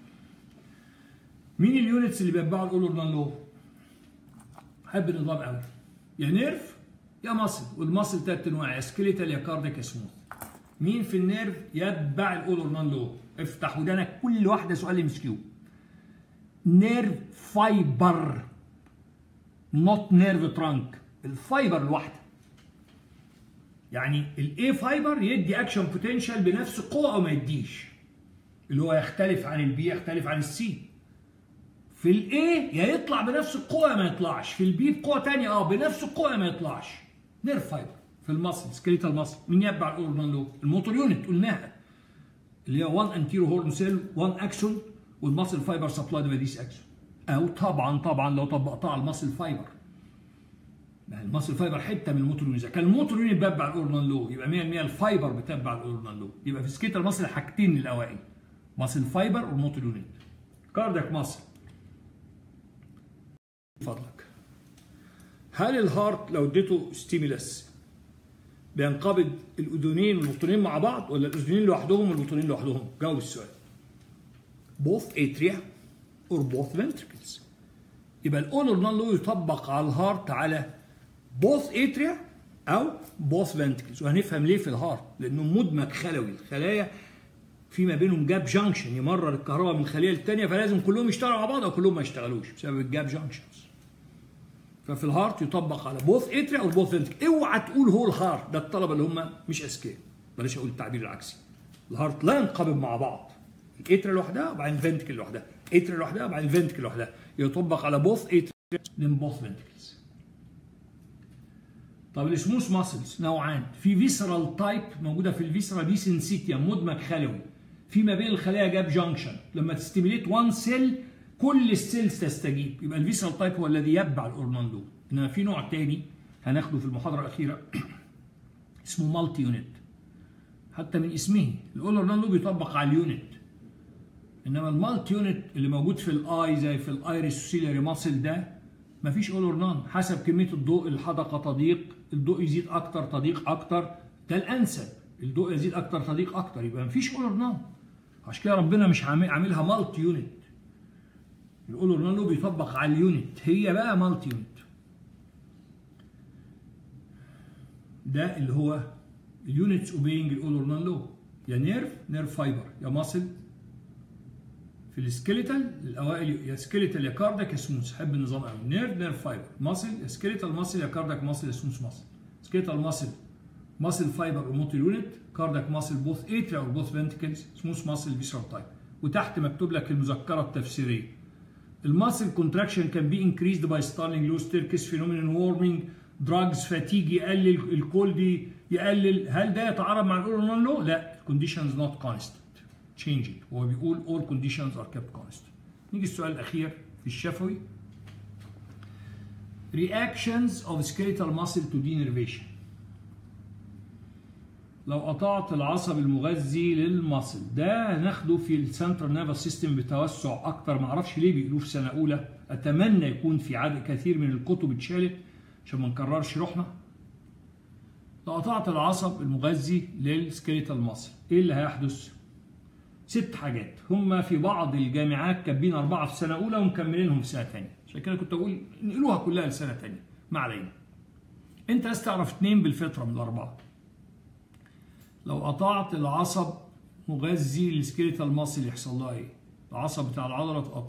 مين اليونتس اللي بيتبعوا الاول اور نان لو حب النظام قوي يا نيرف يا ماسل والماسل تلات انواع يا سكيليتال يا كارديك يا سموث مين في النيرف يتبع الاول اور نان لو افتح ودانك كل واحده سؤال ام كيو نيرف فايبر نوت نيرف ترانك الفايبر الواحده يعني الاي فايبر يدي اكشن بوتنشال بنفس قوه او ما يديش اللي هو يختلف عن البي يختلف عن السي في الاي يا يطلع بنفس القوه يا ما يطلعش في البي بقوه ثانيه اه بنفس القوه يا ما يطلعش نيرف فايبر في المصل سكريتال مصل مين يتبع الاورنان لو الموتور يونت قلناها اللي هي 1 انتيرو هورن سيل 1 اكسون والماسل فايبر سبلايد باي ذيس اكسون او طبعا طبعا لو طبقتها على الماسل فايبر يعني الماسل فايبر حته من الموتور يونت كان الموتور يونت بتبع الاورنال لو يبقى 100% الفايبر بتبع الاورنال لو يبقى في سكيتر ماسل حاجتين الاوائل ماسل فايبر والموتور يونت كاردياك ماسل فضلك هل الهارت لو اديته ستيميلس بينقبض الاذنين والبطنين مع بعض ولا الاذنين لوحدهم والبطنين لوحدهم؟ جاوب السؤال. both atria or both ventricles. يبقى الاونر نون لو يطبق على الهارت على both atria او both ventricles وهنفهم ليه في الهارت لانه مدمج خلوي الخلايا في ما بينهم جاب جانكشن يمرر الكهرباء من خليه للثانيه فلازم كلهم يشتغلوا مع بعض او كلهم ما يشتغلوش بسبب الجاب جانكشنز. ففي الهارت يطبق على بوث اتريا او بوث فنتريكل اوعى تقول هو الهارت ده الطلبه اللي هم مش اذكياء بلاش اقول التعبير العكسي الهارت لا ينقبض مع بعض الاتريا لوحدها وبعدين الفنتريكل لوحدها اتريا لوحدها وبعدين الفنتريكل لوحدها يطبق على بوث اتريا من بوث فنتريكلز طب السموث ماسلز نوعان في فيسرال تايب موجوده في الفيسرا دي سنسيتيا مدمج خلوي في ما بين الخلايا جاب جانكشن لما تستيميليت وان سيل كل السيلز تستجيب يبقى الفيسرال تايب هو الذي يتبع الاورناندو انما في نوع تاني هناخده في المحاضره الاخيره اسمه مالتي يونت حتى من اسمه الاورناندو بيطبق على اليونت انما المالتي يونت اللي موجود في الاي زي في الايريس سيلري ماسل ده مفيش اول اور نان حسب كميه الضوء الحدقه تضيق الضوء يزيد اكتر تضيق اكتر ده الانسب الضوء يزيد اكتر تضيق اكتر يبقى مفيش اول اور نان عشان كده ربنا مش عاملها مالتي يونت الاول اور نان بيطبق على اليونت هي بقى مالتي يونت ده اللي هو اليونتس اوبينج الاول اور نان لو يا نيرف نيرف فايبر يا ماسل في السكيليتال الاوائل يا سكيليتال يا كاردك يا سموث حب النظام قوي نيرف نيرف فايبر ماسل يا سكيليتال ماسل يا كاردك ماسل يا سموث ماسل سكيليتال ماسل ماسل فايبر وموتور يونت كاردك ماسل بوث اتريا او بوث فنتكلز سموث ماسل فيسرال تايب وتحت مكتوب لك المذكره التفسيريه الماسل كونتراكشن كان بي انكريزد باي ستارلينج لو ستيركس فينومينال وورمنج دراجز فاتيج يقلل الكولد يقلل هل ده يتعارض مع الاورونال لو؟ لا الكونديشنز نوت كونستنت changing هو بيقول all conditions are kept constant نيجي السؤال الأخير في الشفوي reactions of skeletal muscle to denervation لو قطعت العصب المغذي للمصل ده هناخده في السنترال نيرفس سيستم بتوسع اكتر ما اعرفش ليه بيقولوه في سنه اولى اتمنى يكون في عدد كثير من الكتب اتشالت عشان ما نكررش روحنا لو قطعت العصب المغذي للسكيليتال ماسل ايه اللي هيحدث ست حاجات هم في بعض الجامعات كاتبين أربعة في سنة أولى ومكملينهم في سنة تانية عشان كده كنت أقول نقلوها كلها لسنة تانية ما علينا أنت عايز تعرف اتنين بالفطرة من الأربعة لو قطعت العصب مغذي للسكيليتال ماسل يحصل لها إيه؟ العصب بتاع العضلة اتقطع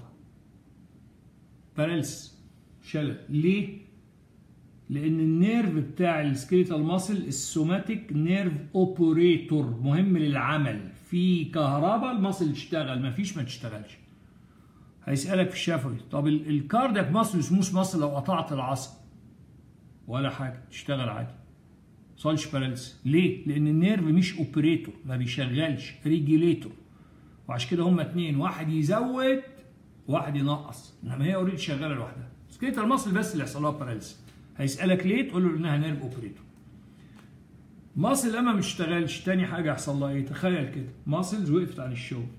بارالس شلل ليه؟ لأن النيرف بتاع السكيليتال ماسل السوماتيك نيرف اوبريتور مهم للعمل في كهرباء المصل تشتغل ما فيش ما تشتغلش هيسألك في الشفوي طب الكاردياك مصل سموث مصل لو قطعت العصب ولا حاجة تشتغل عادي صالش باراليس ليه؟ لأن النيرف مش اوبريتور ما بيشغلش ريجيليتور وعشان كده هما اتنين واحد يزود واحد ينقص انما هي اوريدي شغاله لوحدها سكيتر المصل بس اللي يحصل لها باراليس هيسألك ليه؟ تقول له انها نيرف اوبريتور ماسل لما ما تشتغلش تاني حاجه يحصل لها ايه تخيل كده ماسلز وقفت عن الشغل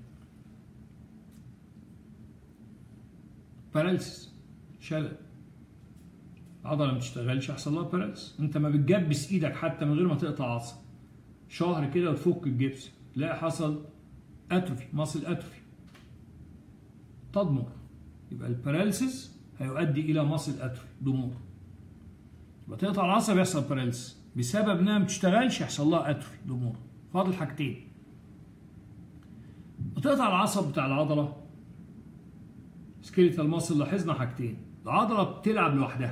باراليسيس شلل عضله ما تشتغلش يحصل لها باراليسيس انت ما بتجبس ايدك حتى من غير ما تقطع عصب شهر كده وتفك الجبس تلاقي حصل اتروفي ماسل اتروفي تضمر يبقى الباراليسيس هيؤدي الى ماسل اتروفي ضمور يبقى تقطع العصب يحصل باراليسيس بسبب انها ما بتشتغلش يحصل لها اتروفي ضمور فاضل حاجتين وتقطع العصب بتاع العضله سكيليتال ماسل لاحظنا حاجتين العضله بتلعب لوحدها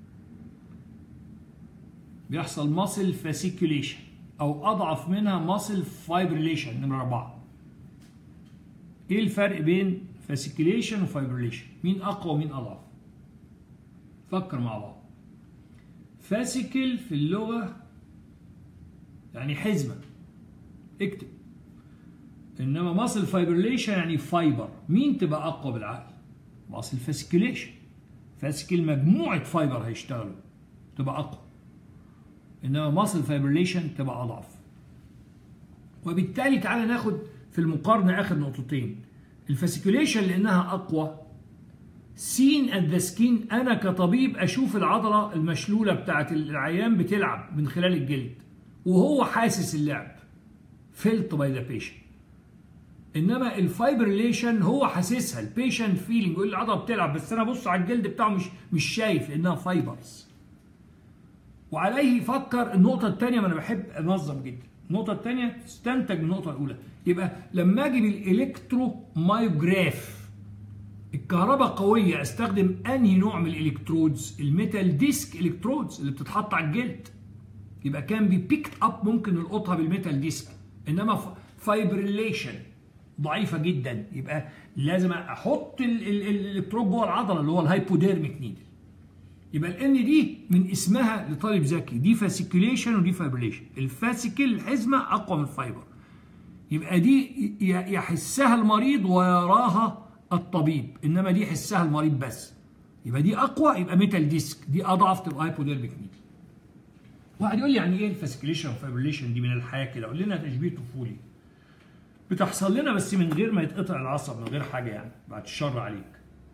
بيحصل ماسل فاسيكوليشن او اضعف منها ماسل فايبريليشن نمره اربعه ايه الفرق بين فاسيكوليشن وفايبريليشن مين اقوى ومين اضعف فكر مع بعض فاسيكل في اللغة يعني حزمة اكتب انما ماسل فايبريليشن يعني فايبر مين تبقى اقوى بالعقل ماسل فاسكيوليشن فاسكيل مجموعه فايبر هيشتغلوا تبقى اقوى انما ماسل فايبريليشن تبقى اضعف وبالتالي تعالى ناخد في المقارنه اخر نقطتين الفاسيكوليشن لانها اقوى سين ات ذا سكين انا كطبيب اشوف العضله المشلوله بتاعت العيان بتلعب من خلال الجلد وهو حاسس اللعب فيلت باي ذا بيشنت انما الفايبريليشن هو حاسسها البيشنت فيلينج يقول العضله بتلعب بس انا ابص على الجلد بتاعه مش مش شايف لانها فايبرز وعليه يفكر النقطه الثانيه ما انا بحب انظم جدا النقطه الثانيه تستنتج من النقطه الاولى يبقى لما اجي بالالكترو مايوجراف الكهرباء قويه استخدم انهي نوع من الالكترودز الميتال ديسك الكترودز اللي بتتحط على الجلد يبقى كان بي بيكت اب ممكن نلقطها بالميتال ديسك انما فايبريليشن ضعيفه جدا يبقى لازم احط الالكترود جوه العضله اللي هو الهايبوديرميك نيدل يبقى الان دي من اسمها لطالب ذكي دي فاسيكيوليشن ودي فايبريليشن الفاسيكل الحزمه اقوى من الفايبر يبقى دي يحسها المريض ويراها الطبيب انما دي يحسها المريض بس يبقى دي اقوى يبقى ميتال ديسك دي اضعف تبقى هايبوديرميك نيدل واحد يقول لي يعني ايه الفاسيكيوليشن والفايبريليشن دي من الحياه كده قول لنا تشبيه طفولي بتحصل لنا بس من غير ما يتقطع العصب من غير حاجه يعني بعد الشر عليك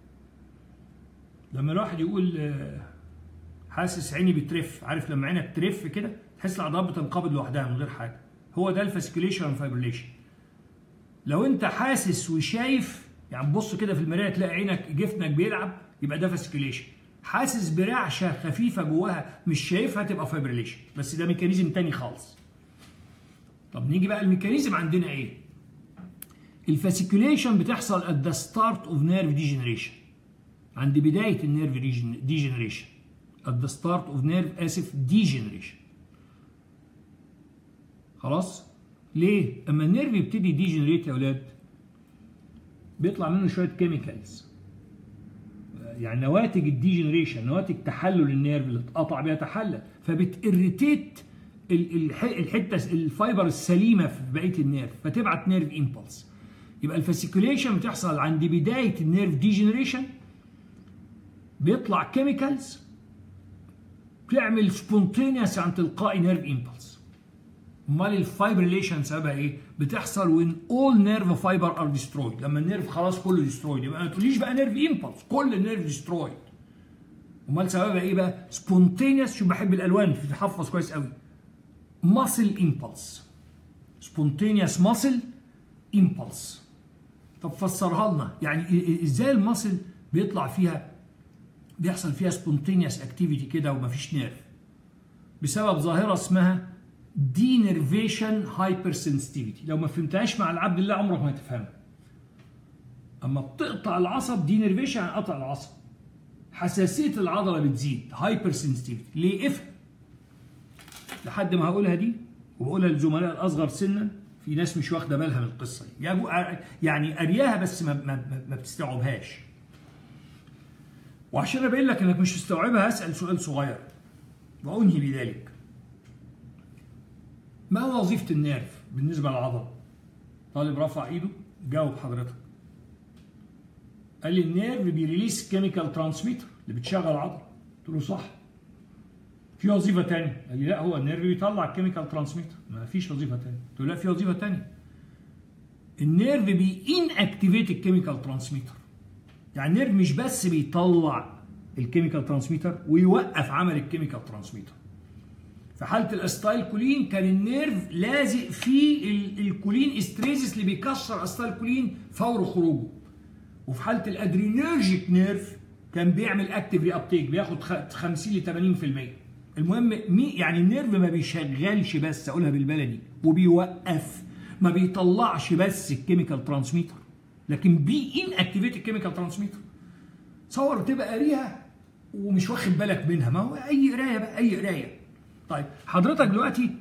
لما الواحد يقول حاسس عيني بترف عارف لما عينك ترف كده تحس العضلات بتنقبض لوحدها من غير حاجه هو ده الفاسيكوليشن والفايبريليشن لو انت حاسس وشايف يعني بص كده في المرايه تلاقي عينك جفنك بيلعب يبقى ده فاسيكوليشن حاسس برعشه خفيفه جواها مش شايفها تبقى فايبريليشن بس ده ميكانيزم تاني خالص طب نيجي بقى الميكانيزم عندنا ايه الفاسيكوليشن بتحصل at the start of nerve degeneration عند بداية النيرف degeneration at the start of nerve آسف degeneration خلاص ليه؟ أما النيرف يبتدي ديجنريت يا أولاد بيطلع منه شوية كيميكالز يعني نواتج الديجنريشن نواتج تحلل النيرف اللي اتقطع بيها تحلل فبتirritate الحته الفايبر السليمه في بقيه النيرف فتبعت نيرف امبلس يبقى الفاسيكوليشن بتحصل عند بدايه النيرف ديجنريشن بيطلع كيميكالز تعمل سبونتينيوس عن تلقائي نيرف امبلس امال الفايبريليشن سببها ايه بتحصل وين اول نيرف فايبر ار ديسترويد لما النيرف خلاص كله ديسترويد يبقى ما تقوليش بقى نيرف امبلس كل النيرف ديسترويد امال سببها ايه بقى سبونتينيوس شو بحب الالوان تتحفظ كويس قوي ماسل امبلس سبونتينيوس ماسل امبلس طب فسرها لنا يعني ازاي الماسل بيطلع فيها بيحصل فيها سبونتينيوس اكتيفيتي كده ومفيش نيرف بسبب ظاهره اسمها دينرفيشن هايبر سنسيتيفيتي لو ما فهمتهاش مع العبد الله عمرك ما هتفهمها اما بتقطع العصب دينرفيشن يعني قطع العصب حساسيه العضله بتزيد هايبر سنسيتيفيتي ليه افهم لحد ما هقولها دي وبقولها للزملاء الاصغر سنا في ناس مش واخده بالها من القصه دي يعني قارياها بس ما, ما, ما بتستوعبهاش وعشان ابين لك انك مش مستوعبها هسال سؤال صغير وانهي بذلك ما هو وظيفه النيرف بالنسبه للعضله طالب رفع ايده جاوب حضرتك قال لي النيرف بيريليس كيميكال ترانسميتر اللي بتشغل العضله قلت له صح في وظيفه ثانيه قال لي لا هو النيرف بيطلع كيميكال ترانسميتر ما فيش وظيفه ثانيه قلت له لا في وظيفه ثانيه النيرف بي ان اكتيفيت الكيميكال ترانسميتر يعني النيرف مش بس بيطلع الكيميكال ترانسميتر ويوقف عمل الكيميكال ترانسميتر في حاله الاستايل كولين كان النيرف لازق في الكولين استريزس اللي بيكسر استايل كولين فور خروجه وفي حاله الادرينرجيك نيرف كان بيعمل اكتيف ري ابتيك بياخد 50 ل 80% المهم مي يعني النيرف ما بيشغلش بس اقولها بالبلدي وبيوقف ما بيطلعش بس الكيميكال ترانسميتر لكن بي ان اكتيفيت الكيميكال ترانسميتر تصور تبقى قاريها ومش واخد بالك منها ما هو اي قرايه بقى اي قرايه طيب حضرتك دلوقتي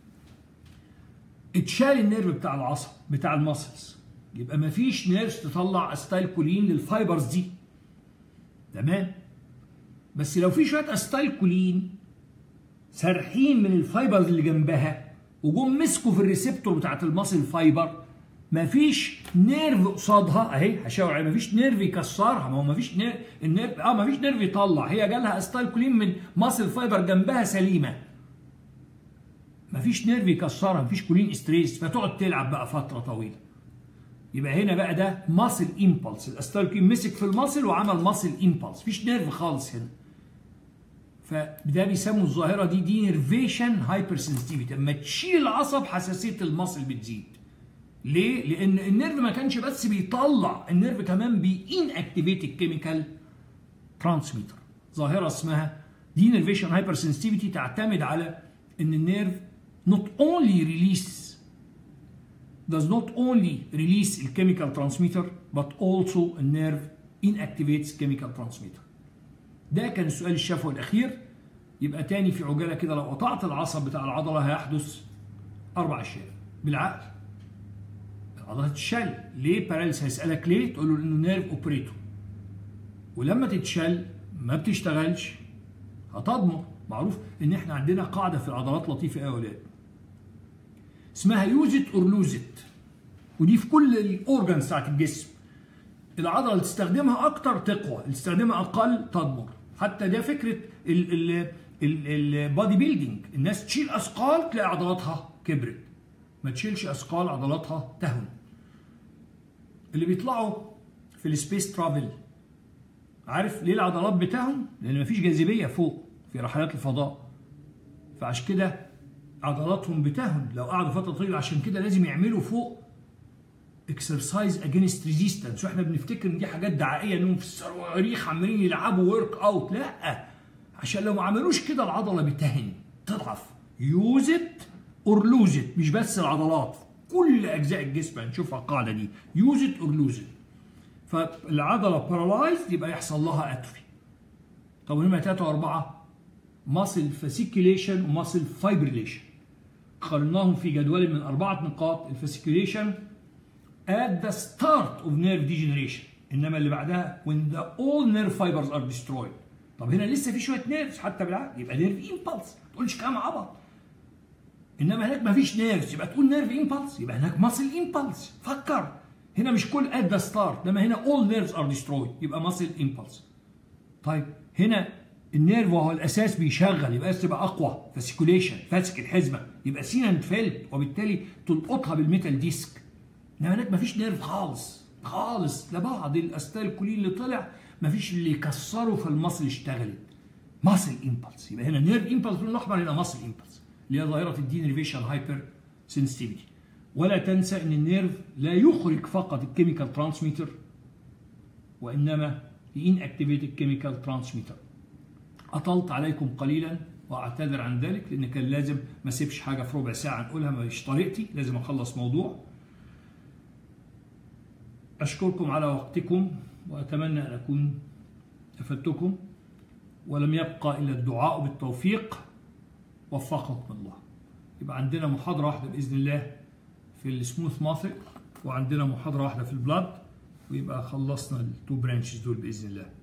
اتشال النيرف بتاع العصب بتاع الماسلز يبقى ما فيش نيرف تطلع استايل كولين للفايبرز دي تمام بس لو في شويه استايل كولين سارحين من الفايبرز اللي جنبها وجم مسكوا في الريسبتور بتاعت الماسل فايبر مفيش نيرف قصادها اهي هشاور عليها مفيش نيرف يكسرها ما هو مفيش نيرف النيرف اه مفيش نيرف يطلع هي جالها استايل كولين من ماسل فايبر جنبها سليمه مفيش نيرف يكسرها مفيش كولين ستريس فتقعد تلعب بقى فتره طويله يبقى هنا بقى ده ماسل امبلس الاستايل كولين مسك في الماسل وعمل ماسل امبلس مفيش نيرف خالص هنا فده بيسموا الظاهره دي دي نيرفيشن هايبر سنسيتيفيتي لما تشيل العصب حساسيه المصل بتزيد ليه؟ لان النيرف ما كانش بس بيطلع النيرف كمان بيين اكتيفيت الكيميكال ترانسميتر ظاهره اسمها دي نيرفيشن هايبر سنسيتيفيتي تعتمد على ان النيرف not only release does not only release الكيميكال ترانسميتر but also النيرف inactivates chemical transmitter ده كان السؤال الشفوي الاخير يبقى تاني في عجاله كده لو قطعت العصب بتاع العضله هيحدث اربع اشياء بالعقل العضله تتشل ليه باراليس هيسالك ليه تقول له انه نيرف اوبريتور ولما تتشل ما بتشتغلش هتضمر معروف ان احنا عندنا قاعده في العضلات لطيفه قوي يا اولاد اسمها يوزت اور لوزت ودي في كل الاورجنز بتاعت الجسم العضله اللي تستخدمها اكتر تقوى اللي تستخدمها اقل تضمر حتى ده فكره البادي بيلدينج الناس تشيل اثقال تلاقي عضلاتها كبرت ما تشيلش اثقال عضلاتها تهن اللي بيطلعوا في السبيس ترافل عارف ليه العضلات بتهن لان مفيش جاذبيه فوق في رحلات الفضاء فعشان كده عضلاتهم بتهن لو قعدوا فتره طويله عشان كده لازم يعملوا فوق اكسرسايز اجينست ريزيستنس واحنا بنفتكر ان دي حاجات دعائيه انهم في الصواريخ عمالين يلعبوا ورك اوت لا عشان لو ما عملوش كده العضله بتهن تضعف يوزت اور لوزت مش بس العضلات كل اجزاء الجسم هنشوفها القاعده دي يوزت اور لوزت فالعضله بارالايز يبقى يحصل لها اتروفي طب ونمرة 3 و4 ماسل فاسيكيوليشن وماسل فايبريليشن قارناهم في جدول من أربعة نقاط الفاسيكيوليشن at the start of nerve degeneration انما اللي بعدها when the all nerve fibers are destroyed طب هنا لسه في شويه نيرفز حتى بالعقل يبقى نيرف امبلس ما تقولش كلام عبط انما هناك ما فيش نيرفز يبقى تقول نيرف امبلس يبقى هناك ماسل امبلس فكر هنا مش كل at the start انما هنا all nerves are destroyed يبقى ماسل امبلس طيب هنا النيرف وهو الاساس بيشغل يبقى تبقى اقوى فاسيكوليشن فاسك الحزمه يبقى سينا نتفلت وبالتالي تلقطها بالميتال ديسك انما هناك مفيش نيرف خالص خالص لبعض الاستال كولين اللي طلع مفيش اللي يكسره فالمصل اشتغلت ماسل امبلس يبقى هنا نيرف امبلس باللون الاحمر هنا ماسل امبلس اللي هي ظاهره الدينرفيشن هايبر سنسيتيفيتي ولا تنسى ان النيرف لا يخرج فقط الكيميكال ترانسميتر وانما يين اكتيفيت الكيميكال ترانسميتر اطلت عليكم قليلا واعتذر عن ذلك لان كان لازم ما اسيبش حاجه في ربع ساعه نقولها مش طريقتي لازم اخلص موضوع أشكركم على وقتكم وأتمنى أن أكون أفدتكم ولم يبقى إلا الدعاء بالتوفيق وفقكم الله يبقى عندنا محاضرة واحدة بإذن الله في السموث ماثر وعندنا محاضرة واحدة في البلاد ويبقى خلصنا التو برانشز دول بإذن الله